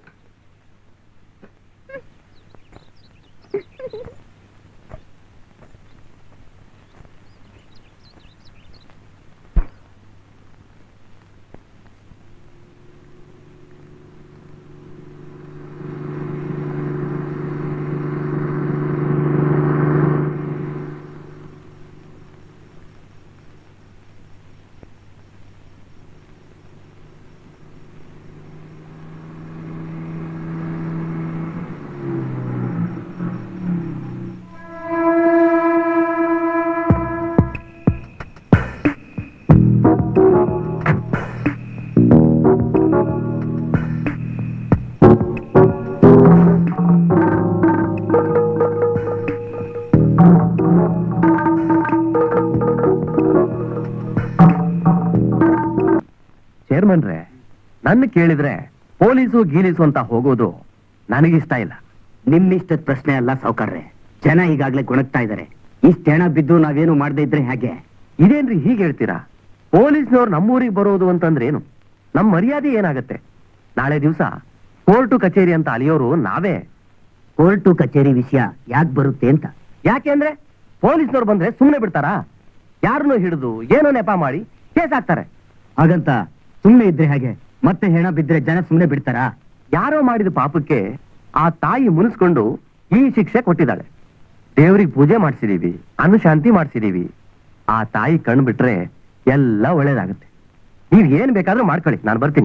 ಚೇರ್ಮನ್ರೆ ನನ್ನ ಕೇಳಿದ್ರೆ ಪೊಲೀಸು ಗೀಲೀಸು ಅಂತ ಹೋಗೋದು ನನಗಿಷ್ಟ ಇಲ್ಲ ನಿಮ್ಮಿಷ್ಟದ ಪ್ರಶ್ನೆ ಅಲ್ಲ ಸಾವುಕಾರ್ರೆ ಜನ ಈಗಾಗ್ಲೇ ಗುಣಗ್ತಾ ಇದಾರೆ ಇಷ್ಟ ಹೆಣ ಬಿದ್ದು ನಾವೇನು ಮಾಡದೇ ಇದ್ರೆ ಹೇಗೆ ಇದೇನ್ರಿ ಹೀಗೆ ಹೇಳ್ತೀರಾ ಪೊಲೀಸ್ನವ್ರು ನಮ್ಮೂರಿಗೆ ಬರೋದು ಅಂತಂದ್ರೆ ಏನು ನಮ್ಮ ಮರ್ಯಾದೆ ಏನಾಗತ್ತೆ ನಾಳೆ ದಿವಸ ಕೋರ್ಟು ಕಚೇರಿ ಅಂತ ಅಲಿಯೋರು ನಾವೇ ಕೋರ್ಟು ಕಚೇರಿ ವಿಷಯ ಯಾಕೆ ಬರುತ್ತೆ ಅಂತ ಯಾಕೆ ಅಂದ್ರೆ ಪೊಲೀಸ್ನವ್ರು ಬಂದ್ರೆ ಸುಮ್ಮನೆ ಬಿಡ್ತಾರಾ ಯಾರನ್ನೂ ಹಿಡಿದು ಏನೋ ನೆಪ ಮಾಡಿ ಕೇಸ್ ಹಾಕ್ತಾರೆ ಹಾಗಂತ ಸುಮ್ನೆ ಇದ್ರೆ ಹೇಗೆ ಮತ್ತೆ ಹೆಣ ಬಿದ್ರೆ ಜನ ಸುಮ್ನೆ ಬಿಡ್ತಾರಾ ಯಾರೋ ಮಾಡಿದ ಪಾಪಕ್ಕೆ ಆ ತಾಯಿ ಮುನಿಸ್ಕೊಂಡು ಈ ಶಿಕ್ಷೆ ಕೊಟ್ಟಿದ್ದಾಳೆ ದೇವ್ರಿಗೆ ಪೂಜೆ ಮಾಡಿಸಿದೀವಿ ಅನುಶಾಂತಿ ಮಾಡಿಸಿದೀವಿ ಆ ತಾಯಿ ಕಣ್ಣು ಬಿಟ್ರೆ ಎಲ್ಲ ಒಳ್ಳೇದಾಗುತ್ತೆ ನೀವ್ ಏನ್ ಬೇಕಾದ್ರೂ ಮಾಡ್ಕೊಳ್ಳಿ ನಾನು ಬರ್ತೀನಿ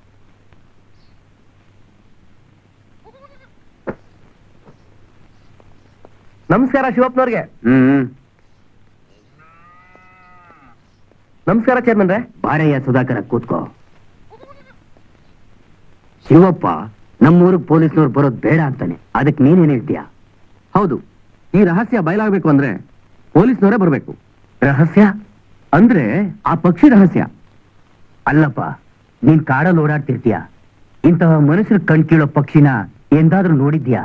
ನಮಸ್ಕಾರ ಶಿವಪ್ಪನವ್ರಿಗೆ ಹ್ಮ್ ನಮಸ್ಕಾರ ಚೇರ್ಮನ್ರೆ ಬಾರಯ್ಯ ಸುಧಾಕರ ಕೂತ್ಕೋ ಶಿವಪ್ಪ ನಮ್ಮೂರಿಗೆ ಪೊಲೀಸ್ನವ್ರು ಬರೋದ್ ಬೇಡ ಅಂತಾನೆ ಅದಕ್ಕೆ ನೀನೇನ್ ಹೇಳ್ತೀಯ ಹೌದು ಈ ರಹಸ್ಯ ಬಯಲಾಗಬೇಕು ಅಂದ್ರೆ ಪೊಲೀಸ್ನವರೇ ಬರಬೇಕು ರಹಸ್ಯ ಅಂದ್ರೆ ಆ ಪಕ್ಷಿ ರಹಸ್ಯ ಅಲ್ಲಪ್ಪ ನೀನ್ ಕಾಡಲ್ಲಿ ಓಡಾಡ್ತಿರ್ತೀಯ ಇಂತಹ ಮನುಷ್ಯರ ಕಣ್ ಕೀಳೋ ಪಕ್ಷಿನ ಎಂದಾದ್ರೂ ನೋಡಿದ್ಯಾ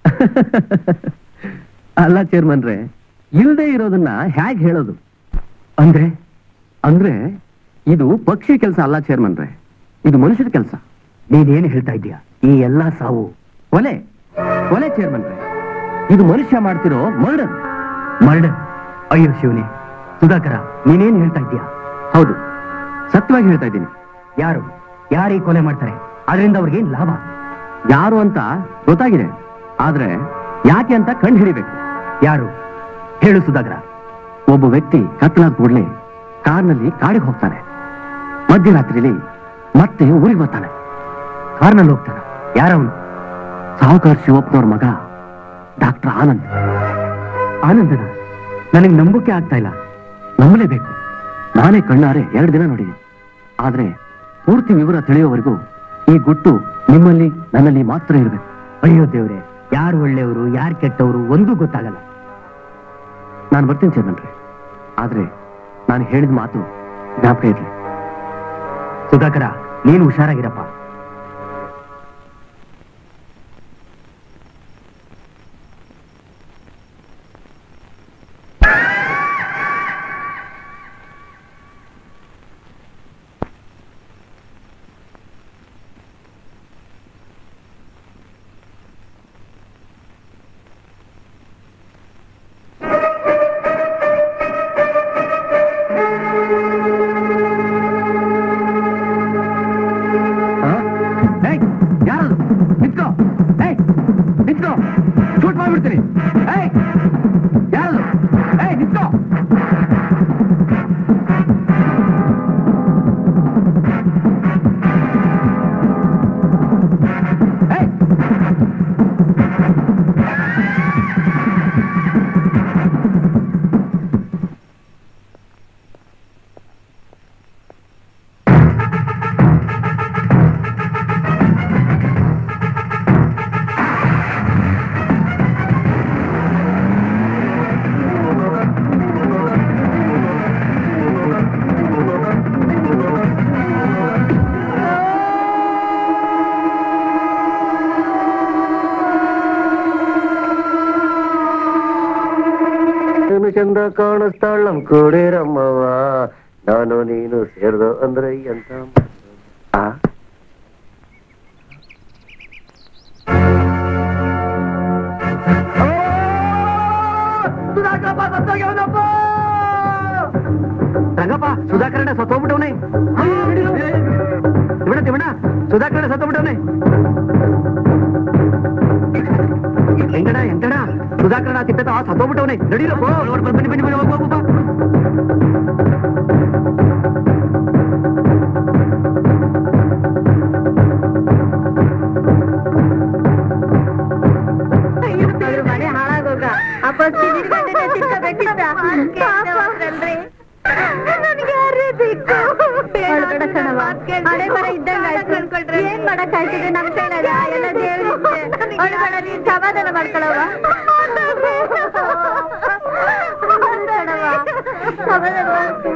ಅಲ್ಲ ಚೇರ್ಮನ್ರೆ ಇಲ್ದೇ ಇರೋದನ್ನ ಹೇಗ್ ಹೇಳೋದು ಅಂದ್ರೆ ಅಂದ್ರೆ ಇದು ಪಕ್ಷಿ ಕೆಲಸ ಅಲ್ಲ ಚೇರ್ಮನ್ರೆ ಇದು ಮನುಷ್ಯರ ಕೆಲಸ ನೀನೇನ್ ಹೇಳ್ತಾ ಇದ್ದೀಯ ಈ ಎಲ್ಲಾ ಸಾವು ಕೊಲೆ ಕೊಲೆ ಚೇರ್ಮನ್ರೆ ಇದು ಮನುಷ್ಯ ಮಾಡ್ತಿರೋ ಮರ್ಡರ್ ಮರ್ಡರ್ ಅಯ್ಯೋ ಶಿವನೇ ಸುಧಾಕರ ನೀನೇನ್ ಹೇಳ್ತಾ ಇದ್ದೀಯ ಹೌದು ಸತ್ಯವಾಗಿ ಹೇಳ್ತಾ ಇದ್ದೀನಿ ಯಾರು ಯಾರು ಈ ಕೊಲೆ ಮಾಡ್ತಾರೆ ಅದರಿಂದ ಅವ್ರಿಗೇನ್ ಲಾಭ ಯಾರು ಅಂತ ಗೊತ್ತಾಗಿದೆ ಆದ್ರೆ ಯಾಕೆ ಅಂತ ಕಂಡು ಹಿಡಿಬೇಕು ಯಾರು ಹೇಳು ಸುಧಾಕರ ಒಬ್ಬ ವ್ಯಕ್ತಿ ಕತ್ತಲಾದ ಕೂಡಲೇ ಕಾರ್ನಲ್ಲಿ ಕಾಡಿಗೆ ಹೋಗ್ತಾನೆ ಮಧ್ಯರಾತ್ರಿಲಿ ಮತ್ತೆ ಊರಿಗೆ ಬರ್ತಾನೆ ಕಾರ್ನಲ್ಲಿ ಹೋಗ್ತಾನ ಯಾರವನು ಸಾಹುಕಾರ ಶಿವಪ್ಪನವ್ರ ಮಗ ಡಾಕ್ಟರ್ ಆನಂದ್ ಆನಂದನ ನನಗೆ ನಂಬೋಕೆ ಆಗ್ತಾ ಇಲ್ಲ ನಂಬಲೇಬೇಕು ನಾನೇ ಕಣ್ಣಾರೆ ಎರಡು ದಿನ ನೋಡಿದೆ ಆದ್ರೆ ಪೂರ್ತಿ ವಿವರ ತಿಳಿಯೋವರೆಗೂ ಈ ಗುಟ್ಟು ನಿಮ್ಮಲ್ಲಿ ನನ್ನಲ್ಲಿ ಮಾತ್ರ ಇರಬೇಕು ಅಯ್ಯೋ ದೇವ್ರೆ ಯಾರು ಒಳ್ಳೆಯವರು ಯಾರು ಕೆಟ್ಟವರು ಒಂದೂ ಗೊತ್ತಾಗಲ್ಲ ನಾನು ಬರ್ತೀನಿ ಚೇರ್ಮನ್ರೆ ಆದ್ರೆ ನಾನು ಹೇಳಿದ ಮಾತು ಜ್ಞಾಪಕ ಇರ್ಲಿ ಸುಧಾಕರ ನೀನು ಹುಷಾರಾಗಿರಪ್ಪ ಯಾರದು ನಿಂತ್ಕೋ ಏಯ್ ನಿಂತ್ಕೋ ಶೂಟ್ ಮಾಡ್ಬಿಡ್ತೀನಿ ಏಯ್ ಯಾರದು ಏಯ್ ನಿಂತ್ಕೋ ಏಯ್ ನೀನು ಚಂದ ಕಾಣಿಸ್ತಾಳ ನಮ್ ಕೂಡಿರಮ್ಮವ ನಾನು ನೀನು ಸೇರ್ದು ಅಂದ್ರೆ ಎಂತ ಆ? ರಂಗಪ್ಪ ಸುಧಾಕರಣ ಸತ್ತೋಗ್ಬಿಟ್ಟವನೆ ತಿವಣ ತಿವಣ ಸುಧಾಕರಣ ಸತ್ತೋಗ್ಬಿಟ್ಟವನೆ ಎಂಗಡ ಎಂಗಡ ಸುಧಾಕರಣ ತಿಪ್ಪೆತ ಸತ್ತೋಗ್ಬಿಟ್ಟವನೆ ನಡೀರಪ್ಪ ಬನ್ನಿ ಬನ್ನಿ ಬನ್ನಿ ಹೋಗು ಹೋಗು ಬಾ. ಮನೆ ಹಾಳಾಗೋಗ ಆ ಪಕ್ಷಿ ನಿನ್ಗಂಟೆ ತಿನ್ಕೋಬೇಕಿತ್ತ ನನಗೆ ಯಾರೇ ಬೇಕು ಒಳಗಡೆ ಕಣವ ಹಳೆ ಮರ ಇದ್ದಂಗ ಆಯ್ತು ಏನ್ ಮಾಡಕ್ ಆಯ್ತಿದೆ ನಮ್ ಕೈಲಾಗ ಎಲ್ಲ ದೇವ್ರಿದ್ದೆ ಒಳಗಡೆ ನೀನ್ ಸಮಾಧಾನ ಮಾಡ್ಕೊಳವ ಸಮಾಧಾನ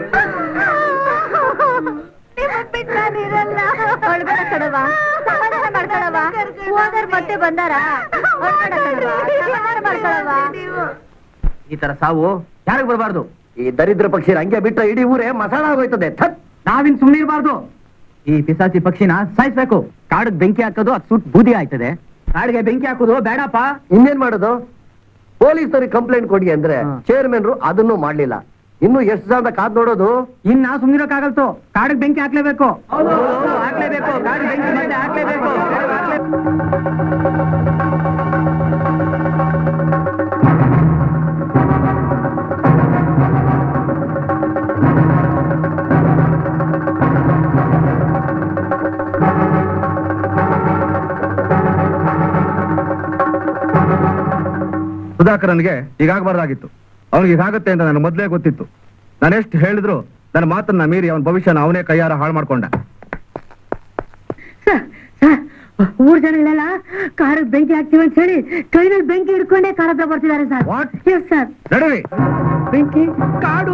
ಒಳಗಡೆ ಕಣವ ಸಮಾಧಾನ ಮಾಡ್ಕೊಳವ ಹೋದರ್ ಮತ್ತೆ ಬಂದಾರ ಒಳಗಡೆ ಕಣವ ಸಮಾಧಾನ ಮಾಡ್ಕೊಳವ ಈ ತರ ಸಾವು ಯಾರಿಗ್ ಬರಬಾರ್ದು ಈ ದರಿದ್ರ ಪಕ್ಷಿ ಹಂಗೆ ಬಿಟ್ರೆ ಇಡೀ ಊರೇ ಮಸಾಲ ಆಗೋಯ್ತದೆ ಥತ್ ನಾವಿನ್ ಸುಮ್ಮನೆ ಇರಬಾರ್ದು ಈ ಪಿಸಾಸಿ ಪಕ್ಷಿನ ಸಾಯಿಸ್ಬೇಕು ಕಾಡಿಗೆ ಬೆಂಕಿ ಹಾಕೋದು ಅದು ಸುಟ್ಟು ಬೂದಿ ಆಯ್ತದೆ ಕಾಡಿಗೆ ಬೆಂಕಿ ಹಾಕೋದು ಬೇಡಪ್ಪ ಇನ್ನೇನ್ ಮಾಡೋದು ಪೊಲೀಸರಿಗೆ ಕಂಪ್ಲೇಂಟ್ ಕೊಡಿ ಅಂದ್ರೆ ಹಾ. ಚೇರ್ಮನ್ರು ಅದನ್ನು ಮಾಡ್ಲಿಲ್ಲ ಇನ್ನು ಎಷ್ಟು ಜನ ಕಾದ್ ನೋಡೋದು ಇನ್ ನಾ ಸುಮ್ನಿರೋಕ್ಕಾಗಲ್ತು ಕಾಡಿಗೆ ಬೆಂಕಿ ಹಾಕ್ಲೇಬೇಕು ಹಾಕ್ಲೇಬೇಕು ಕಾಡಿಗೆ ಬೆಂಕಿ ಮತ್ತೆ ಹಾಕ್ಲೇಬೇಕು ಸುಧಾಕರನ್ಗೆ ಹೀಗಾಗಬಾರ್ದಾಗಿತ್ತು ಅವ್ನಿಗೆ ಹೀಗಾಗುತ್ತೆ ಅಂತ ನನಗೆ ಮೊದಲೇ ಗೊತ್ತಿತ್ತು ನಾನು ಎಷ್ಟು ಹೇಳಿದ್ರು ನನ್ನ ಮಾತನ್ನ ಮೀರಿ ಅವನ ಭವಿಷ್ಯನ ಅವನೇ ಕೈಯಾರ ಹಾಳು ಮಾಡ್ಕೊಂಡ ಊರ್ ಜನಗಳೆಲ್ಲ ಕಾರ್ ಬೆಂಕಿ ಹಾಕ್ತೀವಿ ಅಂತ ಹೇಳಿ ಕೈನಲ್ಲಿ ಬೆಂಕಿ ಹಿಡ್ಕೊಂಡೇ ಕಾರ ಹತ್ರ ಬರ್ತಿದ್ದಾರೆ ಸರ್ What? ಎಸ್ ಸರ್ ನಡುವೆ ಬೆಂಕಿ ಕಾಡು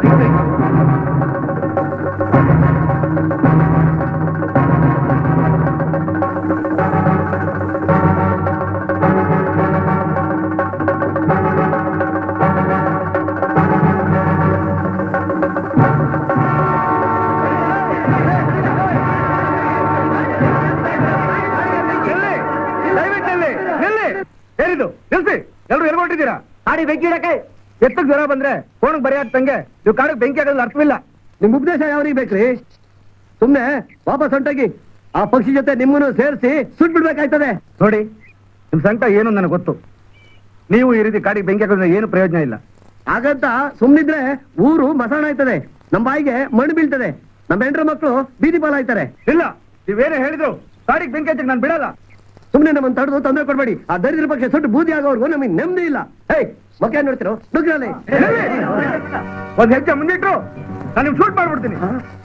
ನಿಲ್ಲಿ! ದಯವಿಟ್ಟು ನಿಲ್ಲಿ! ನಿಲ್ಲಿ! ಏನಿದು ನಿಲ್ಸಿ ಎಲ್ರು ಎಲ್ಗೊಟ್ಟಿದ್ದೀರಾ ಕಾಡಿ ಬೆಂಕಿ ಇಡಕ್ಕೆ ಎತ್ತಕ್ ಜ್ವರ ಬಂದ್ರೆ ಫೋನ್ ಬರೀ ತಂಗೆ ನೀವು ಕಾಡಿಗೆ ಬೆಂಕಿ ಹಾಕೋದ್ರಲ್ಲಿ ಅರ್ಥವಿಲ್ಲ ನಿಮ್ ಉಪದೇಶ ಯಾವ್ರಿಗೆ ಬೇಕ್ರಿ ಸುಮ್ನೆ ವಾಪಸ್ ಹೊಂಟೋಗಿ ಆ ಪಕ್ಷಿ ಜೊತೆ ನಿಮ್ಮನ್ನು ಸೇರಿಸಿ ಸುಟ್ ಬಿಡ್ಬೇಕಾಯ್ತದೆ ನೋಡಿ ನಿಮ್ ಸಂಕಟ ಏನು ನನಗೆ ಗೊತ್ತು ನೀವು ಈ ರೀತಿ ಕಾಡಿಗೆ ಬೆಂಕಿ ಹಾಕೋದ್ರಿಂದ ಏನು ಪ್ರಯೋಜನ ಇಲ್ಲ ಹಾಗಂತ ಸುಮ್ನಿದ್ರೆ ಊರು ಮಸಾಣ ಆಯ್ತದೆ ನಮ್ ಬಾಯಿಗೆ ಮಣ್ಣು ಬೀಳ್ತದೆ ನಮ್ಮ ಹೆಂಡ್ರ ಮಕ್ಕಳು ಬೀದಿ ಪಾಲಾಯ್ತಾರೆ ಇಲ್ಲ ನೀವೇನೇ ಹೇಳಿದ್ರು ಕಾಡಿಗೆ ಬೆಂಕಿ ಹಚ್ಚಕ್ ನಾನು ಬಿಡಲ್ಲ ಸುಮ್ನೆ ನಮ್ಮನ್ನ ತಡೆದು ತೊಂದರೆ ಕೊಡ್ಬೇಡಿ ಆ ದರಿದ್ರ ಪಕ್ಷ ಸುಟ್ಟು ಬೂದಿ ಆಗೋವರೆಗೂ ನಮಗೆ ನೆಮ್ಮದಿ ಇಲ್ಲ ಹೇಯ್ ಮಕ್ಕ ನೋಡ್ತಿರೋ ನುಗ್ರಲ್ಲಿ ಒಂದ್ ಹೆಜ್ಜೆ ಮುಂದಿಟ್ರು ನಾನು ನಿಮ್ ಶೂಟ್ ಮಾಡ್ಬಿಡ್ತೀನಿ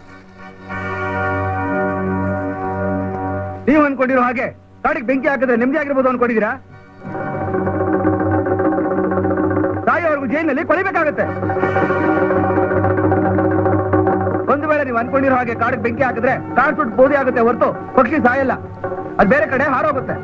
ನೀವು ಅನ್ಕೊಂಡಿರೋ ಹಾಗೆ ಕಾಡಿಗೆ ಬೆಂಕಿ ಹಾಕಿದ್ರೆ ನೆಮ್ಮದಿ ಆಗಿರ್ಬೋದು ಅನ್ಕೊಂಡಿದ್ದೀರಾ ಸಾಯೋವರೆಗೂ ಜೈಲಿನಲ್ಲಿ ಕೊಲಿಬೇಕಾಗತ್ತೆ ನೀವು ಅನ್ಕೊಂಡಿರೋ ಹಾಗೆ ಕಾಡಿಗೆ ಬೆಂಕಿ ಹಾಕಿದ್ರೆ ಕಾಡ್ ಸುಟ್ಟು ಬೋಧಿ ಆಗುತ್ತೆ ಹೊರತು ಪಕ್ಷಿ ಸಾಯಲ್ಲ ಅದ್ ಬೇರೆ ಕಡೆ ಹಾರೋಗುತ್ತೆ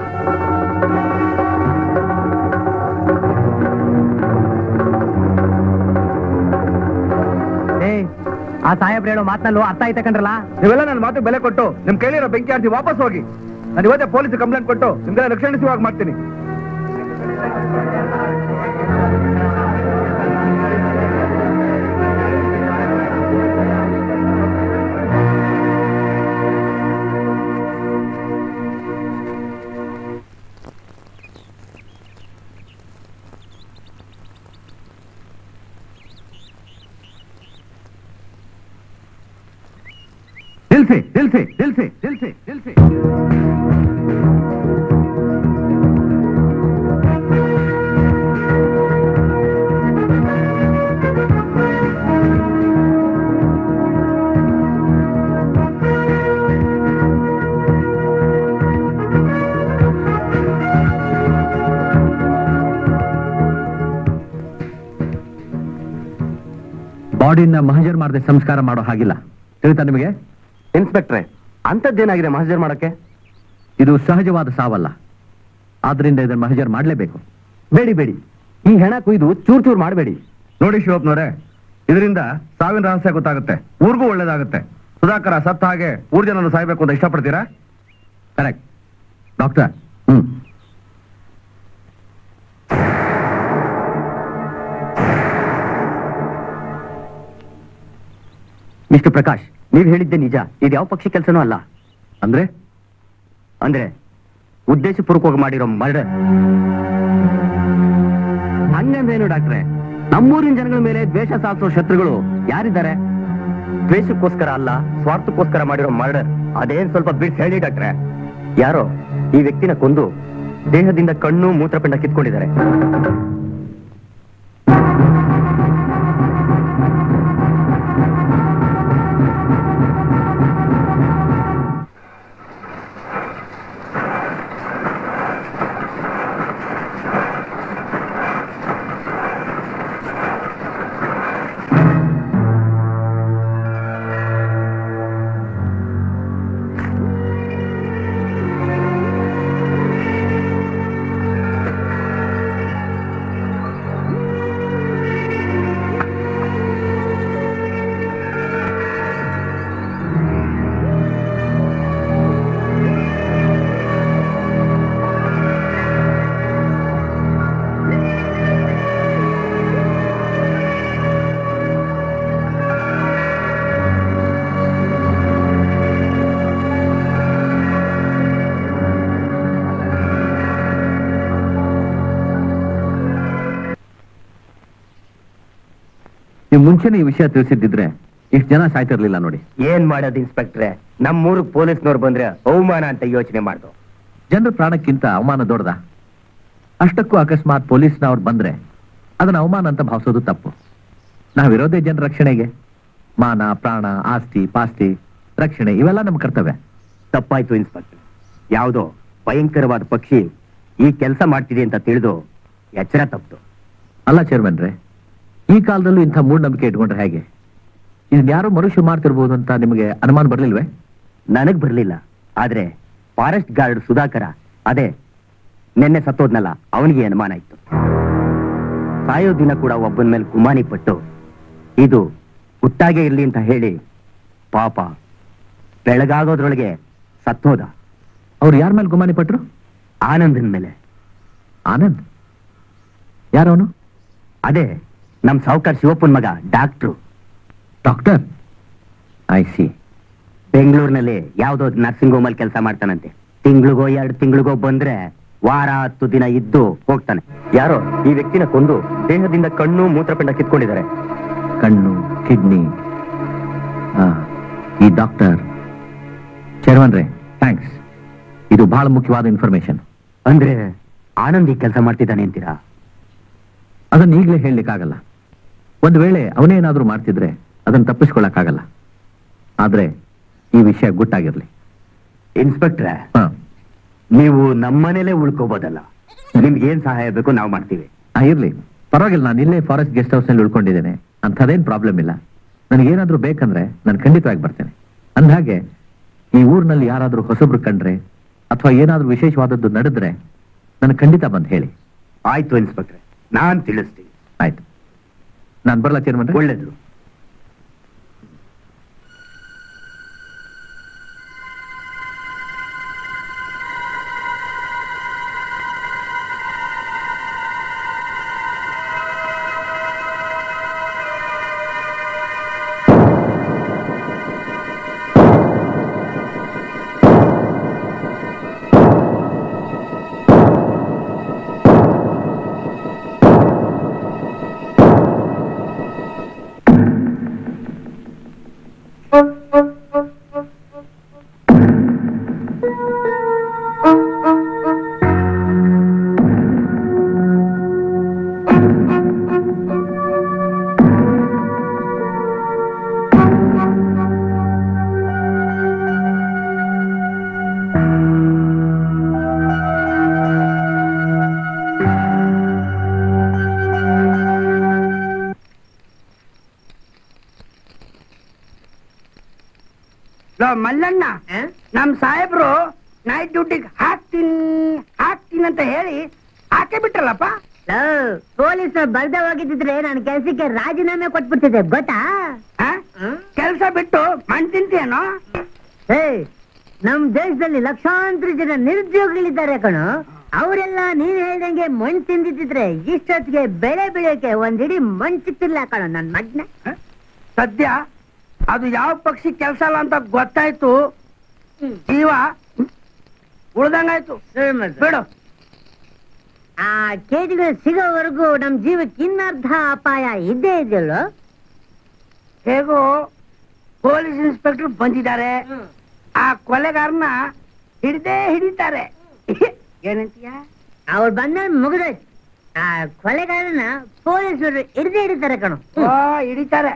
ಏ ಆ ಸಾಹೇಬ್ರು ಹೇಳೋ ಮಾತಲ್ಲೂ ಅರ್ಥ ಆಯ್ತಾ ಕಣ್ರಲ್ಲ ನೀವೆಲ್ಲ ನನ್ನ ಮಾತು ಬೆಲೆ ಕೊಟ್ಟು ನಿಮ್ ಕೈಲಿರೋ ಬೆಂಕಿ ಆರ್ಸಿ ವಾಪಸ್ ಹೋಗಿ ನಾನು ಇವತ್ತೇ ಪೊಲೀಸ್ ಕಂಪ್ಲೇಂಟ್ ಕೊಟ್ಟು ನಿಮ್ಗೆಲ್ಲ ರಕ್ಷಣಿಸುವಾಗ ಮಾಡ್ತೀನಿ ನಿಲ್ಸಿ ನಿಲ್ಸಿ ನಿಲ್ಸಿ ನಿಲ್ಸಿ ನಿಲ್ಸಿ ಬಾಡಿನ ಮಹಜರ್ ಮಾಡದೆ ಸಂಸ್ಕಾರ ಮಾಡೋ ಹಾಗಿಲ್ಲ ತಿಳಿತಾ ನಿಮಗೆ ಇನ್ಸ್ಪೆಕ್ಟ್ರೆ ಅಂಥದ್ದೇನಾಗಿದೆ ಮಹಜರ್ ಮಾಡಕ್ಕೆ ಇದು ಸಹಜವಾದ ಸಾವಲ್ಲ ಆದ್ರಿಂದ ಇದನ್ನ ಮಹಜರ್ ಮಾಡಲೇಬೇಕು ಬೇಡಿ ಬೇಡಿ ಈ ಹೆಣ ಕುಯ್ದು ಚೂರ್ ಚೂರ್ ಮಾಡಬೇಡಿ ನೋಡಿ ಶಿವಪ್ನವ್ರೆ ಇದರಿಂದ ಸಾವಿನ ರಹಸ್ಯ ಗೊತ್ತಾಗುತ್ತೆ ಊರಿಗೂ ಒಳ್ಳೇದಾಗುತ್ತೆ ಸುಧಾಕರ ಸತ್ತ ಹಾಗೆ ಊರ್ ಜನರು ಸಾಯ್ಬೇಕು ಅಂತ ಇಷ್ಟಪಡ್ತೀರಾ correct doctor hmm mister Prakash ನೀವು ಹೇಳಿದ್ದೆ ನಿಜ ಇದು ಯಾವ ಪಕ್ಷಿ ಕೆಲಸನೂ ಅಲ್ಲ ಅಂದ್ರೆ ಅಂದ್ರೆ ಉದ್ದೇಶಪೂರ್ವಕವಾಗಿ ಮಾಡಿರೋ ಮರ್ಡರ್ ಹಂಗಂದ್ರೇನು ಡಾಕ್ಟ್ರೆ ನಮ್ಮೂರಿನ ಜನಗಳ ಮೇಲೆ ದ್ವೇಷ ಸಾಧಿಸೋ ಶತ್ರುಗಳು ಯಾರಿದ್ದಾರೆ ದ್ವೇಷಕ್ಕೋಸ್ಕರ ಅಲ್ಲ ಸ್ವಾರ್ಥಕ್ಕೋಸ್ಕರ ಮಾಡಿರೋ ಮರ್ಡರ್ ಅದೇನ್ ಸ್ವಲ್ಪ ಬಿಡ್ಸ್ ಹೇಳಿ ಡಾಕ್ಟ್ರೆ ಯಾರೋ ಈ ವ್ಯಕ್ತಿನ ಕೊಂದು ದೇಹದಿಂದ ಕಣ್ಣು ಮೂತ್ರಪಿಂಡ ಕಿತ್ಕೊಂಡಿದ್ದಾರೆ ನೀವು ಮುಂಚೆನೆ ಈ ವಿಷಯ ತಿಳಿಸಿದ್ದಿದ್ರೆ ಇಷ್ಟು ಜನ ಸಾಯ್ತಿರ್ಲಿಲ್ಲ ನೋಡಿ ಏನ್ ಮಾಡೋದು ಇನ್ಸ್ಪೆಕ್ಟ್ರೆ ನಮ್ಮೂರು ಪೊಲೀಸ್ನವ್ರು ಬಂದ್ರೆ ಅವಮಾನ ಅಂತ ಯೋಚನೆ ಮಾಡ್ದು ಜನರ ಪ್ರಾಣಕ್ಕಿಂತ ಅವಮಾನ ದೊಡ್ಡದ ಅಷ್ಟಕ್ಕೂ ಅಕಸ್ಮಾತ್ ಪೊಲೀಸ್ನವ್ರು ಬಂದ್ರೆ ಅದನ್ನ ಅವಮಾನ ಅಂತ ಭಾವಿಸೋದು ತಪ್ಪು ನಾವಿರೋದೇ ಜನರ ರಕ್ಷಣೆಗೆ ಮಾನ ಪ್ರಾಣ ಆಸ್ತಿ ಪಾಸ್ತಿ ರಕ್ಷಣೆ ಇವೆಲ್ಲ ನಮ್ಮ ಕರ್ತವ್ಯ ತಪ್ಪಾಯ್ತು ಇನ್ಸ್ಪೆಕ್ಟರ್ ಯಾವುದೋ ಭಯಂಕರವಾದ ಪಕ್ಷಿ ಈ ಕೆಲಸ ಮಾಡ್ತಿದೆ ಅಂತ ತಿಳಿದು ಎಚ್ಚರ ತಪ್ಪಿತು ಅಲ್ಲ ಚೇರ್ಮನ್ರೆ ಈ ಕಾಲದಲ್ಲೂ ಇಂಥ ಮೂಢನಂಬಿಕೆ ಇಟ್ಕೊಂಡ್ರೆ ಹೇಗೆ ಇದನ್ನ ಯಾರೋ ಮನುಷ್ಯ ಮಾಡ್ತಿರ್ಬೋದು ಅಂತ ನಿಮಗೆ ಅನುಮಾನ ಬರ್ಲಿಲ್ವೇ ನನಗ್ ಬರ್ಲಿಲ್ಲ ಆದ್ರೆ ಫಾರೆಸ್ಟ್ ಗಾರ್ಡ್ ಸುಧಾಕರ ಅದೇ ನಿನ್ನೆ ಸತ್ತೋದ್ನಲ್ಲ ಅವನಿಗೆ ಅನುಮಾನ ಇತ್ತು ಸಾಯೋ ದಿನ ಕೂಡ ಒಬ್ಬನ ಮೇಲೆ ಗುಮಾನಿ ಪಟ್ಟು ಇದು ಹುಟ್ಟಾಗೆ ಇರ್ಲಿ ಅಂತ ಹೇಳಿ ಪಾಪ ಬೆಳಗಾಗೋದ್ರೊಳಗೆ ಸತ್ತೋದ ಅವ್ರು ಯಾರ ಮೇಲೆ ಗುಮಾನಿ ಪಟ್ರು ಆನಂದನ್ ಮೇಲೆ ಆನಂದ್ ಯಾರವನು ಅದೇ ನಮ್ ಸಾವುಕಾರ್ ಶಿವಪ್ಪನ್ ಮಗ ಡಾಕ್ಟ್ರು ಡಾಕ್ಟರ್ ಐ ಸಿ ಬೆಂಗಳೂರಿನಲ್ಲಿ ಯಾವ್ದೋ ನರ್ಸಿಂಗ್ ಹೋಮ್ ಅಲ್ಲಿ ಕೆಲಸ ಮಾಡ್ತಾನಂತೆ ತಿಂಗಳಿಗೋ ಎರಡು ತಿಂಗಳಿಗೋ ಬಂದ್ರೆ ವಾರ ಹತ್ತು ದಿನ ಇದ್ದು ಹೋಗ್ತಾನೆ ಯಾರೋ ಈ ವ್ಯಕ್ತಿನ ಕೊಂದು ದೇಹದಿಂದ ಕಣ್ಣು ಮೂತ್ರಪಿಂಡ ಕಿತ್ಕೊಂಡಿದ್ದಾರೆ ಕಣ್ಣು ಕಿಡ್ನಿ ಈ ಡಾಕ್ಟರ್ ಚೇರ್ಮನ್ರೆ ಥ್ಯಾಂಕ್ಸ್ ಇದು ಬಹಳ ಮುಖ್ಯವಾದ ಇನ್ಫಾರ್ಮೇಶನ್ ಅಂದ್ರೆ ಆನಂದ್ ಈ ಕೆಲಸ ಮಾಡ್ತಿದ್ದಾನೆ ಅಂತೀರಾ ಅದನ್ನ ಈಗಲೇ ಹೇಳಲಿಕ್ಕಾಗಲ್ಲ ಒಂದು ವೇಳೆ ಅವನೇನಾದ್ರೂ ಮಾಡ್ತಿದ್ರೆ ಅದನ್ನ ತಪ್ಪಿಸ್ಕೊಳ್ಳಕ್ಕಾಗಲ್ಲ ಆದ್ರೆ ಈ ವಿಷಯ ಗುಟ್ಟಾಗಿರ್ಲಿ ಇನ್ಸ್ಪೆಕ್ಟ್ರೆ ಹಾ ನೀವು ನಮ್ಮನೇಲೆ ಉಳ್ಕೋಬೋದಲ್ಲ ನಿಮ್ಗೆ ಏನ್ ಸಹಾಯ ಬೇಕು ನಾವು ಮಾಡ್ತೀವಿ ಆ, ಇರ್ಲಿ ಪರವಾಗಿಲ್ಲ ನಾನು ಇಲ್ಲೇ ಫಾರೆಸ್ಟ್ ಗೆಸ್ಟ್ ಹೌಸ್ ನಲ್ಲಿ ಉಳ್ಕೊಂಡಿದ್ದೇನೆ ಅಂಥದ್ದೇನ್ ಪ್ರಾಬ್ಲಮ್ ಇಲ್ಲ ನನಗೇನಾದ್ರೂ ಬೇಕಂದ್ರೆ ನಾನು ಖಂಡಿತವಾಗಿ ಬರ್ತೇನೆ ಅಂದ್ಹಾಗೆ ಈ ಊರಿನಲ್ಲಿ ಯಾರಾದ್ರೂ ಹೊಸಬ್ರು ಕಂಡ್ರೆ ಅಥವಾ ಏನಾದ್ರೂ ವಿಶೇಷವಾದದ್ದು ನಡೆದ್ರೆ ನನಗೆ ಖಂಡಿತ ಬಂದು ಹೇಳಿ ಆಯ್ತು ಇನ್ಸ್ಪೆಕ್ಟ್ರೆ ನಾನ್ ತಿಳಿಸ್ತೀನಿ ಆಯ್ತು ನಾನು ಬರಲ್ಲ ಚೇರ್ಮನ್ ಒಳ್ಳೇದು ಲೋ ಮಲ್ಲಣ್ಣ ನಮ್ ಸಾಹೇಬ್ರು ನೈಟ್ ಡ್ಯೂಟಿಗೆ ಹಾಕ್ತೀನಿ ಹಾಕ್ತೀನಿ ಅಂತ ಹೇಳಿ ಹಾಕೇ ಬಿಟ್ರಲ್ಲಪ್ಪ ಪೊಲೀಸ್ ಬರ್ದೆ ಹೋಗಿದ್ರೆ ನಾನು ಕೆಲಸಕ್ಕೆ ರಾಜೀನಾಮೆ ಕೊಟ್ಬಿಡ್ತಿದ್ದೆ ಗೊತ್ತಾ ಕೆಲಸ ಬಿಟ್ಟು ಮಣ್ ತಿಂತೀಯನೋ ಏ ನಮ್ ದೇಶದಲ್ಲಿ ಲಕ್ಷಾಂತರ ಜನ ನಿರುದ್ಯೋಗಿಗಳಿದ್ದಾರೆ ಕಣೋ ಅವರೆಲ್ಲ ನೀನ್ ಹೇಳ್ದಂಗೆ ಮಣ್ ತಿಂದಿದ್ರೆ ಇಷ್ಟೊತ್ತಿಗೆ ಬೆಳೆ ಬೆಳೆಯಕ್ಕೆ ಒಂದಿಡೀ ಮಣ್ ಸಿಕ್ತಿಲ್ಲ ಕಣೋ ನನ್ ಮಗ್ನ ಸದ್ಯ ಅದು ಯಾವ ಪಕ್ಷಿ ಕೆಲಸ ಅಲ್ಲ ಅಂತ ಗೊತ್ತಾಯ್ತು ಜೀವ ಉಳ್ದಂಗಾಯ್ತು ಬಿಡು ಆ ಕೇಜಿಗಳು ಸಿಗೋವರೆಗೂ ನಮ್ ಜೀವಕ್ಕೆ ಇನ್ನರ್ಧ ಅಪಾಯ ಇದ್ದೇ ಇದೆಯಲ್ಲೋ ಹೇಗೋ ಪೊಲೀಸ್ ಇನ್ಸ್ಪೆಕ್ಟರ್ ಬಂದಿದ್ದಾರೆ ಆ ಕೊಲೆಗಾರನ ಹಿಡ್ದೇ ಹಿಡಿತಾರೆ ಏನಂತೀಯ ಅವ್ರು ಬಂದ ಮುಗಿದೋಯ್ತು ಆ ಕೊಲೆಗಾರನ ಪೊಲೀಸರು ಹಿಡ್ದೇ ಹಿಡಿತಾರೆ ಕಣೋ ಓ ಹಿಡಿತಾರೆ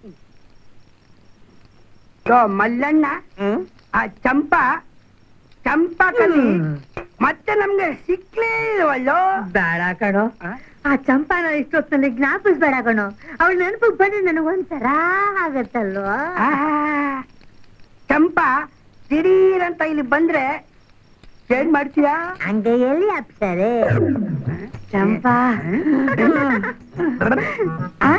ಯೋ ಮಲ್ಲಣ್ಣ ಆ ಚಂಪಾ ಚಂಪಾ ಕಲಿ ಮತ್ತೆ ನಮ್ಗೆ ಸಿಕ್ಲೇ ಇಲ್ವಲ್ಲೋ ಬೇಡ ಕಣೋ ಆ ಚಂಪಾನ ಇಷ್ಟೊತ್ತಲ್ಲಿ ಜ್ಞಾಪಿಸ್ಬೇಡ ಕಣೋ ಅವಳ ನೆನಪಿಗೆ ಬಂದ್ರೆ ನನಗೆ ಒಂಥರ ಆಗತ್ತಲ್ವಾ ಆ, ಚಂಪಾ ದಿಢೀರಂತ ಇಲ್ಲಿ ಬಂದ್ರೆ ಏನ್ ಮಾಡ್ತೀಯಾ ಹಂಗೆ ಎಲ್ಲಿ ಅಪ್ಸರೆ ಚಂಪಾ ಆ?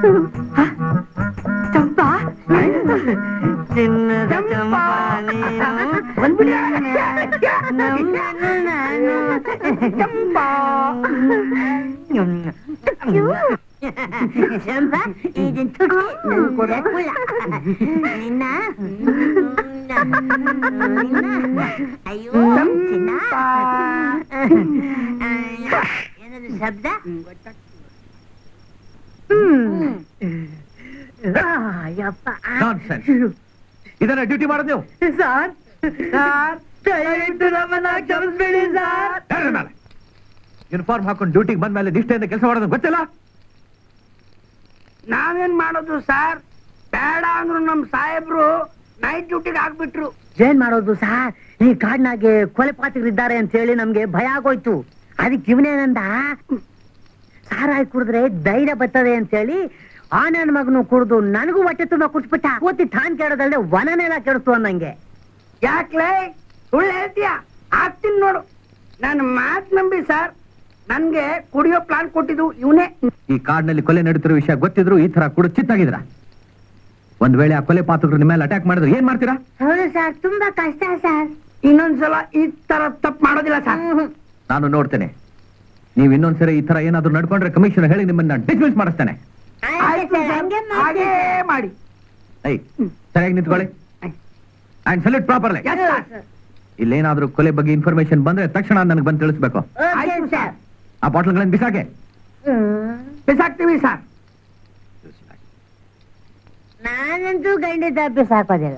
ಚಂಪಾ ಚಿನ್ನದ ಚಂಪಾ ನೀನು ಬಂದ್ಬಿಡ್ಯಾ? ನಮ್ಮನ್ನು ನಾನು ಚಂಪಾ ಚಂಪಾ ಇದನ್ ತುಟಿ ನನ್ ಕೂಡ ಕುಳ ನಿನ್ನ ನಿನ್ನ ಅಯ್ಯೋ ಚಿನ್ನ ಏನಾದ್ರು ಶಬ್ದ ಯಪ್ಪ Nonsense. ಇದನ್ನ ಡ್ಯೂಟಿ ಮಾಡೋದು ನೀವು ಸರ್ ಸರ್ ದಯವಿಟ್ಟು ನಮ್ಮನ್ನ ಕ್ಷಮಿಸ್ಬೇಡಿ ಸರ್ ಯಾರ ಮೇಲೆ ಯೂನಿಫಾರ್ಮ್ ಹಾಕೊಂಡು ಡ್ಯೂಟಿಗೆ ಬಂದ ಮೇಲೆ ನಿಷ್ಠೆಯಿಂದ ಕೆಲಸ ಮಾಡೋದು ಗೊತ್ತಿಲ್ಲ ನಾವೇನ್ ಮಾಡೋದು ಸರ್ ಬೇಡ ಅಂದ್ರು ನಮ್ ಸಾಹೇಬ್ರು ನೈಟ್ ಡ್ಯೂಟಿಗೆ ಹಾಕ್ಬಿಟ್ರು ಏನ್ ಮಾಡೋದು ಸರ್ ಈ ಕಾಡ್ನಾಗೆ ಕೊಲೆ ಪಾತಕರಿದ್ದಾರೆ ಅಂತ ಹೇಳಿ ನಮ್ಗೆ ಭಯ ಆಗೋಯ್ತು ಅದಕ್ಕೆ ಇವನೇನಂದ ಸಾರಾಯಿ ಕುಡಿದ್ರೆ ಧೈರ್ಯ ಬರ್ತದೆ ಅಂತ ಹೇಳಿ ಆ ನನ್ನ ಮಗನು ಕುಡಿದು ನನಗೂ ಹೊಟ್ಟೆ ತುಂಬ ಕುಟ್ಬಿಟ್ಟ ಕೂತಿ ಠಾನ್ ಕೇಳೋದಲ್ದೆ ವನನೆಲ್ಲ ಕೆಡಿಸ್ತು ಅನ್ನಂಗೆ ಯಾಕ್ಲೆ ಸುಳ್ಳು ಹೇಳ್ತೀಯ ಆಗ್ತೀನಿ ನೋಡು ನನ್ನ ಮಾತ್ ನಂಬಿ ಸರ್ ನನ್ಗೆ ಕುಡಿಯೋ ಪ್ಲಾನ್ ಕೊಟ್ಟಿದ್ದು ಇವನೇ ಈ ಕಾಡ್ನಲ್ಲಿ ಕೊಲೆ ನಡೀತಿರೋ ವಿಷಯ ಗೊತ್ತಿದ್ರು ಈ ತರ ಕೂಡ ಚಿತ್ತಾಗಿದ್ರ ಒಂದ್ ವೇಳೆ ಆ ಕೊಲೆ ಪಾತಕರು ನಿಮ್ಮ ಮೇಲೆ ಅಟ್ಯಾಕ್ ಮಾಡಿದ್ರು ಏನ್ ಮಾಡ್ತೀರಾ ಹೌದು ಸರ್ ತುಂಬಾ ಕಷ್ಟ ಸರ್ ಇನ್ನೊಂದ್ಸಲ ಈ ತರ ತಪ್ಪು ಮಾಡೋದಿಲ್ಲ ಸರ್ ನಾನು ನೋಡ್ತೇನೆ ನೀವು ಇನ್ನೊಂದ್ಸರಿ ಈ ತರ ಏನಾದ್ರು ನಡ್ಕೊಂಡ್ರೆ ಕಮಿಷನರ್ ಹೇಳಿ ನಿಮ್ಮನ್ನ ಡಿಸ್ಮಿಸ್ ಮಾಡಿಸ್ತೇನೆ ಆಯ್ತು ಸರ್ ಹಾಗೇ ಮಾಡಿ ಐ ಸರಿಯಾಗಿ ನಿಂತ್ಕೊಳ್ಳಿ and salute properly Yes, sir. ಇಲ್ಲೇನಾದ್ರೂ ಕೊಲೆ ಬಗ್ಗೆ ಇನ್ಫಾರ್ಮೇಶನ್ ಬಂದ್ರೆ ತಕ್ಷಣ ನನಗೆ ಬಂದು ತಿಳಿಸ್ಬೇಕು ಆಯ್ತು ಸರ್ ಆ ಬಾಟ್ಲ್ಗಳನ್ನ ಬಿಸಾಕೆ ಬಿಸಾಕ್ತೀವಿ ಸರ್ ನಾನಂತೂ ಖಂಡಿತ ಬಿಸಾಕೋದಿಲ್ಲ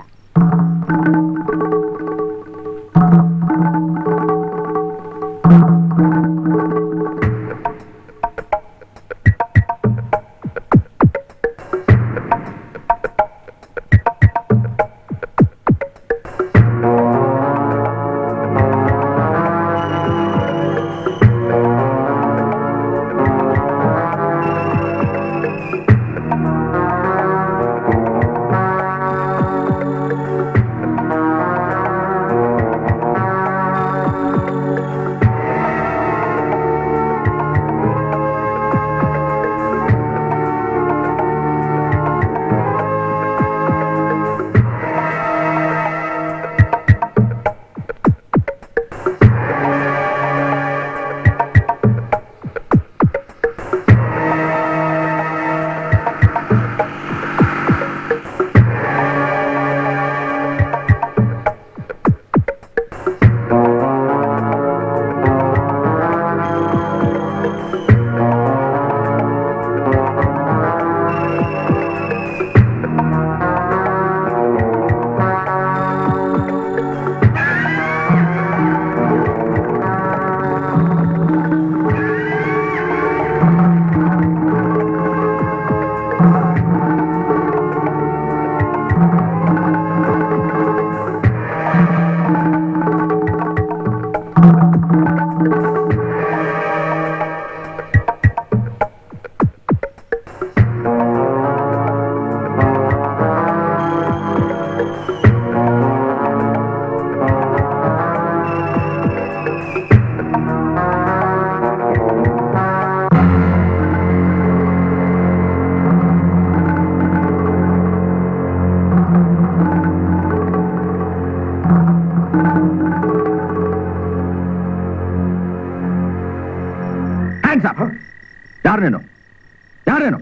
ಹ್ಯಾಂಡ್ಸ್ ಅಪ್ ಯಾರೇನು ಯಾರೇನು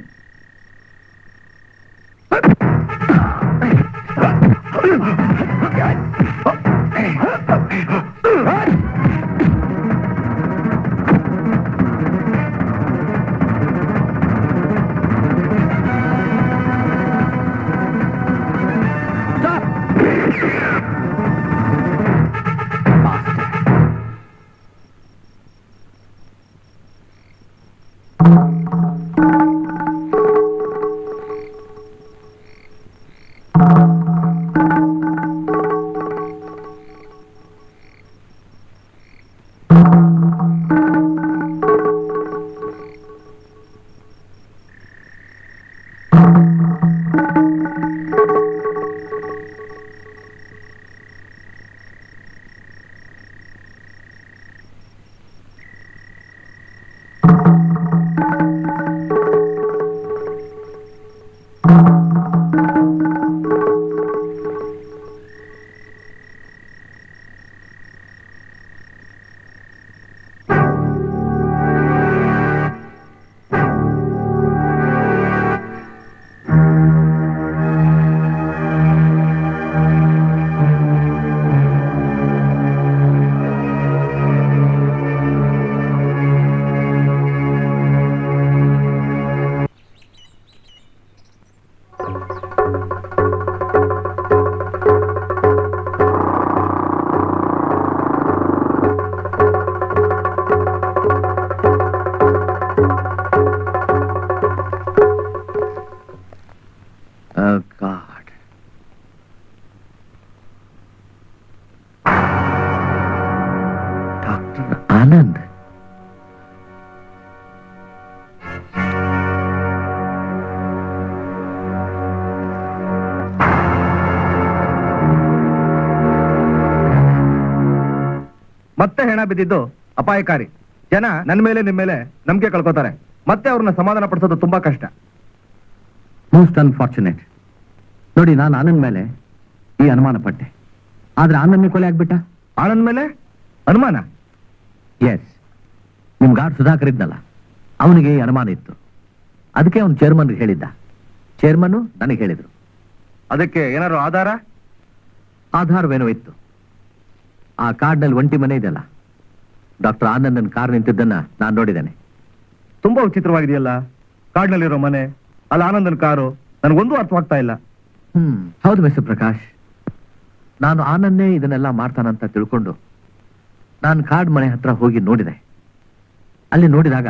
Oh, God. ಡಾಕ್ಟರ್ ಆನಂದ್ ಮತ್ತೆ ಹೆಣ ಬಿದ್ದಿದ್ದು ಅಪಾಯಕಾರಿ ಜನ ನನ್ನ ಮೇಲೆ ನಿಮ್ಮ ಮೇಲೆ ನಂಬಿಕೆ ಕಳ್ಕೊತಾರೆ ಮತ್ತೆ ಅವ್ರನ್ನ ಸಮಾಧಾನ ಪಡಿಸೋದು ತುಂಬಾ ಕಷ್ಟ ಮೋಸ್ಟ್ ಅನ್ಫಾರ್ಚುನೇಟ್ ನೋಡಿ ನಾನು ಆನಂದ್ ಮೇಲೆ ಈ ಅನುಮಾನ ಪಟ್ಟೆ ಆದ್ರೆ ಆನಂದ್ ಕೊಲೆ ಆಗ್ಬಿಟ್ಟ ಆನಂದ್ ಮೇಲೆ ಅನುಮಾನ ಎಸ್ ನಿಮ್ ಗಾರ್ಡ್ ಸುಧಾಕರ್ ಇದ್ನಲ್ಲ ಅವನಿಗೆ ಈ ಅನುಮಾನ ಇತ್ತು ಅದಕ್ಕೆ ಅವನು ಚೇರ್ಮನ್ ಹೇಳಿದ್ದ ಚೇರ್ಮನ್ ನನಗೆ ಹೇಳಿದ್ರು ಅದಕ್ಕೆ ಏನಾದ್ರು ಆಧಾರ ಆಧಾರವೇನೋ ಇತ್ತು ಆ ಕಾರ್ಡ್ನಲ್ಲಿ ಒಂಟಿ ಮನೆ ಇದೆಯಲ್ಲ ಡಾಕ್ಟರ್ ಆನಂದನ್ ಕಾರ್ ನಿಂತಿದ್ದನ್ನ ನಾನು ನೋಡಿದ್ದೇನೆ ತುಂಬಾ ವಿಚಿತ್ರವಾಗಿದೆಯಲ್ಲ ಕಾಡ್ನಲ್ಲಿರೋ ಮನೆ ಅಲ್ಲಿ ಆನಂದನ್ ಕಾರು ನನಗೊಂದು ಅರ್ಥವಾಗ್ತಾ ಇಲ್ಲ ಹ್ಮ್ ಹೌದು ಮಿಸ್ಟರ್ ಪ್ರಕಾಶ್ ನಾನು ಆನಂದೇ ಇದನ್ನೆಲ್ಲ ಮಾಡ್ತಾನಂತ ತಿಳ್ಕೊಂಡು ನಾನು ಕಾರ್ಡ್ ಮನೆ ಹತ್ರ ಹೋಗಿ ನೋಡಿದೆ ಅಲ್ಲಿ ನೋಡಿದಾಗ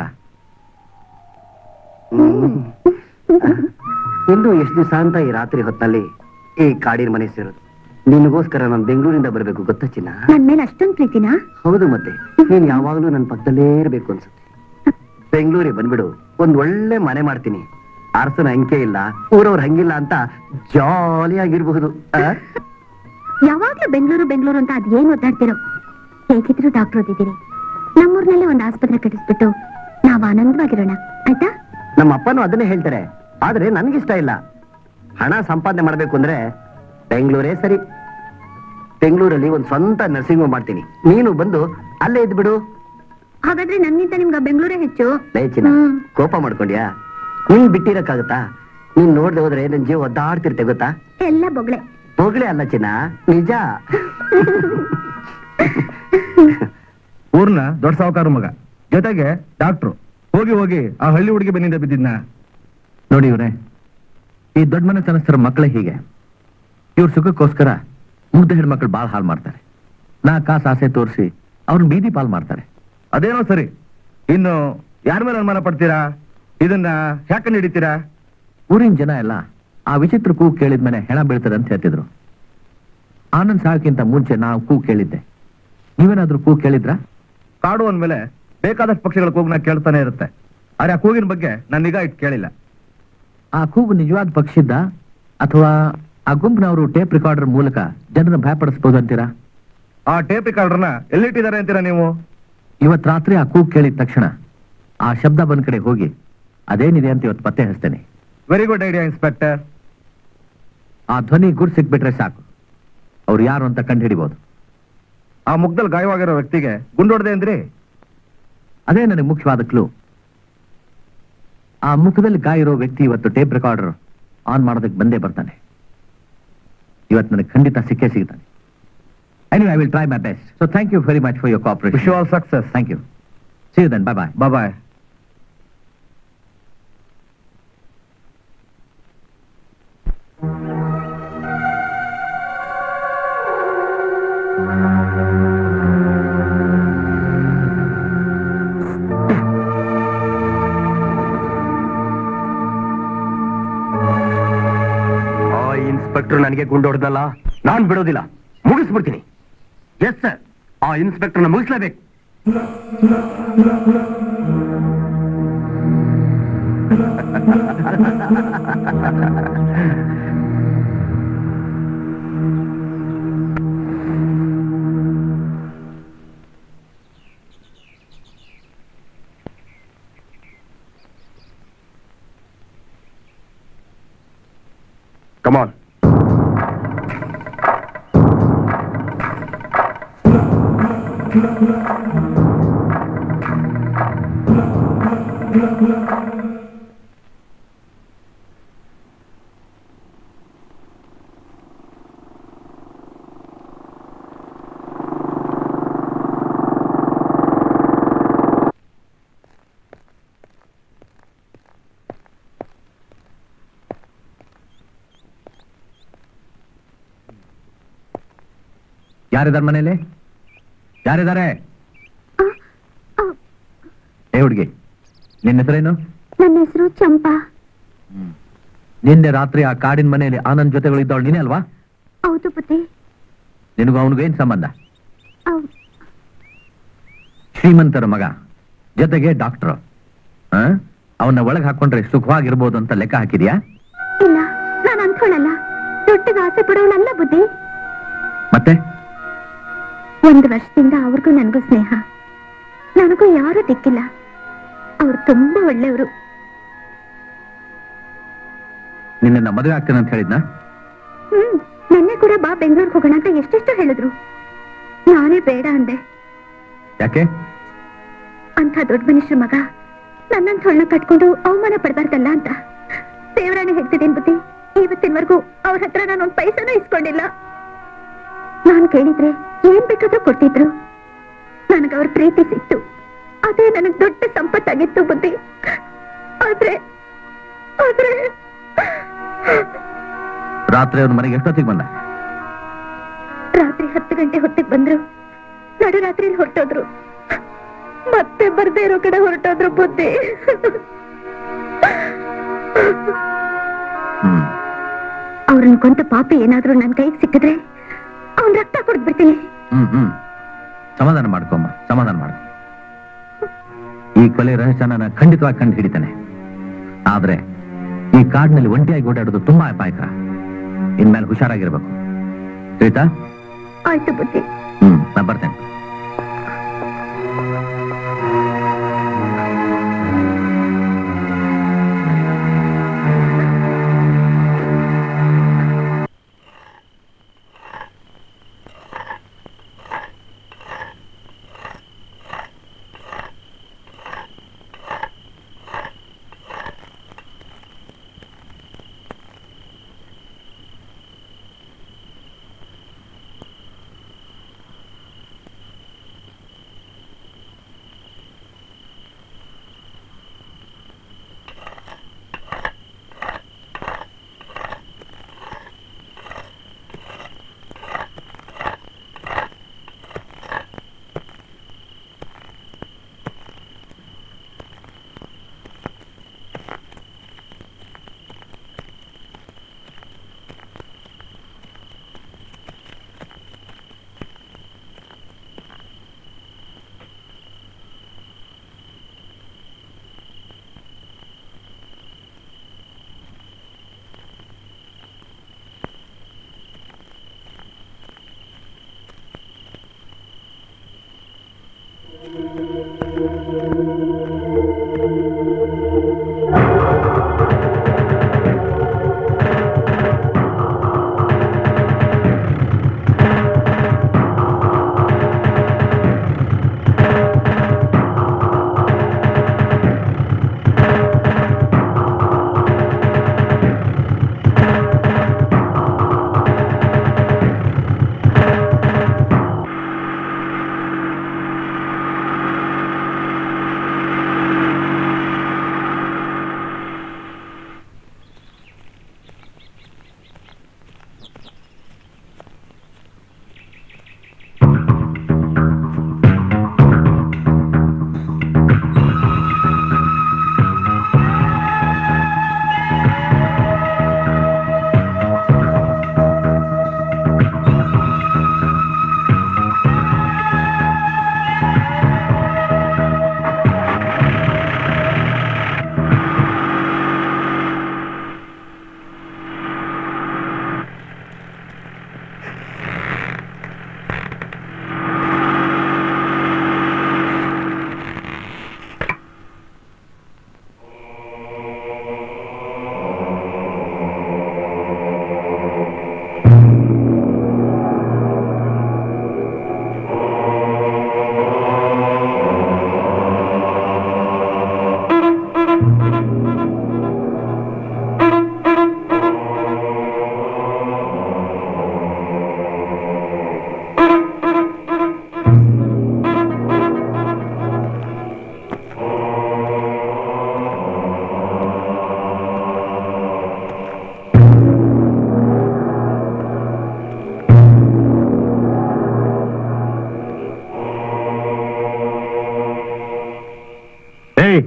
ಇನ್ನು ಎಷ್ಟು ದಿವಸ ಅಂತ ಈ ರಾತ್ರಿ ಹೊತ್ತಲ್ಲಿ ಈ ಕಾಡಿನ ಮನೆ ಸೇರೋದು ನಿನಗೋಸ್ಕರ ನಾನು ಬೆಂಗಳೂರಿಂದ ಬರಬೇಕು ಗೊತ್ತಾ ಚಿನ್ನ ನನ್ ಮೇಲೆ ಅಷ್ಟೊಂದ್ ಪ್ರೀತಿನಾ ಹೌದು ಮತ್ತೆ ನೀನ್ ಯಾವಾಗ್ಲೂ ನನ್ನ ಪಕ್ಕದಲ್ಲೇ ಇರಬೇಕು ಅನ್ಸುತ್ತೆ ಬೆಂಗಳೂರಿಗೆ ಬಂದ್ಬಿಡು ಒಂದ್ ಒಳ್ಳೆ ಮನೆ ಮಾಡ್ತೀನಿ ಅರಸನ ಅಂಕೆ ಇಲ್ಲ ಊರವ್ರ ಹಂಗಿಲ್ಲ ಅಂತ ಜಾಲಿಯಾಗಿರ್ಬಹುದು ಆ? ಯಾವಾಗ್ಲೂ ಬೆಂಗಳೂರು ಬೆಂಗಳೂರು ಅಂತ ಅದೇನ್ ಓದಾಡ್ತಿರೋ ಹೇಗಿದ್ರು ಡಾಕ್ಟರ್ ಓದಿದ್ದೀರಿ ನಮ್ಮೂರ್ನಲ್ಲೇ ಒಂದು ಆಸ್ಪತ್ರೆ ಕಟ್ಟಿಸ್ಬಿಟ್ಟು ನಾವ್ ಆನಂದವಾಗಿರೋಣ ಆಯ್ತಾ ನಮ್ಮ ಅಪ್ಪನೂ ಅದನ್ನೇ ಹೇಳ್ತಾರೆ ಆದ್ರೆ ನನ್ಗಿಷ್ಟ ಇಲ್ಲ ಹಣ ಸಂಪಾದನೆ ಮಾಡ್ಬೇಕು ಅಂದ್ರೆ ಬೆಂಗಳೂರೇ ಸರಿ ಬೆಂಗಳೂರಲ್ಲಿ ಒಂದ್ ಸ್ವಂತ ನರ್ಸಿಂಗ್ ಹೋಮ್ ಮಾಡ್ತೀನಿ ನೀನು ಬಂದು ಅಲ್ಲೇ ಇದ್ಬಿಡು ಹಾಗಾದ್ರೆ ನನ್ಗಿಂತ ನಿಮ್ಗೆ ಬೆಂಗಳೂರೇ ಹೆಚ್ಚು ಲೇ ಚಿನ್ನ ಹ್ಮ್. ಕೋಪ ಮಾಡ್ಕೊಂಡ್ಯಾ ನೀನ್ ಬಿಟ್ಟಿರಕ್ಕಾಗತ್ತಾ ನೀನ್ ನೋಡ್ದೆ ಹೋದ್ರೆ ನನ್ ಜೀವ ಒದ್ದಾಡ್ತಿರ್ತೆ ಗೊತ್ತಾ ಎಲ್ಲ ಬೊಗ್ಳೆ ಹೋಗ್ಲೇ ಅಲ್ಲ ಚಿನ್ನ ನಿಜ ಊರ್ನ ದೊಡ್ಡ ಸಾವುಕಾರ ಮಗ ಜೊತೆಗೆ ಡಾಕ್ಟ್ರು ಹೋಗಿ ಹೋಗಿ ಆ ಹಳ್ಳಿ ಹುಡುಗಿ ಬೆನ್ನಿಂದ ಬಿದ್ದಿದ್ನ ನೋಡಿ ಇವರೇ ಈ ದೊಡ್ಡ ಮನೆತನಸ್ಥರ ಮಕ್ಕಳೇ ಹೀಗೆ ಇವ್ರ ಸುಖಕ್ಕೋಸ್ಕರ ಮುಗ್ಧ ಹೆಣ್ಮಕ್ಳು ಬಾಳ್ ಹಾಳು ಮಾಡ್ತಾರೆ ನಾ ಕಾಸು ಆಸೆ ತೋರಿಸಿ ಅವ್ರನ್ನ ಬೀದಿ ಪಾಲ್ ಮಾಡ್ತಾರೆ ಅದೇನೋ ಸರಿ ಇನ್ನು ಯಾರ ಮೇಲೆ ಅನುಮಾನ ಪಡ್ತೀರಾ ಇದನ್ನ ಯಾಕೆ ಹಿಡಿತೀರಾ ಊರಿನ ಜನ ಎಲ್ಲ ಆ ವಿಚಿತ್ರ ಕೂ ಕೇಳಿದ್ಮೇಲೆ ಹೆಣ ಬೀಳ್ತದೆ ಅಂತ ಹೇಳ್ತಿದ್ರು ಆನಂದ್ ಸಾಯಕ್ಕಿಂತ ಮುಂಚೆ ನಾವು ಕೂ ಕೇಳಿದ್ದೆ ನೀವೇನಾದ್ರೂ ಕೂ ಕೇಳಿದ್ರಾ ಕಾಡು ಅಂದ್ಮೇಲೆ ಬೇಕಾದಷ್ಟು ಪಕ್ಷಿಗಳ ಕೂಗ್ನ ಕೇಳ್ತಾನೆ ಇರುತ್ತೆ ಆದ್ರೆ ಆ ಕೂಗಿನ ಬಗ್ಗೆ ನಾನು ನಿಗಾ ಇಟ್ಟು ಕೇಳಿಲ್ಲ ಆ ಕೂಗು ನಿಜವಾದ ಪಕ್ಷಿದ್ದ ಅಥವಾ ಆ ಗುಂಪಿನವರು ಟೇಪ್ ರೆಕಾರ್ಡರ್ ಮೂಲಕ ಜನರನ್ನ ಭಯಪಡಿಸಬಹುದು ಅಂತೀರಾ ಆ ಟೇಪ್ ರಿಕಾರ್ಡರ್ನ ಎಲ್ಲಿಟ್ಟಿದ್ದಾರೆ ಅಂತೀರಾ ನೀವು ಇವತ್ ರಾತ್ರಿ ಆ ಕೂಗ್ ಕೇಳಿದ ತಕ್ಷಣ ಆ ಶಬ್ದ ಬಂದ್ ಕಡೆ ಹೋಗಿ ಅದೇನಿದೆ ಅಂತ ಇವತ್ತು ಪತ್ತೆ ಹಚ್ತೇನೆ ವೆರಿ ಗುಡ್ ಐಡಿಯಾ ಇನ್ಸ್ಪೆಕ್ಟರ್ ಆ ಧ್ವನಿ ಗುರ್ ಸಿಕ್ಬಿಟ್ರೆ ಸಾಕು ಅವ್ರು ಯಾರು ಅಂತ ಕಂಡು ಹಿಡಿಬಹುದು ಆ ಮುಗ್ದಲ್ಲಿ ಗಾಯವಾಗಿರೋ ವ್ಯಕ್ತಿಗೆ ಗುಂಡೊಡ್ದೆ ಅಂದ್ರಿ ಅದೇ ನನಗೆ ಮುಖ್ಯವಾದ ಕ್ಲೂ ಆ ಮುಖದಲ್ಲಿ ಗಾಯ ಇರೋ ವ್ಯಕ್ತಿ ಇವತ್ತು ಟೇಪ್ ರೆಕಾರ್ಡರ್ ಆನ್ ಮಾಡೋದಕ್ಕೆ ಬಂದೇ ಬರ್ತಾನೆ ಇವತ್ತು ನನಗೆ ಖಂಡಿತ ಸಿಕ್ಕೇ ಸಿಗ್ತಾನೆ anyway I will try my best so thank you very much for your cooperation wish all success thank you see you then bye bye bye bye ಆ ಇನ್ಸ್ಪೆಕ್ಟರ್ ನನಗೆ ಗುಂಡು ಹೊಡೆದಲ್ಲ ನಾನ್ ಬಿಡೋದಿಲ್ಲ ಮುಗಿಸ್ಬಿಡ್ತೀನಿ ಎಸ್ ಸರ್ ಆ ಇನ್ಸ್ಪೆಕ್ಟರ್ನ ಮುಗಿಸ್ಲೇಬೇಕು ಕಮಾನ್ ಯಾರಿದ್ದಾರೆ ಮನೇಲಿ ಯಾರಿದ್ದಾರೆ ಏ ಹುಡುಗಿ ನಿನ್ನ ಹೆಸರೇನು ನನ್ನ ಹೆಸರು ಚಂಪಾ ನಿನ್ನೆ ರಾತ್ರಿ ಆ ಕಾಡಿನ ಮನೆಯಲ್ಲಿ ಆನಂದ್ ಜೊತೆಗಳು ಇದ್ದವಳು ನೀನೇ ಅಲ್ವಾ ಹೌದು ಬುದ್ಧಿ ನಿನಗೂ ಅವನಿಗೂ ಏನ್ ಸಂಬಂಧ ಅವ್- ಶ್ರೀಮಂತರ ಮಗ ಜೊತೆಗೆ ಡಾಕ್ಟರ್ ಅವನ್ನ ಒಳಗೆ ಹಾಕೊಂಡ್ರೆ ಸುಖವಾಗಿರ್ಬೋದು ಅಂತ ಲೆಕ್ಕ ಹಾಕಿದ್ಯಾ ಇಲ್ಲ ನಾನು ಅಂದ್ಕೊಳ್ಳಲ್ಲ ದೊಡ್ಡದ ಆಸೆ ಪಡೋಳಲ್ಲ ಬುದ್ಧಿ ಮತ್ತೆ ಒಂದು ವರ್ಷದಿಂದ ಅವ್ರಿಗೂ ನನಗೂ ಸ್ನೇಹ ನನಗೂ ಯಾರು ದಿಕ್ಕಿಲ್ಲ ಅವ್ರು ತುಂಬಾ ಒಳ್ಳೆಯವರು ನಿನ್ನ ಮದುವೆ ಆಗ್ತೇನೆ ಅಂತ ಹೇಳಿದ್ನಾ ಹ್ಮ್ ನಿನ್ನೆ ಕೂಡ ಬಾ ಬೆಂಗಳೂರಿಗೆ ಹೋಗೋಣ ಅಂತ ಎಷ್ಟೆಷ್ಟು ಹೇಳಿದ್ರು ನಾನೇ ಬೇಡ ಅಂದೆ ಯಾಕೆ ಅಂತ ದೊಡ್ಡ ಮನುಷ್ಯ ಮಗ ನನ್ನಂತ ಹೊಳ್ಳ ಕಟ್ಕೊಂಡು ಅವಮಾನ ಪಡಬಾರ್ದಲ್ಲ ಅಂತ ದೇವರಾಣೆ ಹೇಳ್ತಿದ್ದೀನಿ ಬುದ್ಧಿ ಇವತ್ತಿನವರೆಗೂ ಅವ್ರ ಹತ್ರ ನಾನು ಒಂದ್ ಪೈಸನೂ ಇಸ್ಕೊಂಡಿಲ್ಲ ನಾನ್ ಕೇಳಿದ್ರೆ ಏನ್ ಬೇಕಾದ್ರೂ ಕೊಡ್ತಿದ್ರು ನನಗ ಅವ್ರ ಪ್ರೀತಿ ಸಿಕ್ತು ಅದೇ ನನಗ್ ದೊಡ್ಡ ಸಂಪತ್ತಾಗಿತ್ತು ಬುದ್ಧಿ ಆದ್ರೆ ಆದ್ರೆ ರಾತ್ರಿ ಅವ್ರ ಮನೆಗೆ ಎಷ್ಟೊತ್ತಿಗೆ ಬಂದ ರಾತ್ರಿ ಹತ್ತು ಗಂಟೆ ಹೊತ್ತಿಗೆ ಬಂದ್ರು ನಡು ರಾತ್ರಿ ಹೊರಟೋದ್ರು ಮತ್ತೆ ಬರ್ದೇ ಇರೋ ಕಡೆ ಹೊರಟೋದ್ರು ಬುದ್ಧಿ ಹ್ಮ್ ಅವ್ರನ್ನ ಕೊಂತ ಪಾಪಿ ಏನಾದ್ರೂ ನನ್ ಕೈಗೆ ಸಿಕ್ಕಿದ್ರೆ ಅವ್ನ್ ರಕ್ತ ಕೊಡ್ಬಿಡ್ತೀನಿ ಹ್ಮ್ ಹ್ಮ್ ಸಮಾಧಾನ ಮಾಡ್ಕೊಮ್ಮ ಸಮಾಧಾನ ಮಾಡ್ಕೊ ಈ ಕೊಲೆ ರಹಸ್ಯನ ನಾನು ಖಂಡಿತವಾಗಿ ಕಂಡು ಹಿಡಿತಾನೆ ಆದ್ರೆ ಈ ಕಾಡಿನಲ್ಲಿ ಒಂಟಿಯಾಗಿ ಓಡಾಡೋದು ತುಂಬಾ ಅಪಾಯಕರ ಇನ್ಮೇಲೆ ಹುಷಾರಾಗಿರ್ಬೇಕು ತಿಳಿತಾ ಆಯ್ತು ಬುದ್ಧಿ ಹ್ಮ್ ನಾನು ಬರ್ತೇನೆ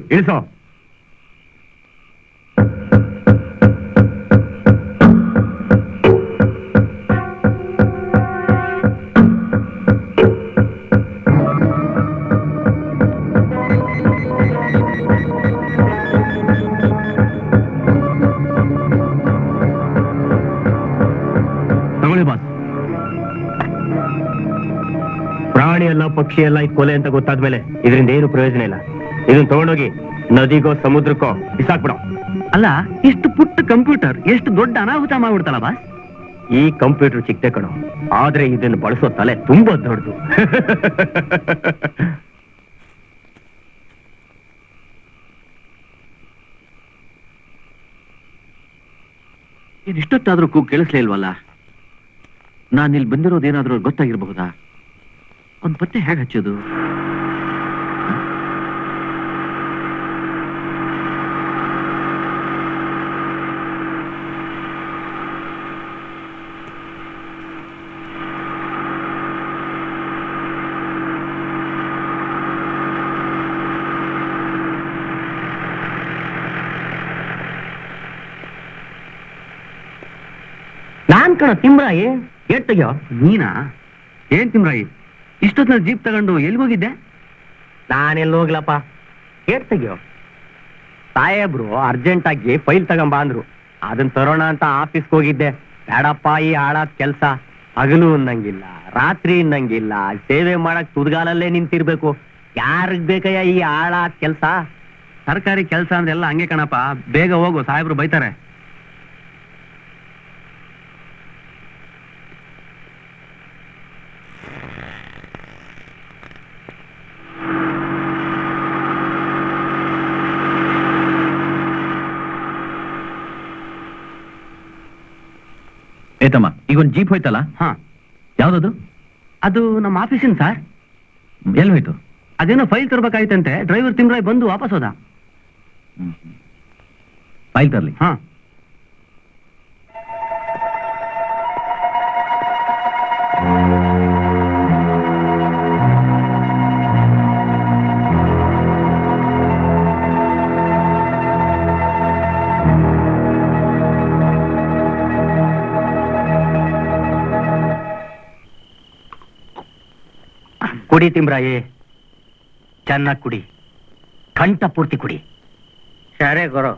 ಇಳಿಸೋ ತಗೊಳ್ಳಿ ಬಾಸ್ ಪ್ರಾಣಿ ಎಲ್ಲ ಪಕ್ಷಿ ಎಲ್ಲ ಇದು ಕೊಲೆ ಅಂತ ಗೊತ್ತಾದ್ಮೇಲೆ ಇದರಿಂದ ಏನು ಪ್ರಯೋಜನ ಇಲ್ಲ ಇದನ್ನ ತಗೊಂಡೋಗಿ ನದಿಗೋ ಸಮುದ್ರಕ್ಕೋ ಬಿಸಾಕ್ಬಿಡೋ ಅಲ್ಲ ಇಷ್ಟು ಪುಟ್ಟ ಕಂಪ್ಯೂಟರ್ ಎಷ್ಟು ದೊಡ್ಡ ಅನಾಹುತ ಮಾಡ್ಬಿಡ್ತಲ್ಲ ಬಾಸ್ ಈ ಕಂಪ್ಯೂಟರ್ ಚಿಕ್ಕದೆ ಕಣೋ ಆದ್ರೆ ಇದನ್ನು ಬಳಸೋ ತಲೆ ತುಂಬಾ ದೊಡ್ಡದು ಇಷ್ಟೊತ್ತಾದ್ರೂ ಕೂ ಕೇಳಿಸ್ಲೇ ಇಲ್ವಲ್ಲ ನಾನು ಇಲ್ಲಿ ಬಂದಿರೋದೇನಾದ್ರೂ ಗೊತ್ತಾಗಿರ್ಬಹುದಾ ಅವ್ನ್ ಪತ್ತೆ ಹೇಗೆ ಹಚ್ಚೋದು ನಾನ್ ಕಣ ತಿಮ್ರಾಯಿ ಏಟ್ ತೆಗ್ಯೋ ನೀನಾ ಏನ್ ತಿಮ್ರಾಯಿ ಇಷ್ಟೊತ್ತಿನ ಜೀಪ್ ತಗೊಂಡು ಎಲ್ಲಿ ಹೋಗಿದ್ದೆ ನಾನೆಲ್ಲಿ ಹೋಗ್ಲಪ್ಪ ಏಟ್ ತೆಗ್ಯೋ ಸಾಹೇಬ್ರು ಅರ್ಜೆಂಟ್ ಆಗಿ ಫೈಲ್ ತಗೊಂಬ ಅಂದ್ರು ಅದನ್ನ ತರೋಣ ಅಂತ ಆಫೀಸ್ಗೆ ಹೋಗಿದ್ದೆ ಬೇಡಪ್ಪ ಈ ಹಾಳಾದ್ ಕೆಲ್ಸ ಹಗಲು ಅನ್ನಂಗಿಲ್ಲ ರಾತ್ರಿ ಅನ್ನಂಗಿಲ್ಲ ಸೇವೆ ಮಾಡಕ್ ತುದ್ಗಾಲಲ್ಲೇ ನಿಂತಿರ್ಬೇಕು ಯಾರಿಗ್ ಬೇಕಯ್ಯ ಈ ಹಾಳಾದ್ ಕೆಲ್ಸ ಸರ್ಕಾರಿ ಕೆಲ್ಸ ಅಂದ್ರೆ ಎಲ್ಲ ಹಂಗೆ ಕಣಪ್ಪ ಬೇಗ ಹೋಗು ಸಾಹೇಬ್ರು ಬೈತಾರೆ ಏತಮ್ಮ ಈಗ ಒಂದು ಜೀಪ್ ಹೋಯ್ತಲ್ಲ ಹಾ ಯಾವ್ದದು ಅದು ನಮ್ಮ ಆಫೀಸಿನ ಸರ್ ಎಲ್ಲಿ ಹೋಯ್ತು ಅದೇನೋ ಫೈಲ್ ತರ್ಬೇಕಾಯ್ತಂತೆ ಡ್ರೈವರ್ ತಿಮ್ರಾಯ್ ಬಂದು ವಾಪಸ್ ಹೋದ ಫೈಲ್ ತರ್ಲಿ ಹಾ ಕುಡಿ ತಿಮ್ರಾಯಿ ಚೆನ್ನಾಗಿ ಕುಡಿ ಕಂಠ ಪೂರ್ತಿ ಕುಡಿ ಸರಿ ಗುರು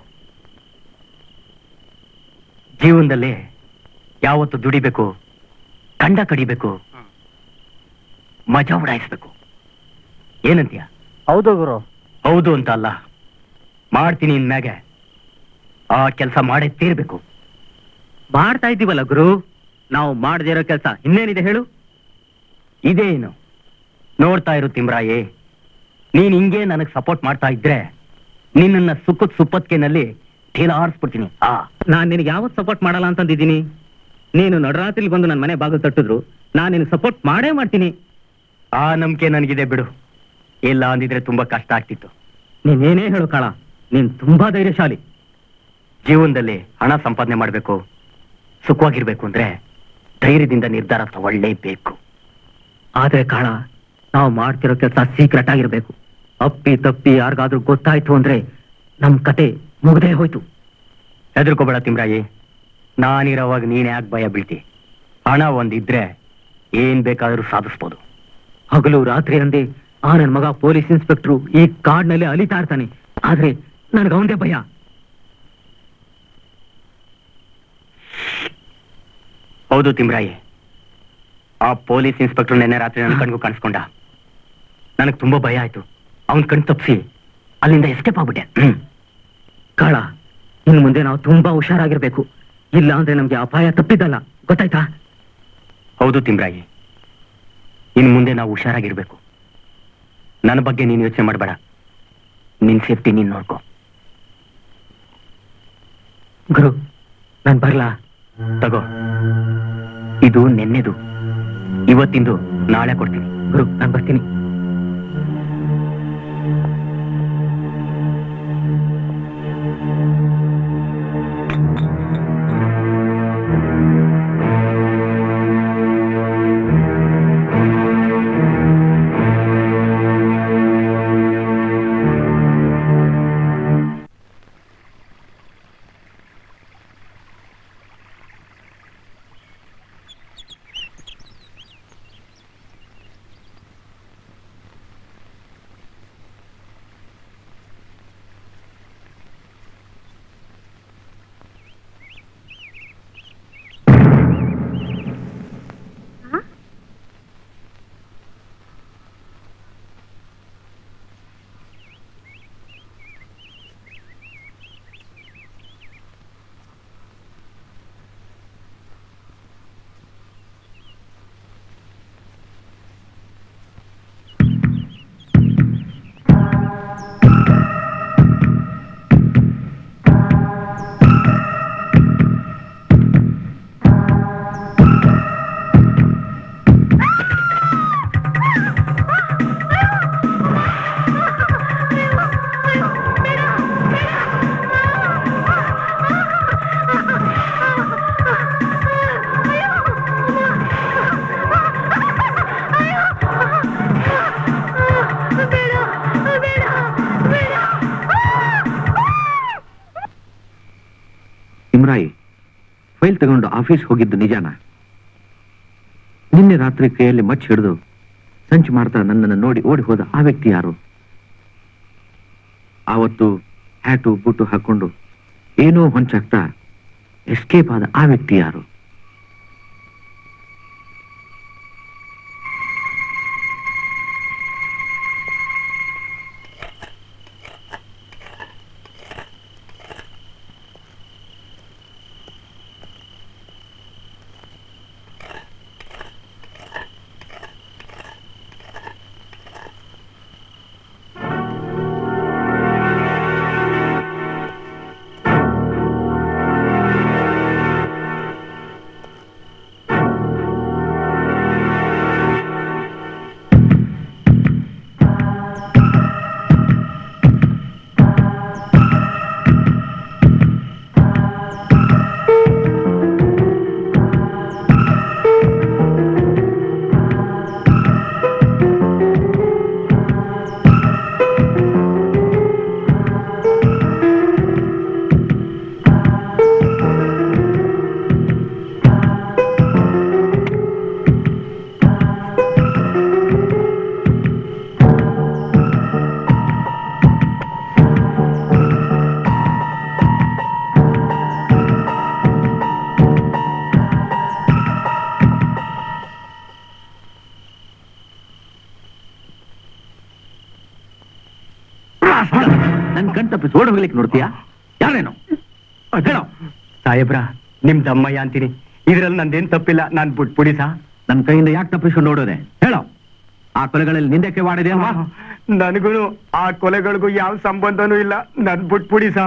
ಜೀವನದಲ್ಲಿ ಯಾವತ್ತು ದುಡಿಬೇಕು ಕಂಡ ಕಡಿಬೇಕು ಮಜಾ ಉಡಾಯಿಸ್ಬೇಕು ಏನಂತೀಯ ಹೌದು ಗುರು ಹೌದು ಅಂತ ಅಲ್ಲ ಮಾಡ್ತೀನಿ ಇನ್ಮ್ಯಾಗೆ ಆ ಕೆಲಸ ಮಾಡೇ ತೀರ್ಬೇಕು ಮಾಡ್ತಾ ಇದ್ದೀವಲ್ಲ ಗುರು ನಾವು ಮಾಡದೇ ಇರೋ ಕೆಲಸ ಇನ್ನೇನಿದೆ ಹೇಳು ಇದೇನು ನೋಡ್ತಾ ಇರು ತಿಮ್ರಾಯೇ ನೀನ್ ಹಿಂಗೆ ನನಗ್ ಸಪೋರ್ಟ್ ಮಾಡ್ತಾ ಇದ್ರೆ ನಿನ್ನನ್ನ ಸುಖದ್ ಸುಪ್ಪತ್ಕೆನಲ್ಲಿ ಠೇಲ ಆರಿಸ್ಬಿಡ್ತೀನಿ ಆ ನಾನ್ ನಿನಗೆ ಯಾವತ್ ಸಪೋರ್ಟ್ ಮಾಡಲ್ಲ ಅಂತಂದಿದ್ದೀನಿ ನೀನು ನಡರಾತ್ರಿ ಬಂದು ನನ್ನ ಮನೆ ಬಾಗಿಲು ತಟ್ಟಿದ್ರು ನಾನ್ ನಿನಗೆ ಸಪೋರ್ಟ್ ಮಾಡೇ ಮಾಡ್ತೀನಿ ಆ ನಂಬಿಕೆ ನನಗಿದೆ ಬಿಡು ಇಲ್ಲ ಅಂದಿದ್ರೆ ತುಂಬಾ ಕಷ್ಟ ಆಗ್ತಿತ್ತು ನೀನೇನೇ ಹೇಳು ಕಾಳ ನೀನ್ ತುಂಬಾ ಧೈರ್ಯಶಾಲಿ ಜೀವನದಲ್ಲಿ ಹಣ ಸಂಪಾದನೆ ಮಾಡಬೇಕು ಸುಖವಾಗಿರ್ಬೇಕು ಅಂದ್ರೆ ಧೈರ್ಯದಿಂದ ನಿರ್ಧಾರ ತಗೊಳ್ಳೇಬೇಕು ಆದ್ರೆ ಕಾಳ ನಾವು ಮಾಡ್ತಿರೋ ಕೆಲಸ ಸೀಕ್ರೆಟ್ ಆಗಿರ್ಬೇಕು ಅಪ್ಪಿ ತಪ್ಪಿ ಯಾರಿಗಾದ್ರೂ ಗೊತ್ತಾಯ್ತು ಅಂದ್ರೆ ನಮ್ ಕತೆ ಮುಗ್ದೇ ಹೋಯ್ತು ಹೆದರ್ಕೋಬೇಡ ತಿಮ್ರಾಯಿ ನಾನಿರೋವಾಗ ನೀನ್ ಯಾಕೆ ಭಯ ಬೀಳ್ತಿ ಹಣ ಒಂದಿದ್ರೆ ಏನ್ ಬೇಕಾದ್ರೂ ಸಾಧಿಸ್ಬೋದು ಹಗಲು ರಾತ್ರಿ ಅಂದೆ ಆ ನನ್ ಮಗ ಪೊಲೀಸ್ ಇನ್ಸ್ಪೆಕ್ಟ್ರು ಈ ಕಾಡ್ನಲ್ಲಿ ಅಲಿತಾ ಇರ್ತಾನೆ ಆದ್ರೆ ನನ್ಗೆ ಅವಂದೇ ಭಯ ಹೌದು ತಿಮ್ರಾಯಿ ಆ ಪೊಲೀಸ್ ಇನ್ಸ್ಪೆಕ್ಟರ್ ನಿನ್ನೆ ರಾತ್ರಿ ನನ್ನ ಕಣ್ಗೂ ಕಾಣಿಸ್ಕೊಂಡ ನನಗೆ ತುಂಬಾ ಭಯ ಆಯ್ತು ಅವನ್ ಕಣ್ ತಪ್ಪಿಸಿ ಅಲ್ಲಿಂದ ಎಸ್ಕೇಪ್ ಆಗ್ಬಿಟ್ಟೆ ಹ್ಮ್. ಕಾಳ ಇನ್ನು ಮುಂದೆ ನಾವು ತುಂಬಾ ಹುಷಾರಾಗಿರ್ಬೇಕು ಇಲ್ಲ ಅಂದ್ರೆ ನಮ್ಗೆ ಅಪಾಯ ತಪ್ಪಿದ್ದಲ್ಲ ಗೊತ್ತಾಯ್ತಾ ಹೌದು ತಿಮ್ರಾಯಿ ಇನ್ ಮುಂದೆ ನಾವು ಹುಷಾರಾಗಿರ್ಬೇಕು ನನ್ನ ಬಗ್ಗೆ ನೀನು ಯೋಚನೆ ಮಾಡಬೇಡ ನಿನ್ ಸೇಫ್ಟಿ ನೀನ್ ನೋಡ್ಕೋ ಗುರು ನಾನ್ ಬರ್ಲಾ ತಗೋ ಇದು ನೆನ್ನೆದು ಇವತ್ತಿಂದು ನಾಳೆ ಕೊಡ್ತೀನಿ ಗುರು ನಾನ್ ಬರ್ತೀನಿ ಆಫೀಸ್ ಹೋಗಿದ್ದು ನಿಜಾನ ನಿನ್ನೆ ರಾತ್ರಿ ಕೈಯಲ್ಲಿ ಮಚ್ಚ ಹಿಡಿದು ಸಂಚು ಮಾಡ್ತಾ ನನ್ನನ್ನು ನೋಡಿ ಓಡಿ ಹೋದ ಆ ವ್ಯಕ್ತಿ ಯಾರು ಆವತ್ತು ಹ್ಯಾಟು ಬೂಟು ಹಾಕೊಂಡು ಏನೋ ಹೊಂಚಾಗ್ತಾ ಎಸ್ಕೇಪ್ ಆದ ಆ ವ್ಯಕ್ತಿ ಯಾರು ನನ್ ಕಣ್ ತಪ್ಪಿಸಿ ಓಡಿ ಹೋಗ್ಲಿಕ್ಕೆ ನೋಡ್ತೀಯಾ ಯಾರೇನು ಹೇಳೋ ಸಾಹೇಬ್ರ ನಿಮ್ ದಮ್ಮಯ್ಯ ಅಂತೀನಿ ಇದ್ರಲ್ಲಿ ನಂದೇನ್ ತಪ್ಪಿಲ್ಲ ನಾನ್ ಬಿಟ್ಬಿಡಿ ಸಾ ನನ್ನ ಕೈಯಿಂದ ಯಾಕೆ ತಪ್ಪಿಸ್ಕೊಂಡು ನೋಡೋದೆ ಹೇಳೋ ಆ ಕೊಲೆಗಳಲ್ಲಿ ನಿಂದಕ್ಕೆ ಮಾಡಿದೆ ಅಲ್ವಾ ನನಗೂ ಆ ಕೊಲೆಗಳಿಗೂ ಯಾವ ಸಂಬಂಧನೂ ಇಲ್ಲ ನನ್ ಬಿಟ್ಬಿಡಿ ಸಾ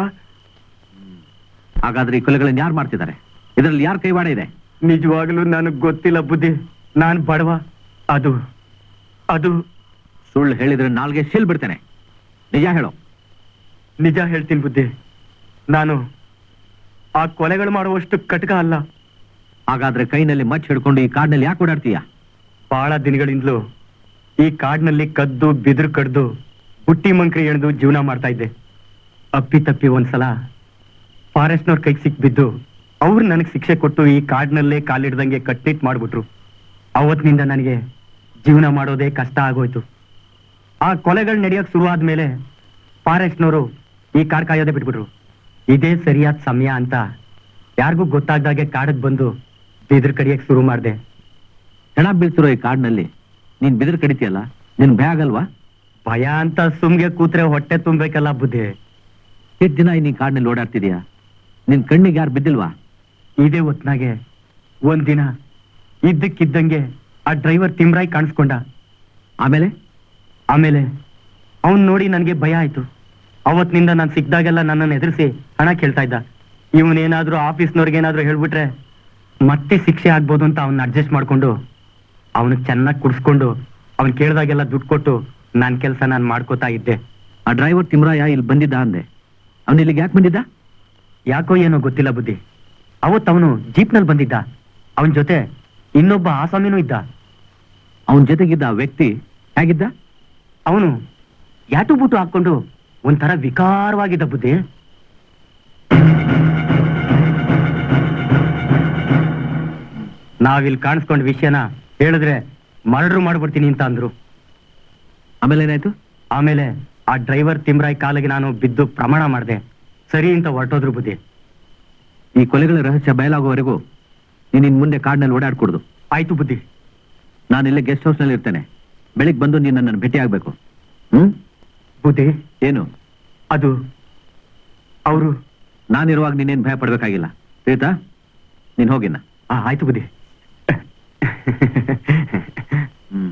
ಹಾಗಾದ್ರೆ ಈ ಕೊಲೆಗಳನ್ನ ಯಾರು ಮಾಡ್ತಿದ್ದಾರೆ ಇದರಲ್ಲಿ ಯಾರ ಕೈವಾಡ ಇದೆ ನಿಜವಾಗ್ಲೂ ನನಗ್ ಗೊತ್ತಿಲ್ಲ ಬುದ್ಧಿ ನಾನ್ ಬಡವ ಅದು ಅದು ಸುಳ್ಳು ಹೇಳಿದ್ರೆ ನಾಲ್ಗೆ ಸಿಲ್ ಬಿಡ್ತೇನೆ ನಿಜ ಹೇಳೋ ನಿಜ ಹೇಳ್ತೀನಿ ಬುದ್ಧಿ ನಾನು ಆ ಕೊಲೆಗಳು ಮಾಡುವಷ್ಟು ಕಟಕ ಅಲ್ಲ ಹಾಗಾದ್ರೆ ಕೈನಲ್ಲಿ ಮಚ್ಚ ಹಿಡ್ಕೊಂಡು ಈ ಕಾಡಿನಲ್ಲಿ ಯಾಕೆ ಓಡಾಡ್ತೀಯ ಬಹಳ ದಿನಗಳಿಂದಲೂ ಈ ಕಾಡಿನಲ್ಲಿ ಕದ್ದು ಬಿದಿರು ಕಡ್ದು ಬುಟ್ಟಿ ಮಂಕ್ರಿ ಎಳೆದು ಜೀವನ ಮಾಡ್ತಾ ಇದ್ದೆ ಅಪ್ಪಿ ತಪ್ಪಿ ಒಂದ್ಸಲ ಫಾರೆಸ್ಟ್ನವ್ರ ಕೈಗೆ ಸಿಕ್ಬಿದ್ದು ಅವ್ರು ನನಗೆ ಶಿಕ್ಷೆ ಕೊಟ್ಟು ಈ ಕಾಡಿನಲ್ಲೇ ಕಾಲಿಡ್ದಂಗೆ ಕಟ್ನಿಟ್ ಮಾಡ್ಬಿಟ್ರು ಅವತ್ತಿನಿಂದ ನನಗೆ ಜೀವನ ಮಾಡೋದೇ ಕಷ್ಟ ಆಗೋಯ್ತು ಆ ಕೊಲೆಗಳು ನಡೆಯೋಕ್ ಶುರು ಆದ್ಮೇಲೆ ಫಾರೆಸ್ಟ್ನವರು ಈ ಕಾಡ್ ಕಾಯೋದೇ ಬಿಟ್ಬಿಟ್ರು ಇದೇ ಸರಿಯಾದ ಸಮಯ ಅಂತ ಯಾರಿಗೂ ಗೊತ್ತಾಗ್ದಾಗೆ ಕಾಡಕ್ ಬಂದು ಬಿದಿರು ಕಡಿಯಕ್ ಶುರು ಮಾಡ್ದೆ ಹೆಣ ಬೀಳ್ತಿರೋ ಈ ಕಾಡಿನಲ್ಲಿ ನೀನ್ ಬಿದಿರು ಕಡಿತೀಯಲ್ಲ ನಿನ್ ಭಯ ಆಗಲ್ವಾ ಭಯ ಅಂತ ಸುಮ್ಗೆ ಕೂತ್ರೆ ಹೊಟ್ಟೆ ತುಂಬೇಕಲ್ಲ ಬುದ್ಧಿ ಎಷ್ಟು ದಿನ ನೀನ್ ಕಾಡಿನಲ್ಲಿ ಓಡಾಡ್ತಿದ್ಯಾ ನಿನ್ ಕಣ್ಣಿಗೆ ಯಾರು ಬಿದ್ದಿಲ್ವಾ ಇದೇ ಹೊತ್ನಾಗೆ ಒಂದಿನ ಇದ್ದಕ್ಕಿದ್ದಂಗೆ ಆ ಡ್ರೈವರ್ ತಿಮ್ರಾಯ್ ಕಾಣಿಸ್ಕೊಂಡ ಆಮೇಲೆ ಆಮೇಲೆ ಅವನ್ ನೋಡಿ ನನಗೆ ಭಯ ಆಯ್ತು ಅವತ್ತಿನಿಂದ ನಾನು ಸಿಕ್ದಾಗೆಲ್ಲ ನನ್ನನ್ನು ಎದುರಿಸಿ ಹಣ ಕೇಳ್ತಾ ಇದ್ದ ಇವನೇನಾದ್ರೂ ಆಫೀಸ್ನವ್ರಿಗೆ ಏನಾದ್ರೂ ಹೇಳ್ಬಿಟ್ರೆ ಮತ್ತೆ ಶಿಕ್ಷೆ ಆಗ್ಬೋದು ಅಂತ ಅವನ್ನ ಅಡ್ಜಸ್ಟ್ ಮಾಡ್ಕೊಂಡು ಅವನು ಚೆನ್ನಾಗಿ ಕುಡ್ಸ್ಕೊಂಡು ಅವನ್ ಕೇಳ್ದಾಗೆಲ್ಲ ದುಡ್ಡು ಕೊಟ್ಟು ನನ್ನ ಕೆಲಸ ನಾನು ಮಾಡ್ಕೋತಾ ಇದ್ದೆ ಆ ಡ್ರೈವರ್ ತಿಮ್ರಾಯ ಇಲ್ಲಿ ಬಂದಿದ್ದ ಅಂದೆ ಅವನು ಇಲ್ಲಿಗೆ ಯಾಕೆ ಬಂದಿದ್ದ ಯಾಕೋ ಏನೋ ಗೊತ್ತಿಲ್ಲ ಬುದ್ಧಿ ಅವತ್ತು ಅವನು ಜೀಪ್ನಲ್ಲಿ ಬಂದಿದ್ದ ಅವನ ಜೊತೆ ಇನ್ನೊಬ್ಬ ಆಸಾಮಿನೂ ಇದ್ದ ಅವನ ಜೊತೆಗಿದ್ದ ಆ ವ್ಯಕ್ತಿ ಹೇಗಿದ್ದ ಅವನು ಯಾಟು ಬೂಟು ಹಾಕೊಂಡು ಒಂಥರ ವಿಕಾರವಾಗಿದ್ದ ಬುದ್ಧಿ ನಾವಿಲ್ಲಿ ಕಾಣಿಸ್ಕೊಂಡ ವಿಷಯನ ಹೇಳಿದ್ರೆ ಮರ್ಡ್ರು ಮಾಡ್ಬಿಡ್ತೀನಿ ಅಂತ ಅಂದ್ರು ಆಮೇಲೆ ಏನಾಯ್ತು ಆಮೇಲೆ ಆ ಡ್ರೈವರ್ ತಿಮ್ರಾಯ್ ಕಾಲಿಗೆ ನಾನು ಬಿದ್ದು ಪ್ರಮಾಣ ಮಾಡಿದೆ ಸರಿ ಅಂತ ಹೊರಟೋದ್ರು ಬುದ್ಧಿ ಈ ಕೊಲೆಗಳ ರಹಸ್ಯ ಬಯಲಾಗುವವರೆಗೂ ನೀನ್ ಇನ್ ಮುಂದೆ ಕಾಡಿನಲ್ಲಿ ಓಡಾಡ್ಕೊಡ್ದು ಆಯ್ತು ಬುದ್ಧಿ ನಾನು ಇಲ್ಲೇ ಗೆಸ್ಟ್ ಹೌಸ್ ನಲ್ಲಿ ಇರ್ತೇನೆ ಬೆಳಿಗ್ಗೆ ಬಂದು ನೀನ್ ನನ್ನನ್ನು ಭೇಟಿ ಆಗ್ಬೇಕು ಹ್ಮ್ ಬುದ್ಧಿ ಏನು ಅದು ಅವರು ನಾನಿರುವಾಗ ನೀನೇನ್ ಭಯ ಪಡ್ಬೇಕಾಗಿಲ್ಲ ತಿಳಿತಾ ನೀನ್ ಹೋಗಿನ ಆಯ್ತು ಬುದ್ಧಿ ಹ್ಮ್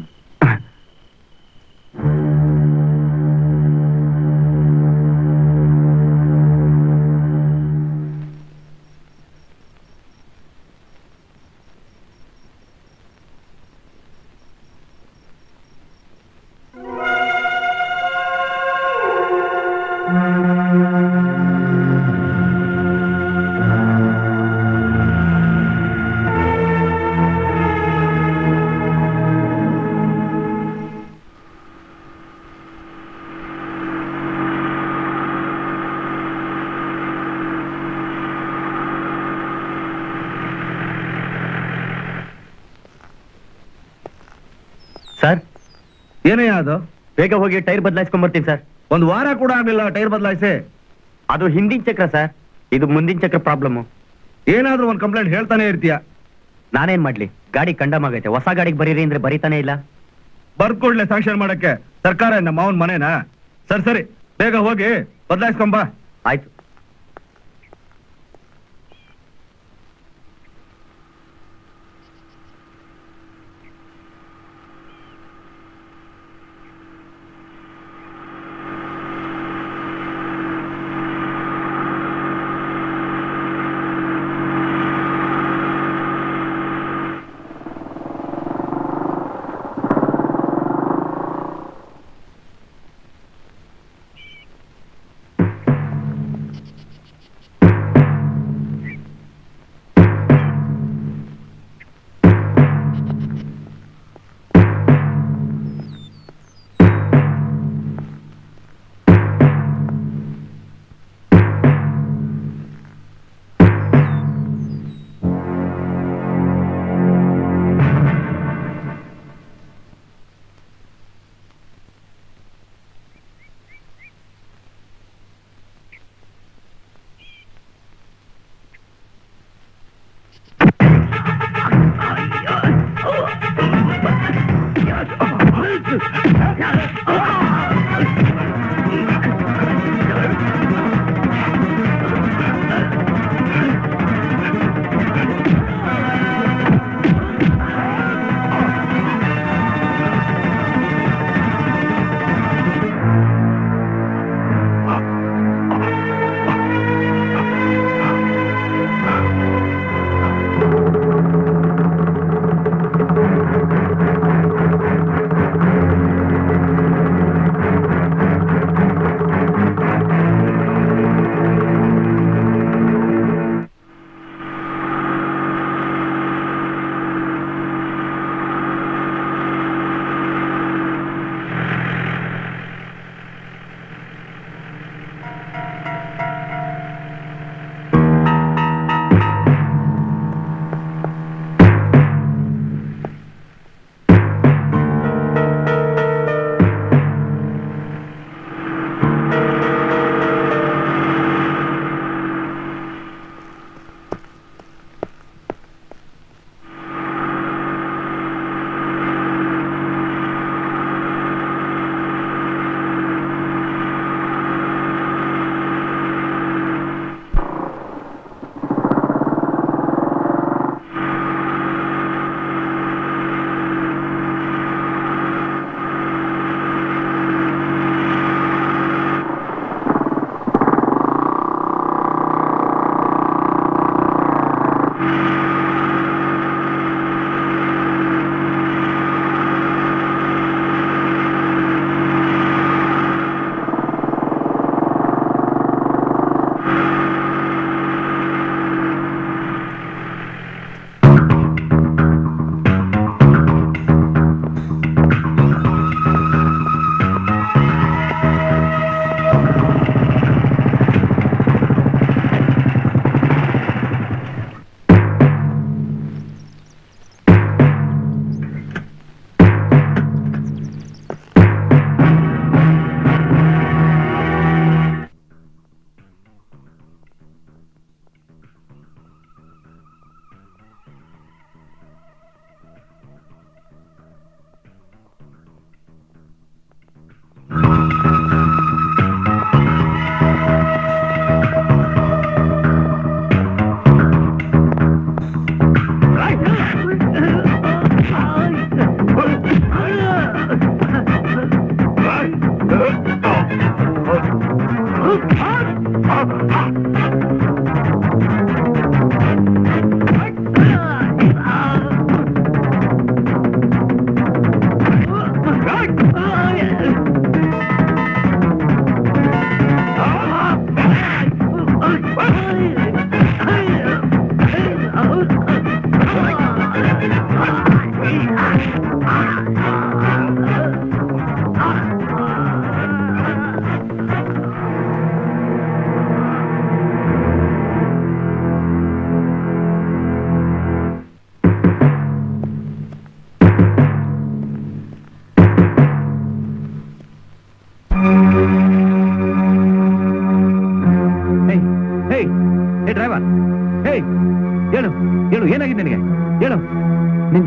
ಸರ್ ಏನೇ ಅದು ಬೇಗ ಹೋಗಿ ಟೈರ್ ಬದಲಾಯಿಸ್ಕೊಂಡ್ ಬರ್ತೀನಿ ಸರ್ ಒಂದು ವಾರ ಕೂಡ ಆಗ್ಲಿಲ್ಲ ಟೈರ್ ಬದಲಾಯಿಸಿ ಅದು ಹಿಂದಿನ ಚಕ್ರ ಸರ್ ಇದು ಮುಂದಿನ ಚಕ್ರ ಪ್ರಾಬ್ಲಮ್ ಏನಾದ್ರೂ ಒಂದು ಕಂಪ್ಲೇಂಟ್ ಹೇಳ್ತಾನೆ ಇರ್ತೀಯ ನಾನೇನ್ ಮಾಡ್ಲಿ ಗಾಡಿ ಕಂಡಮ್ ಆಗೈತೆ ಹೊಸ ಗಾಡಿಗೆ ಬರೀರಿ ಅಂದ್ರೆ ಬರೀತಾನೆ ಇಲ್ಲ ಬರ್ಕೊಡ್ಲೆ ಸ್ಯಾಂಕ್ಷನ್ ಮಾಡಕ್ಕೆ ಸರ್ಕಾರ ನಮ್ಮ ಮಾವನ್ ಮನೆನಾ ಸರಿ ಸರಿ ಬೇಗ ಹೋಗಿ ಬದಲಾಯಿಸ್ಕೊಂಬ ಆಯ್ತು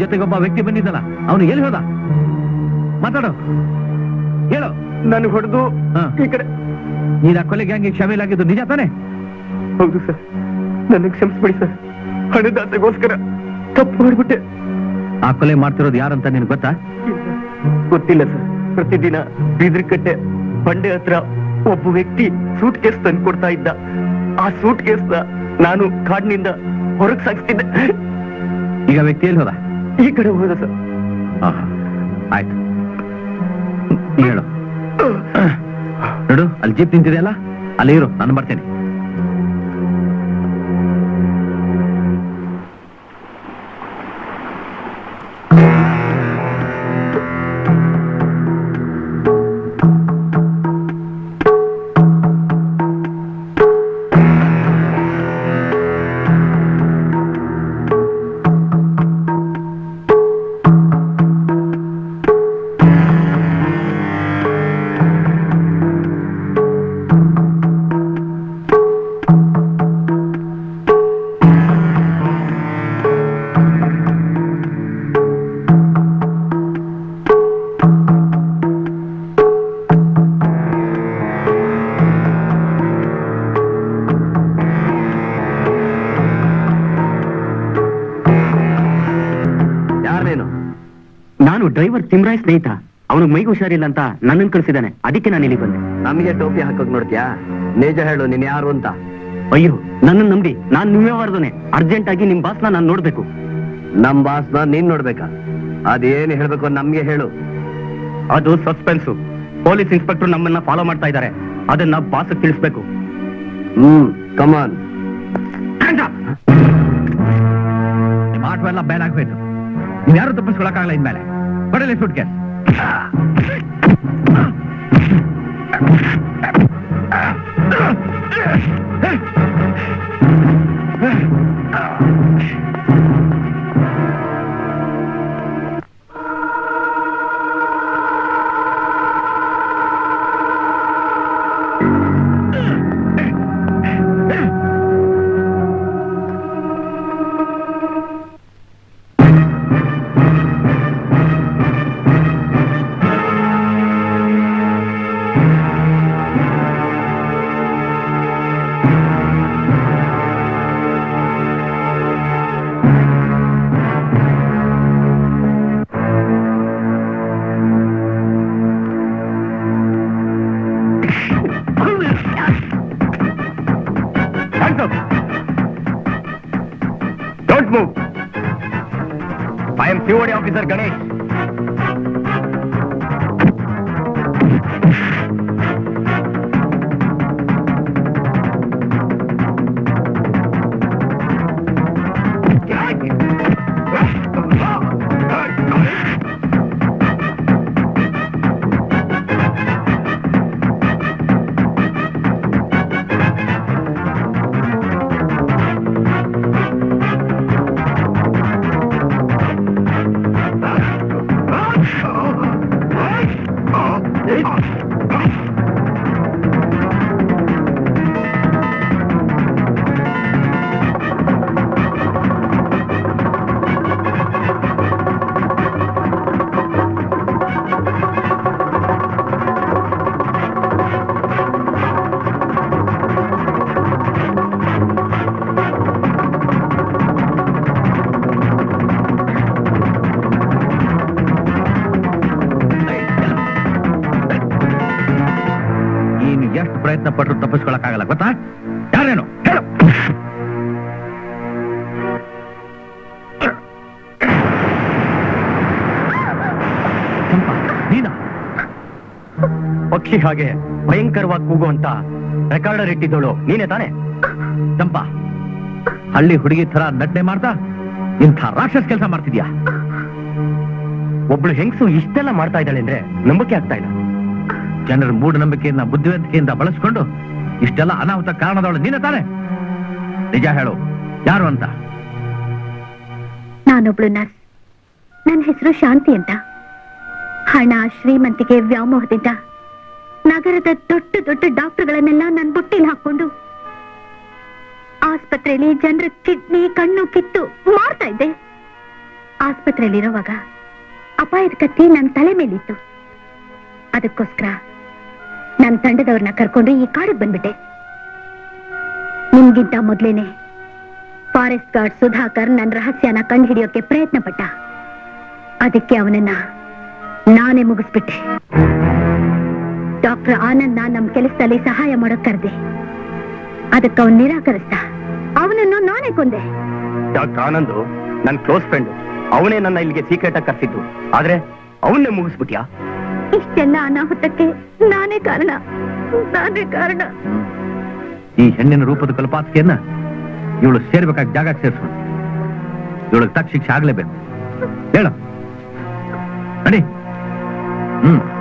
ಜೊತೆಗೊಬ್ಬ ವ್ಯಕ್ತಿ ಬಂದಿದ್ದಲ್ಲ ಅವನು ಎಲ್ಲಿ ಹೋದ ಮಾತಾಡು ಹೇಳು ನಾನು ಹೊಡೆದು ಹಾ. ಈ ಕಡೆ ನೀನ್ ಆ ಕೊಲೆ ಗ್ಯಾಂಗ್ಗೆ ಶಾಮೀಲಾಗಿದ್ದು ನಿಜ ತಾನೆ ಹೌದು ಸರ್ ನನಗೆ ಕ್ಷಮಿಸ್ಬಿಡಿ ಸರ್ ಹಣದ ಆಸೆಗೋಸ್ಕರ ತಪ್ಪು ಮಾಡಿಬಿಟ್ಟೆ ಆ ಕೊಲೆ ಮಾಡ್ತಿರೋದು ಯಾರಂತ ನಿನ್ಗೆ ಗೊತ್ತಾ ಗೊತ್ತಿಲ್ಲ ಸರ್ ಪ್ರತಿದಿನ ಬೀದ್ರಕಟ್ಟೆ ಬಂಡೆ ಹತ್ರ ಒಬ್ಬ ವ್ಯಕ್ತಿ ಸೂಟ್ ಕೇಸ್ ತಂದು ಕೊಡ್ತಾ ಇದ್ದ ಆ ಸೂಟ್ ಕೇಸ್ನ ನಾನು ಕಾಡಿನಿಂದ ಹೊರಗೆ ಸಾಗಿಸ್ತಿದ್ದೆ ಈಗ ವ್ಯಕ್ತಿ ಎಲ್ಲಿ ಹೋದ ಈ ಕಡೆ ಹೋದ ಸರ್ ಆಹಾ. ಆಯ್ತು ನೀ ಹೇಳು ನೋಡು ಅಲ್ಲಿ ಜೀಪ್ ನಿಂತಿದೆಯಲ್ಲ ಅಲ್ಲಿ ಇರು ನಾನು ಬರ್ತೇನೆ ಯಾರೇನು ನಾನು ಡ್ರೈವರ್ ತಿಮ್ರಾಯ್ ಸ್ನೇಹಿತ ಅವನಿಗೆ ಮೈಗೆ ಹುಷಾರಿಲ್ಲ ಅಂತ ನನ್ನನ್ನು ಕಳಿಸಿದ್ದಾನೆ ಅದಕ್ಕೆ ನಾನು ಇಲ್ಲಿ ಬಂದೆ ನಮಗೆ ಟೋಪಿ ಹಾಕೋಕ್ ನೋಡ್ತೀಯಾ ನಿಜ ಹೇಳು ನೀನ್ ಯಾರು ಅಂತ ಅಯ್ಯೋ ನನ್ನನ್ನು ನಂಬಿ ನಾನ್ ನಿಮ್ಮೇವಾರ್ದನೆ ಅರ್ಜೆಂಟ್ ಆಗಿ ನಿಮ್ ಬಾಸ್ನ ನಾನು ನೋಡ್ಬೇಕು ನಮ್ ಬಾಸ್ನ ನೀನ್ ನೋಡ್ಬೇಕಾ ಅದೇನ್ ಹೇಳ್ಬೇಕು ನಮ್ಗೆ ಹೇಳು ಅದು ಸಸ್ಪೆನ್ಸ್ ಪೊಲೀಸ್ ಇನ್ಸ್ಪೆಕ್ಟರ್ ನಮ್ಮನ್ನ ಫಾಲೋ ಮಾಡ್ತಾ ಇದ್ದಾರೆ ಅದನ್ನ ಬಾಸ್ ತಿಳಿಸ್ಬೇಕು ಹ್ಮ್ ಕಮಾನ್ ನಿಮ್ಮ ಆಟೋ ಎಲ್ಲ ಬ್ಯಾನ್ ಆಗ್ಬೇಕು ನೀವು ಯಾರು ತಪ್ಪಿಸ್ಕೊಳಕ್ಕಾಗಲ್ಲ ಇನ್ಮೇಲೆ ಕೊಡಲಿ suitcase don't move I'm COD officer Ganesh ನೀನು ಎಷ್ಟು ಪ್ರಯತ್ನ ಪಟ್ಟರು ತಪ್ಪಿಸ್ಕೊಳಕ್ಕಾಗಲ್ಲ ಗೊತ್ತಾ ಯಾರೇನು ಹೇಳು ಚಂಪಾ, ನೀನಾ ಪಕ್ಷಿ ಹಾಗೆ ಭಯಂಕರವಾಗಿ ಕೂಗುವಂತ ರೆಕಾರ್ಡರ್ ಇಟ್ಟಿದ್ದಳು ನೀನೇ ತಾನೆ ಚಂಪಾ ಹಳ್ಳಿ ಹುಡುಗಿ ತರ ನಟನೆ ಮಾಡ್ತಾ ಇಂಥ ರಾಕ್ಷಸ ಕೆಲಸ ಮಾಡ್ತಿದ್ಯಾ ಒಬ್ಳು ಹೆಂಗಸು ಇಷ್ಟೆಲ್ಲ ಮಾಡ್ತಾ ಇದ್ದಾಳೆ ಅಂದ್ರೆ ನಂಬಿಕೆ ಆಗ್ತಾ ಇಲ್ಲ ಜನರ ಮೂಢನಂಬಿಕೆಯನ್ನ ಬುದ್ಧಿವಂತಿಕೆಯಿಂದ ಬಳಸ್ಕೊಂಡು ಇಷ್ಟೆಲ್ಲ ಅನಾಹುತ ಕಾರಣದವಳು ನೀನೇ ತಾನೆ ನಿಜ ಹೇಳು ಯಾರು ಅಂತ ನಾನೊಬ್ಳು ನರ್ಸ್ ನನ್ನ ಹೆಸರು ಶಾಂತಿ ಅಂತ ಹಣ ಶ್ರೀಮಂತಿಕೆ ವ್ಯಾಮೋಹದಿಂದ ನಗರದ ದೊಡ್ಡ ದೊಡ್ಡ ಡಾಕ್ಟರ್ಗಳನ್ನೆಲ್ಲ ನನ್ನ ಬುಟ್ಟಿಲಿ ಹಾಕೊಂಡು ಆಸ್ಪತ್ರೆಯಲ್ಲಿ ಜನರ ಕಿಡ್ನಿ ಕಣ್ಣು ಕಿತ್ತು ಮಾಡ್ತಾ ಇದ್ದೆ ಆಸ್ಪತ್ರೆಯಲ್ಲಿರುವಾಗ ಅಪಾಯದ ಕತ್ತಿ ನನ್ನ ತಲೆ ಮೇಲಿತ್ತು ಅದಕ್ಕೋಸ್ಕರ ನನ್ನ ತಂಡದವ್ರನ್ನ ಕರ್ಕೊಂಡು ಈ ಕಾಡಿಗೆ ಬಂದ್ಬಿಟ್ಟೆ ನಿಮ್ಗಿಂತ ಮೊದ್ಲೇನೆ ಫಾರೆಸ್ಟ್ ಗಾರ್ಡ್ ಸುಧಾಕರ್ ನನ್ನ ರಹಸ್ಯನ ಕಂಡುಹಿಡಿಯೋಕೆ ಪ್ರಯತ್ನ ಪಟ್ಟ ಅದಕ್ಕೆ ಅವನನ್ನ ನಾನೇ ಮುಗಿಸ್ಬಿಟ್ಟೆ ಡಾಕ್ಟರ್ ಆನಂದ್ನ ನಮ್ ಕೆಲಸದಲ್ಲಿ ಸಹಾಯ ಮಾಡೋಕ್ ಕರೆದೆ ಅದಕ್ಕೆ ಅವನ್ ನಿರಾಕರಿಸ್ದ ಅವನನ್ನು ನಾನೇ ಕೊಂದೆ ಡಾಕ್ಟರ್ ಆನಂದ್ ನನ್ನ ಕ್ಲೋಸ್ ಫ್ರೆಂಡ್ ಅವನೇ ನನ್ನ ಇಲ್ಲಿಗೆ ಸೀಕ್ರೆಟ್ ಆಗಿ ಕರ್ಸಿದ್ದು ಆದ್ರೆ ಅವನ್ನೇ ಮುಗಿಸ್ಬಿಟ್ಯಾ ಇಷ್ಟೆಲ್ಲ ಅನಾಹುತಕ್ಕೆ ನಾನೇ ಕಾರಣ ನಾನೇ ಕಾರಣ ಈ ಹೆಣ್ಣಿನ ರೂಪದ ಕಲ್ಪಾತಿಕೆಯನ್ನ ಇವಳು ಸೇರ್ಬೇಕಾದ ಜಾಗ ಸೇರಿಸೋಣ ಇವಳಿಗೆ ತಕ್ಕ ಶಿಕ್ಷೆ ಆಗ್ಲೇಬೇಕು ಹೇಳು ನಡಿ ಹ್ಮ್